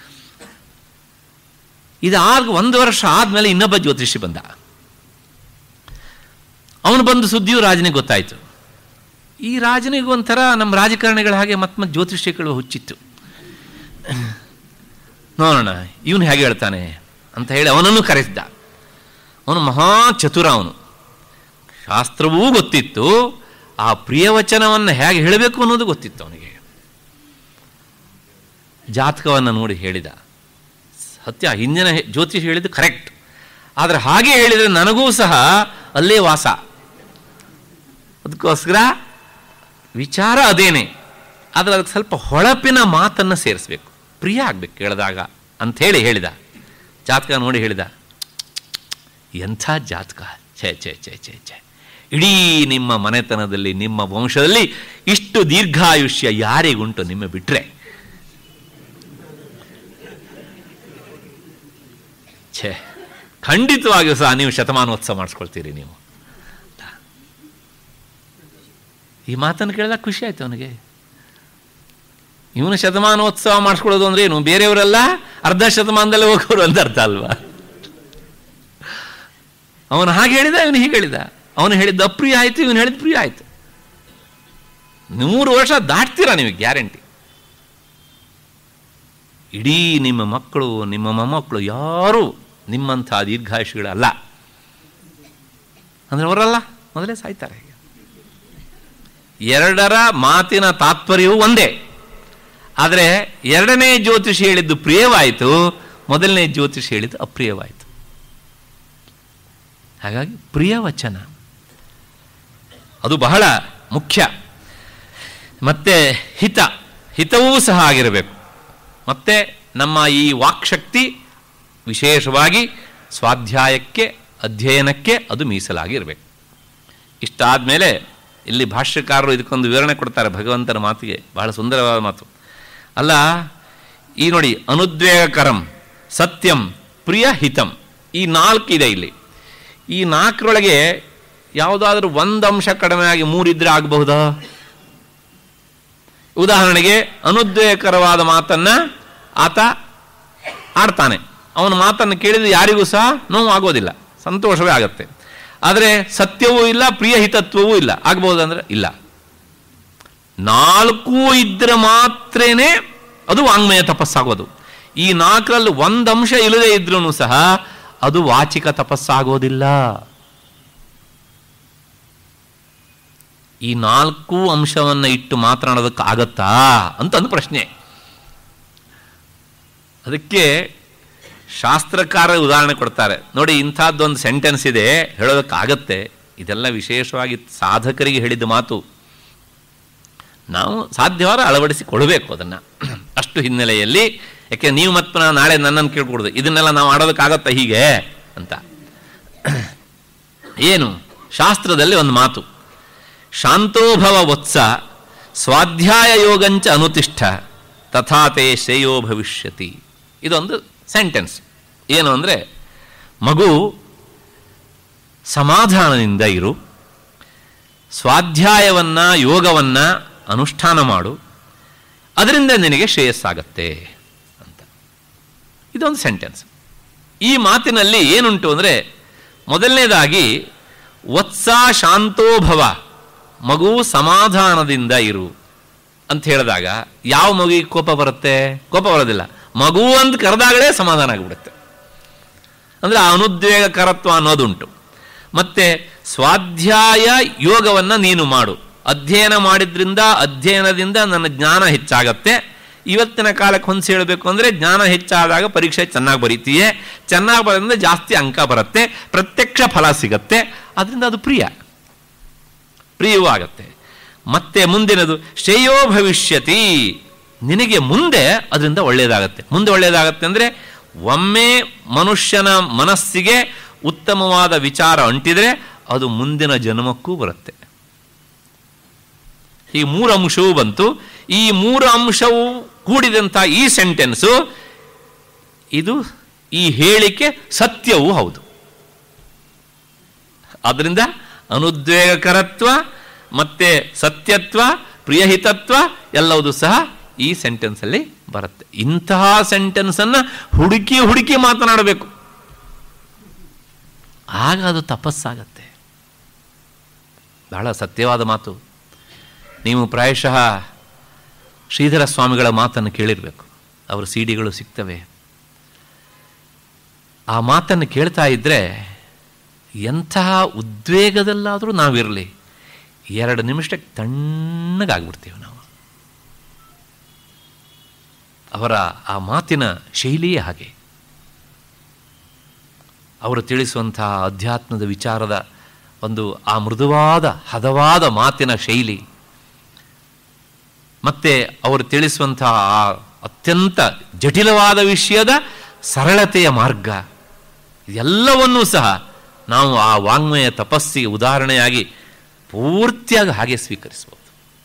ಇದಾಗ ಒಂದು ವರ್ಷ ಆದಮೇಲೆ ಇನ್ನೊಬ್ಬ ಜ್ಯೋತಿಷಿ ಬಂದ ಅವನು ಬಂದು ಸುದ್ದಿಯು ರಾಜನಿಗೆ ಗೊತ್ತಾಯಿತು ಈ ರಾಜನಿಗೆ ಒಂಥರ ನಮ್ಮ ರಾಜಕಾರಣಿಗಳ ಹಾಗೆ ಮತ್ತೆ ಮತ್ತೆ ಜ್ಯೋತಿಷ್ಯಗಳು ಹುಚ್ಚಿತ್ತು ನೋಡೋಣ ಇವನು ಹೇಗೆ ಹೇಳ್ತಾನೆ ಅಂತ ಹೇಳಿ ಅವನನ್ನು ಕರೆಸಿದ್ದ ಅವನು ಮಹಾ ಚತುರ ಅವನು ಶಾಸ್ತ್ರವೂ ಗೊತ್ತಿತ್ತು ಆ ಪ್ರಿಯವಚನವನ್ನು ಹೇಗೆ ಹೇಳಬೇಕು ಅನ್ನೋದು ಗೊತ್ತಿತ್ತು ಅವನಿಗೆ ಜಾತಕವನ್ನು ನೋಡಿ ಹೇಳಿದ ಸತ್ಯ ಹಿಂದಿನ ಹೆ- ಜ್ಯೋತಿಷ್ ಹೇಳಿದ್ದು ಕರೆಕ್ಟ್ ಆದರೆ ಹಾಗೆ ಹೇಳಿದರೆ ನನಗೂ ಸಹ ಅಲ್ಲೇ ವಾಸ ಅದಕ್ಕೋಸ್ಕರ ವಿಚಾರ ಅದೇನೆ ಆದರೆ ಅದಕ್ಕೆ ಸ್ವಲ್ಪ ಹೊಳಪಿನ ಮಾತನ್ನು ಸೇರಿಸ್ಬೇಕು ಪ್ರಿಯ ಆಗಬೇಕು ಕೇಳಿದಾಗ ಅಂಥೇಳಿ ಹೇಳಿದ ಜಾತಕ ನೋಡಿ ಹೇಳಿದ ಎಂಥ ಜಾತಕ ಛೇ ಛೇ ಛೇ ಛೇ ಛೇ ಇಡೀ ನಿಮ್ಮ ಮನೆತನದಲ್ಲಿ ನಿಮ್ಮ ವಂಶದಲ್ಲಿ ಇಷ್ಟು ದೀರ್ಘಾಯುಷ್ಯ ಯಾರಿಗುಂಟು ನಿಮ್ಮ ಬಿಟ್ರೆ ಛೇ ಖಂಡಿತವಾಗಿಯೂ ಸಹ ನೀವು ಶತಮಾನೋತ್ಸವ ಮಾಡಿಸ್ಕೊಳ್ತೀರಿ ನೀವು ಈ ಮಾತನ್ನು ಕೇಳಿದಾಗ ಖುಷಿ ಆಯ್ತು ಅವನಿಗೆ ಇವನು ಶತಮಾನೋತ್ಸವ ಮಾಡಿಸ್ಕೊಳ್ಳೋದು ಅಂದ್ರೆ ಏನು ಬೇರೆಯವರೆಲ್ಲ ಅರ್ಧ ಶತಮಾನದಲ್ಲೇ ಹೋಗೋರು ಅಂತ ಅರ್ಥ ಅಲ್ವಾ ಅವನು ಹಾಗೆ ಹೇಳಿದ ಇವನು ಹೀಗೆ ಹೇಳಿದ ಅವನು ಹೇಳಿದ್ದು ಅಪ್ರಿಯ ಆಯಿತು ಇವನು ಹೇಳಿದ ಪ್ರಿಯ ಆಯಿತು ನೂರು ವರ್ಷ ದಾಟ್ತೀರಾ ನೀವು ಗ್ಯಾರಂಟಿ ಇಡೀ ನಿಮ್ಮ ಮಕ್ಕಳು ನಿಮ್ಮ ಮೊಮ್ಮಕ್ಕಳು ಯಾರೂ ನಿಮ್ಮಂಥ ದೀರ್ಘಾಯುಷಿಗಳಲ್ಲ ಅಂದರೆ ಅವರಲ್ಲ ಮೊದಲೇ ಸಾಯ್ತಾರೆ ಎರಡರ ಮಾತಿನ ತಾತ್ಪರ್ಯವೂ ಒಂದೇ ಆದರೆ ಎರಡನೇ ಜ್ಯೋತಿಷಿ ಹೇಳಿದ್ದು ಪ್ರಿಯವಾಯಿತು ಮೊದಲನೇ ಜ್ಯೋತಿಷಿ ಹೇಳಿದ್ದು ಅಪ್ರಿಯವಾಯಿತು ಹಾಗಾಗಿ ಪ್ರಿಯ ವಚನ ಅದು ಬಹಳ ಮುಖ್ಯ ಮತ್ತೆ ಹಿತ ಹಿತವೂ ಸಹ ಆಗಿರಬೇಕು ಮತ್ತೆ ನಮ್ಮ ಈ ವಾಕ್ಶಕ್ತಿ ವಿಶೇಷವಾಗಿ ಸ್ವಾಧ್ಯಾಯಕ್ಕೆ ಅಧ್ಯಯನಕ್ಕೆ ಅದು ಮೀಸಲಾಗಿರಬೇಕು ಇಷ್ಟಾದ ಮೇಲೆ ಇಲ್ಲಿ ಭಾಷ್ಯಕಾರರು ಇದಕ್ಕೊಂದು ವಿವರಣೆ ಕೊಡ್ತಾರೆ ಭಗವಂತನ ಮಾತಿಗೆ ಬಹಳ ಸುಂದರವಾದ ಮಾತು ಅಲ್ಲ ಈ ನೋಡಿ ಅನುದ್ವೇಗಕರಂ ಸತ್ಯಂ ಪ್ರಿಯ ಹಿತಂ ಈ ನಾಲ್ಕು ಇದೆ ಇಲ್ಲಿ ಈ ನಾಲ್ಕರೊಳಗೆ ಯಾವುದಾದ್ರೂ ಒಂದು ಅಂಶ ಕಡಿಮೆ ಆಗಿ ಮೂರಿದ್ರೆ ಆಗಬಹುದಾ ಉದಾಹರಣೆಗೆ ಅನುದ್ವೇಗಕರವಾದ ಮಾತನ್ನ ಆತ ಆಡ್ತಾನೆ ಅವನ ಮಾತನ್ನು ಕೇಳಿದ್ರೆ ಯಾರಿಗೂ ಸಹ ನೋವು ಆಗೋದಿಲ್ಲ ಸಂತೋಷವೇ ಆಗತ್ತೆ ಆದರೆ ಸತ್ಯವೂ ಇಲ್ಲ ಪ್ರಿಯ ಹಿತತ್ವವೂ ಇಲ್ಲ ಆಗ್ಬಹುದಂದ್ರೆ ಇಲ್ಲ ನಾಲ್ಕೂ ಇದ್ರೆ ಮಾತ್ರೇನೆ ಅದು ವಾಂಗ್ಮಯ ತಪಸ್ಸಾಗೋದು ಈ ನಾಲ್ಕರಲ್ಲಿ ಒಂದು ಅಂಶ ಇಲ್ಲದೆ ಇದ್ರೂ ಸಹ ಅದು ವಾಚಿಕ ತಪಸ್ಸಾಗೋದಿಲ್ಲ ಈ ನಾಲ್ಕು ಅಂಶವನ್ನು ಇಟ್ಟು ಮಾತನಾಡೋದಕ್ಕೆ ಆಗತ್ತಾ ಅಂತ ಒಂದು ಪ್ರಶ್ನೆ ಅದಕ್ಕೆ ಶಾಸ್ತ್ರಕಾರ ಉದಾಹರಣೆ ಕೊಡ್ತಾರೆ ನೋಡಿ ಇಂಥದ್ದೊಂದು ಸೆಂಟೆನ್ಸ್ ಇದೆ ಹೇಳೋದಕ್ಕಾಗತ್ತೆ ಇದೆಲ್ಲ ವಿಶೇಷವಾಗಿ ಸಾಧಕರಿಗೆ ಹೇಳಿದ ಮಾತು ನಾವು ಸಾಧ್ಯವಾದ ಅಳವಡಿಸಿ ಕೊಡಬೇಕು ಅದನ್ನು ಅಷ್ಟು ಹಿನ್ನೆಲೆಯಲ್ಲಿ ಯಾಕೆ ನೀವು ಮತ್ತೆ ನಾಳೆ ನನ್ನನ್ನು ಕೇಳ್ಕೊಡೋದು ಇದನ್ನೆಲ್ಲ ನಾವು ಆಡೋದಕ್ಕಾಗತ್ತಾ ಹೀಗೆ ಅಂತ ಏನು ಶಾಸ್ತ್ರದಲ್ಲಿ ಒಂದು ಮಾತು ಶಾಂತೋಭವ ವತ್ಸ ಸ್ವಾಧ್ಯಾಯ ಯೋಗಂಚ ಅನುತಿಷ್ಠ ತಥಾತೆ ಶ್ರೇಯೋ ಭವಿಷ್ಯತಿ ಇದೊಂದು ಸೆಂಟೆನ್ಸ್ ಏನು ಅಂದರೆ ಮಗು ಸಮಾಧಾನದಿಂದ ಇರು ಸ್ವಾಧ್ಯಾಯವನ್ನ ಯೋಗವನ್ನ ಅನುಷ್ಠಾನ ಮಾಡು ಅದರಿಂದ ನಿನಗೆ ಶ್ರೇಯಸ್ಸಾಗತ್ತೆ ಅಂತ ಇದೊಂದು ಸೆಂಟೆನ್ಸ್ ಈ ಮಾತಿನಲ್ಲಿ ಏನುಂಟು ಅಂದರೆ ಮೊದಲನೇದಾಗಿ ವತ್ಸ ಶಾಂತೋಭವ ಮಗು ಸಮಾಧಾನದಿಂದ ಇರು ಅಂತ ಹೇಳಿದಾಗ ಯಾವ ಮಗುವಿಗೆ ಕೋಪ ಬರುತ್ತೆ ಕೋಪ ಬರೋದಿಲ್ಲ ಮಗು ಅಂತ ಕರೆದಾಗಲೇ ಸಮಾಧಾನ ಆಗಿಬಿಡುತ್ತೆ ಅಂದರೆ ಆ ಅನುದ್ವೇಗಕರತ್ವ ಅನ್ನೋದುಂಟು ಮತ್ತೆ ಸ್ವಾಧ್ಯಾಯ ಯೋಗವನ್ನು ನೀನು ಮಾಡು ಅಧ್ಯಯನ ಮಾಡಿದ್ರಿಂದ ಅಧ್ಯಯನದಿಂದ ನನ್ನ ಜ್ಞಾನ ಹೆಚ್ಚಾಗತ್ತೆ ಇವತ್ತಿನ ಕಾಲಕ್ಕೆ ಹೊಂದಿಸಿ ಹೇಳಬೇಕು ಅಂದರೆ ಜ್ಞಾನ ಹೆಚ್ಚಾದಾಗ ಪರೀಕ್ಷೆ ಚೆನ್ನಾಗಿ ಬರೀತೀಯೇ ಚೆನ್ನಾಗಿ ಬರೋದ್ರಿಂದ ಜಾಸ್ತಿ ಅಂಕ ಬರುತ್ತೆ ಪ್ರತ್ಯಕ್ಷ ಫಲ ಸಿಗತ್ತೆ ಅದರಿಂದ ಅದು ಪ್ರಿಯ ಪ್ರಿಯವೂ ಆಗತ್ತೆ ಮತ್ತೆ ಮುಂದಿನದು ಶ್ರೇಯೋ ಭವಿಷ್ಯತಿ ನಿನಗೆ ಮುಂದೆ ಅದರಿಂದ ಒಳ್ಳೆಯದಾಗತ್ತೆ ಮುಂದೆ ಒಳ್ಳೆಯದಾಗತ್ತೆ ಅಂದರೆ ಒಮ್ಮೆ ಮನುಷ್ಯನ ಮನಸ್ಸಿಗೆ ಉತ್ತಮವಾದ ವಿಚಾರ ಅಂಟಿದರೆ ಅದು ಮುಂದಿನ ಜನ್ಮಕ್ಕೂ ಬರುತ್ತೆ ಈ ಮೂರು ಅಂಶವೂ ಬಂತು ಈ ಮೂರು ಅಂಶವು ಕೂಡಿದಂಥ ಈ ಸೆಂಟೆನ್ಸು ಇದು ಈ ಹೇಳಿಕೆ ಸತ್ಯವೂ ಹೌದು ಆದ್ದರಿಂದ ಅನುದ್ವೇಗಕರತ್ವ ಮತ್ತೆ ಸತ್ಯತ್ವ ಪ್ರಿಯಹಿತತ್ವ ಎಲ್ಲವುದು ಸಹ ಈ ಸೆಂಟೆನ್ಸಲ್ಲಿ ಬರುತ್ತೆ ಇಂತಹ ಸೆಂಟೆನ್ಸನ್ನು ಹುಡುಕಿ ಹುಡುಕಿ ಮಾತನಾಡಬೇಕು ಆಗ ಅದು ತಪಸ್ಸಾಗತ್ತೆ ಬಹಳ ಸತ್ಯವಾದ ಮಾತು ನೀವು ಪ್ರಾಯಶಃ ಶ್ರೀಧರ ಸ್ವಾಮಿಗಳ ಮಾತನ್ನು ಕೇಳಿರಬೇಕು ಅವರ ಸಿ ಡಿಗಳು ಸಿಗ್ತವೆ ಆ ಮಾತನ್ನು ಕೇಳ್ತಾ ಇದ್ದರೆ ಎಂತಹ ಉದ್ವೇಗದಲ್ಲಾದರೂ ನಾವಿರಲಿ ಎರಡು ನಿಮಿಷಕ್ಕೆ ತಣ್ಣಗಾಗ್ಬಿಡ್ತೀವಿ ನಾವು ಅವರ ಆ ಮಾತಿನ ಶೈಲಿಯೇ ಹಾಗೆ ಅವರು ತಿಳಿಸುವಂತಹ ಅಧ್ಯಾತ್ಮದ ವಿಚಾರದ ಒಂದು ಆ ಮೃದುವಾದ ಹದವಾದ ಮಾತಿನ ಶೈಲಿ ಮತ್ತೆ ಅವರು ತಿಳಿಸುವಂತಹ ಆ ಅತ್ಯಂತ ಜಟಿಲವಾದ ವಿಷಯದ ಸರಳತೆಯ ಮಾರ್ಗ ಎಲ್ಲವನ್ನೂ ಸಹ ನಾವು ಆ ವಾಂಗ್ಮಯ ತಪಸ್ಸಿಗೆ ಉದಾಹರಣೆಯಾಗಿ ಪೂರ್ತಿಯಾಗಿ ಹಾಗೆ ಸ್ವೀಕರಿಸಬಹುದು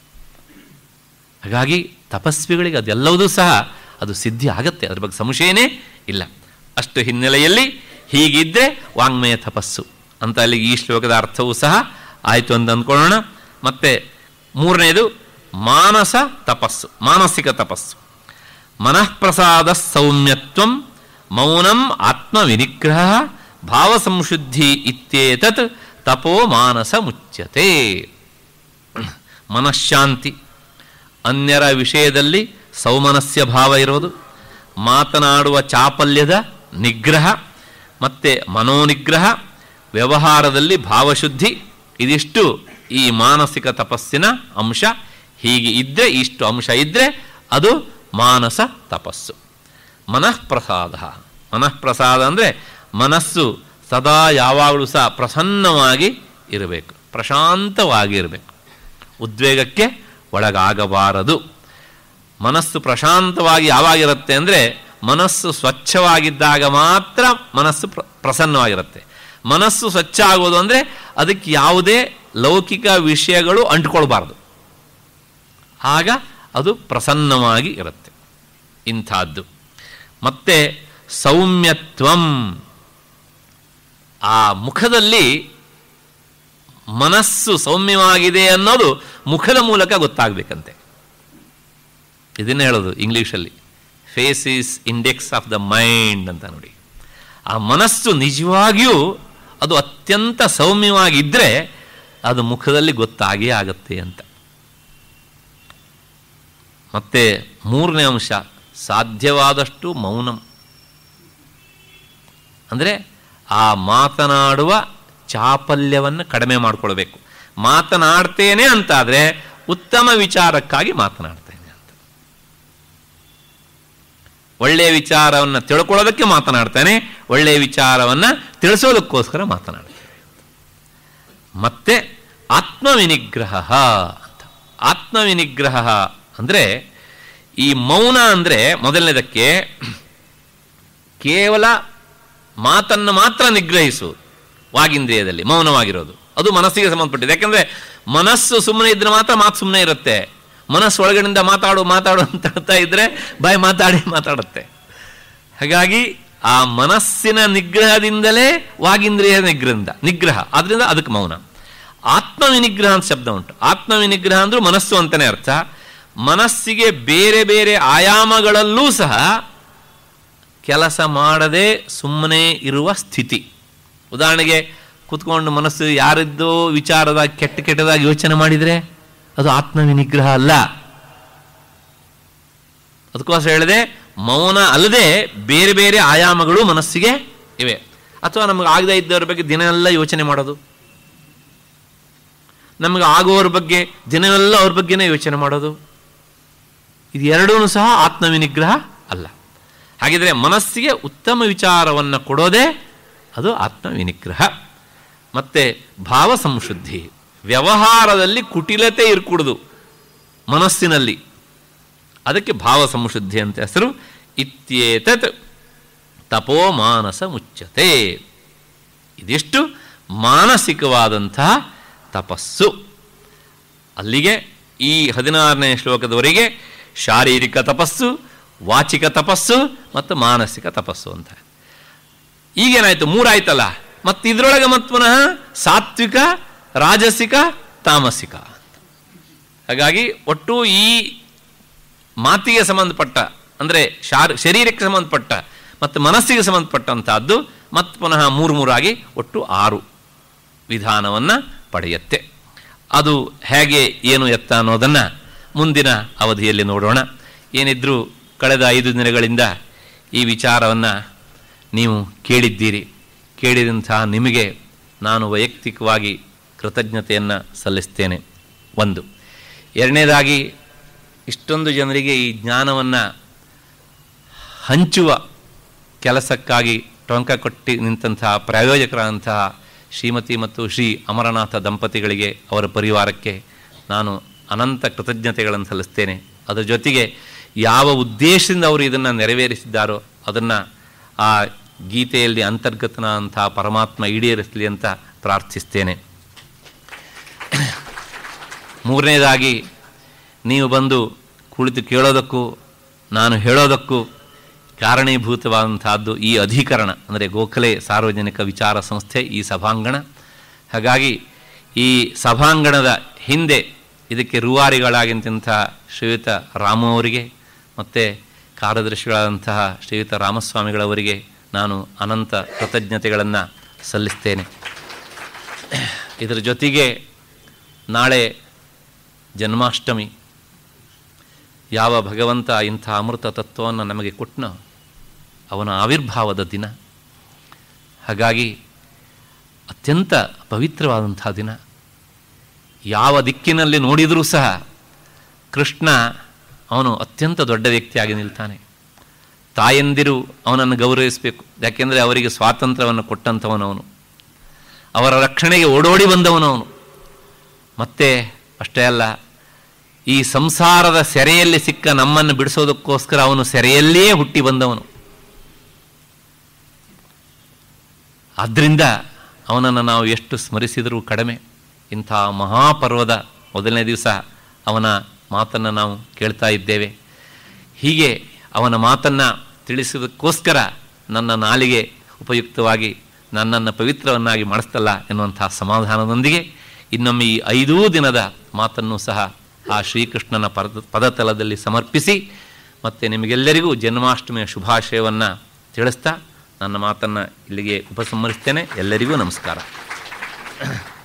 ಹಾಗಾಗಿ ತಪಸ್ವಿಗಳಿಗೆ ಅದೆಲ್ಲವೂ ಸಹ ಅದು ಸಿದ್ಧಿ ಆಗತ್ತೆ ಅದ್ರ ಬಗ್ಗೆ ಸಂಶಯನೇ ಇಲ್ಲ ಅಷ್ಟು ಹಿನ್ನೆಲೆಯಲ್ಲಿ ಹೀಗಿದ್ದರೆ ವಾಂಗ್ಮಯ ತಪಸ್ಸು ಅಂತ ಅಲ್ಲಿಗೆ ಈ ಶ್ಲೋಕದ ಅರ್ಥವೂ ಸಹ ಆಯಿತು ಅಂತ ಅಂದ್ಕೊಳ್ಳೋಣ ಮತ್ತೆ ಮೂರನೇದು ಮಾನಸ ತಪಸ್ಸು ಮಾನಸಿಕ ತಪಸ್ಸು ಮನಃಪ್ರಸಾದ ಸೌಮ್ಯತ್ವಂ ಮೌನಂ ಆತ್ಮವಿನಿಗ್ರಹ ಭಾವಸಂಶುದ್ಧಿ ಇತ್ಯೇತತ್ ತಪೋ ಮಾನಸ ಮುಚ್ಯತೆ ಮನಃಶಾಂತಿ ಅನ್ಯರ ವಿಷಯದಲ್ಲಿ ಸೌಮನಸ್ಯ ಭಾವ ಇರೋದು ಮಾತನಾಡುವ ಚಾಪಲ್ಯದ ನಿಗ್ರಹ ಮತ್ತು ಮನೋನಿಗ್ರಹ ವ್ಯವಹಾರದಲ್ಲಿ ಭಾವಶುದ್ಧಿ ಇದಿಷ್ಟು ಈ ಮಾನಸಿಕ ತಪಸ್ಸಿನ ಅಂಶ ಹೀಗೆ ಇದ್ದರೆ ಇಷ್ಟು ಅಂಶ ಇದ್ದರೆ ಅದು ಮಾನಸ ತಪಸ್ಸು ಮನಃಪ್ರಸಾದ ಮನಃಪ್ರಸಾದ ಅಂದರೆ ಮನಸ್ಸು ಸದಾ ಯಾವಾಗಲೂ ಸಹ ಪ್ರಸನ್ನವಾಗಿ ಇರಬೇಕು ಪ್ರಶಾಂತವಾಗಿ ಇರಬೇಕು ಉದ್ವೇಗಕ್ಕೆ ಒಳಗಾಗಬಾರದು ಮನಸ್ಸು ಪ್ರಶಾಂತವಾಗಿ ಯಾವಾಗಿರುತ್ತೆ ಅಂದರೆ ಮನಸ್ಸು ಸ್ವಚ್ಛವಾಗಿದ್ದಾಗ ಮಾತ್ರ ಮನಸ್ಸು ಪ್ರ ಪ್ರಸನ್ನವಾಗಿರುತ್ತೆ ಮನಸ್ಸು ಸ್ವಚ್ಛ ಆಗೋದು ಅಂದರೆ ಅದಕ್ಕೆ ಯಾವುದೇ ಲೌಕಿಕ ವಿಷಯಗಳು ಅಂಟ್ಕೊಳ್ಬಾರ್ದು ಆಗ ಅದು ಪ್ರಸನ್ನವಾಗಿ ಇರುತ್ತೆ ಇಂಥದ್ದು ಮತ್ತೆ ಸೌಮ್ಯತ್ವಂ ಆ ಮುಖದಲ್ಲಿ ಮನಸ್ಸು ಸೌಮ್ಯವಾಗಿದೆ ಅನ್ನೋದು ಮುಖದ ಮೂಲಕ ಗೊತ್ತಾಗಬೇಕಂತೆ ಇದನ್ನೇ ಹೇಳೋದು ಇಂಗ್ಲೀಷಲ್ಲಿ face is index of the mind ಅಂತ ನೋಡಿ ಆ ಮನಸ್ಸು ನಿಜವಾಗಿಯೂ ಅದು ಅತ್ಯಂತ ಸೌಮ್ಯವಾಗಿದ್ದರೆ ಅದು ಮುಖದಲ್ಲಿ ಗೊತ್ತಾಗೇ ಆಗತ್ತೆ ಅಂತ ಮತ್ತೆ ಮೂರನೇ ಅಂಶ ಸಾಧ್ಯವಾದಷ್ಟು ಮೌನಂ ಅಂದರೆ ಆ ಮಾತನಾಡುವ ಚಾಪಲ್ಯವನ್ನು ಕಡಿಮೆ ಮಾಡಿಕೊಳ್ಬೇಕು ಮಾತನಾಡ್ತೇನೆ ಅಂತಾದರೆ ಉತ್ತಮ ವಿಚಾರಕ್ಕಾಗಿ ಮಾತನಾಡ್ತೇನೆ ಅಂತ ಒಳ್ಳೆಯ ವಿಚಾರವನ್ನು ತಿಳ್ಕೊಳ್ಳೋದಕ್ಕೆ ಮಾತನಾಡ್ತಾನೆ ಒಳ್ಳೆಯ ವಿಚಾರವನ್ನು ತಿಳಿಸೋದಕ್ಕೋಸ್ಕರ ಮಾತನಾಡ್ತೇನೆ ಮತ್ತೆ ಆತ್ಮವಿನಿಗ್ರಹ ಅಂತ ಆತ್ಮವಿನಿಗ್ರಹ ಅಂದರೆ ಈ ಮೌನ ಅಂದರೆ ಮೊದಲನೇದಕ್ಕೆ ಕೇವಲ ಮಾತನ್ನು ಮಾತ್ರ ನಿಗ್ರಹಿಸುವುದು ವಾಗಿಂದ್ರಿಯದಲ್ಲಿ ಮೌನವಾಗಿರೋದು ಅದು ಮನಸ್ಸಿಗೆ ಸಂಬಂಧಪಟ್ಟಿದೆ ಯಾಕೆಂದರೆ ಮನಸ್ಸು ಸುಮ್ಮನೆ ಇದ್ರೆ ಮಾತ್ರ ಮಾತು ಸುಮ್ಮನೆ ಇರುತ್ತೆ ಮನಸ್ಸು ಒಳಗಡೆಯಿಂದ ಮಾತಾಡು ಮಾತಾಡು ಅಂತ ಹೇಳ್ತಾ ಇದ್ರೆ ಬಾಯಿ ಮಾತಾಡಿ ಮಾತಾಡುತ್ತೆ ಹಾಗಾಗಿ ಆ ಮನಸ್ಸಿನ ನಿಗ್ರಹದಿಂದಲೇ ವಾಗೀಂದ್ರಿಯ ನಿಗ್ರಹದಿಂದ ನಿಗ್ರಹ ಅದರಿಂದ ಅದಕ್ಕೆ ಮೌನ ಆತ್ಮ ವಿನಿಗ್ರಹ ಅಂತ ಶಬ್ದ ಉಂಟು ಆತ್ಮ ವಿನಿಗ್ರಹ ಅಂದ್ರೂ ಮನಸ್ಸು ಅಂತಲೇ ಅರ್ಥ ಮನಸ್ಸಿಗೆ ಬೇರೆ ಬೇರೆ ಆಯಾಮಗಳಲ್ಲೂ ಸಹ ಕೆಲಸ ಮಾಡದೆ ಸುಮ್ಮನೆ ಇರುವ ಸ್ಥಿತಿ ಉದಾಹರಣೆಗೆ ಕೂತ್ಕೊಂಡು ಮನಸ್ಸು ಯಾರಿದ್ದೋ ವಿಚಾರದಾಗ ಕೆಟ್ಟ ಕೆಟ್ಟದಾಗಿ ಯೋಚನೆ ಮಾಡಿದರೆ ಅದು ಆತ್ಮ ವಿನಿಗ್ರಹ ಅಲ್ಲ ಅದಕ್ಕೋಸ್ಕರ ಹೇಳಿದೆ ಮೌನ ಅಲ್ಲದೆ ಬೇರೆ ಬೇರೆ ಆಯಾಮಗಳು ಮನಸ್ಸಿಗೆ ಇವೆ ಅಥವಾ ನಮಗೆ ಆಗದೇ ಇದ್ದವ್ರ ಬಗ್ಗೆ ದಿನವೆಲ್ಲ ಯೋಚನೆ ಮಾಡೋದು ನಮಗೆ ಆಗುವವ್ರ ಬಗ್ಗೆ ದಿನವೆಲ್ಲ ಅವ್ರ ಬಗ್ಗೆನೇ ಯೋಚನೆ ಮಾಡೋದು ಇದು ಎರಡೂ ಸಹ ಆತ್ಮವಿನಿಗ್ರಹ ಅಲ್ಲ ಹಾಗಿದ್ರೆ ಮನಸ್ಸಿಗೆ ಉತ್ತಮ ವಿಚಾರವನ್ನು ಕೊಡೋದೇ ಅದು ಆತ್ಮವಿನಿಗ್ರಹ ಮತ್ತೆ ಭಾವ ಸಂಶುದ್ಧಿ ವ್ಯವಹಾರದಲ್ಲಿ ಕುಟಿಲತೆ ಇರ್ಕೂಡುದು ಮನಸ್ಸಿನಲ್ಲಿ ಅದಕ್ಕೆ ಭಾವ ಸಂಶುದ್ಧಿ ಅಂತ ಹೆಸರು ಇತ್ಯೇತತ್ ತಪೋ ಮಾನಸ ಮುಚ್ಚತೆ ಇದಿಷ್ಟು ಮಾನಸಿಕವಾದಂತಹ ತಪಸ್ಸು ಅಲ್ಲಿಗೆ ಈ ಹದಿನಾರನೇ ಶ್ಲೋಕದವರೆಗೆ ಶಾರೀರಿಕ ತಪಸ್ಸು ವಾಚಿಕ ತಪಸ್ಸು ಮತ್ತು ಮಾನಸಿಕ ತಪಸ್ಸು ಅಂತ ಈಗೇನಾಯ್ತು ಮೂರಾಯ್ತಲ್ಲ ಮತ್ತು ಇದರೊಳಗೆ ಮತ್ತು ಪುನಃ ಸಾತ್ವಿಕ ರಾಜಸಿಕ ತಾಮಸಿಕ ಹಾಗಾಗಿ ಒಟ್ಟು ಈ ಮಾತಿಗೆ ಸಂಬಂಧಪಟ್ಟ ಅಂದರೆ ಶಾರ್ ಶರೀರಕ್ಕೆ ಸಂಬಂಧಪಟ್ಟ ಮತ್ತು ಮನಸ್ಸಿಗೆ ಸಂಬಂಧಪಟ್ಟಂತಹದ್ದು ಮತ್ತು ಪುನಃ ಮೂರು ಮೂರಾಗಿ ಒಟ್ಟು ಆರು ವಿಧಾನವನ್ನು ಪಡೆಯುತ್ತೆ ಅದು ಹೇಗೆ ಏನು ಎತ್ತ ಅನ್ನೋದನ್ನು ಮುಂದಿನ ಅವಧಿಯಲ್ಲಿ ನೋಡೋಣ ಏನಿದ್ರೂ ಕಳೆದ ಐದು ದಿನಗಳಿಂದ ಈ ವಿಚಾರವನ್ನು ನೀವು ಕೇಳಿದ್ದೀರಿ ಕೇಳಿದಂತಹ ನಿಮಗೆ ನಾನು ವೈಯಕ್ತಿಕವಾಗಿ ಕೃತಜ್ಞತೆಯನ್ನು ಸಲ್ಲಿಸ್ತೇನೆ ಒಂದು ಎರಡನೇದಾಗಿ ಇಷ್ಟೊಂದು ಜನರಿಗೆ ಈ ಜ್ಞಾನವನ್ನು ಹಂಚುವ ಕೆಲಸಕ್ಕಾಗಿ ಟೊಂಕ ಕೊಟ್ಟಿ ನಿಂತಹ ಪ್ರಾಯೋಜಕರಾದಂತಹ ಶ್ರೀಮತಿ ಮತ್ತು ಶ್ರೀ ಅಮರನಾಥ ದಂಪತಿಗಳಿಗೆ ಅವರ ಪರಿವಾರಕ್ಕೆ ನಾನು ಅನಂತ ಕೃತಜ್ಞತೆಗಳನ್ನು ಸಲ್ಲಿಸ್ತೇನೆ ಅದರ ಜೊತೆಗೆ ಯಾವ ಉದ್ದೇಶದಿಂದ ಅವರು ಇದನ್ನು ನೆರವೇರಿಸಿದ್ದಾರೋ ಅದನ್ನು ಆ ಗೀತೆಯಲ್ಲಿ ಅಂತರ್ಗತನಾದಂತಹ ಪರಮಾತ್ಮ ಈಡೇರಿಸಲಿ ಅಂತ ಪ್ರಾರ್ಥಿಸ್ತೇನೆ ಮೂರನೇದಾಗಿ ನೀವು ಬಂದು ಕುಳಿತು ಕೇಳೋದಕ್ಕೂ ನಾನು ಹೇಳೋದಕ್ಕೂ ಕಾರಣೀಭೂತವಾದಂತಹದ್ದು ಈ ಅಧಿಕರಣ ಅಂದರೆ ಗೋಖಲೆ ಸಾರ್ವಜನಿಕ ವಿಚಾರ ಸಂಸ್ಥೆ ಈ ಸಭಾಂಗಣ ಹಾಗಾಗಿ ಈ ಸಭಾಂಗಣದ ಹಿಂದೆ ಇದಕ್ಕೆ ರೂವಾರಿಗಳಾಗಿದ್ದಂಥ ಶ್ರೀಯುತ ರಾಮು ಅವರಿಗೆ ಮತ್ತು ಕಾರ್ಯದರ್ಶಿಗಳಾದಂತಹ ಶ್ರೀಯುತ ರಾಮಸ್ವಾಮಿಗಳವರಿಗೆ ನಾನು ಅನಂತ ಕೃತಜ್ಞತೆಗಳನ್ನು ಸಲ್ಲಿಸ್ತೇನೆ ಇದರ ಜೊತೆಗೆ ನಾಳೆ ಜನ್ಮಾಷ್ಟಮಿ ಯಾವ ಭಗವಂತ ಇಂಥ ಅಮೃತ ತತ್ವವನ್ನು ನಮಗೆ ಕೊಟ್ಟನೋ ಅವನ ಆವಿರ್ಭಾವದ ದಿನ ಹಾಗಾಗಿ ಅತ್ಯಂತ ಪವಿತ್ರವಾದಂಥ ದಿನ ಯಾವ ದಿಕ್ಕಿನಲ್ಲಿ ನೋಡಿದರೂ ಸಹ ಕೃಷ್ಣ ಅವನು ಅತ್ಯಂತ ದೊಡ್ಡ ವ್ಯಕ್ತಿಯಾಗಿ ನಿಲ್ತಾನೆ ತಾಯಂದಿರು ಅವನನ್ನು ಗೌರವಿಸಬೇಕು ಯಾಕೆಂದರೆ ಅವರಿಗೆ ಸ್ವಾತಂತ್ರ್ಯವನ್ನು ಕೊಟ್ಟಂಥವನು ಅವನು ಅವರ ರಕ್ಷಣೆಗೆ ಓಡೋಡಿ ಬಂದವನವನು ಮತ್ತೆ ಅಷ್ಟೇ ಅಲ್ಲ ಈ ಸಂಸಾರದ ಸೆರೆಯಲ್ಲಿ ಸಿಕ್ಕ ನಮ್ಮನ್ನು ಬಿಡಿಸೋದಕ್ಕೋಸ್ಕರ ಅವನು ಸೆರೆಯಲ್ಲಿಯೇ ಹುಟ್ಟಿ ಬಂದವನು ಆದ್ದರಿಂದ ಅವನನ್ನು ನಾವು ಎಷ್ಟು ಸ್ಮರಿಸಿದರೂ ಕಡಿಮೆ ಇಂಥ ಮಹಾಪರ್ವದ ಮೊದಲನೇ ದಿವಸ ಅವನ ಮಾತನ್ನು ನಾವು ಕೇಳ್ತಾ ಇದ್ದೇವೆ ಹೀಗೆ ಅವನ ಮಾತನ್ನು ತಿಳಿಸೋದಕ್ಕೋಸ್ಕರ ನನ್ನ ನಾಲಿಗೆ ಉಪಯುಕ್ತವಾಗಿ ನನ್ನನ್ನು ಪವಿತ್ರವನ್ನಾಗಿ ಮಾಡಿಸ್ತಲ್ಲ ಎನ್ನುವಂಥ ಸಮಾಧಾನದೊಂದಿಗೆ ಇನ್ನೊಮ್ಮೆ ಈ ಐದೂ ದಿನದ ಮಾತನ್ನು ಸಹ ಆ ಶ್ರೀಕೃಷ್ಣನ ಪದ ಪದತಲದಲ್ಲಿ ಸಮರ್ಪಿಸಿ ಮತ್ತು ನಿಮಗೆಲ್ಲರಿಗೂ ಜನ್ಮಾಷ್ಟಮಿಯ ಶುಭಾಶಯವನ್ನು ತಿಳಿಸ್ತಾ ನನ್ನ ಮಾತನ್ನು ಇಲ್ಲಿಗೆ ಉಪಸಂಹರಿಸ್ತೇನೆ ಎಲ್ಲರಿಗೂ ನಮಸ್ಕಾರ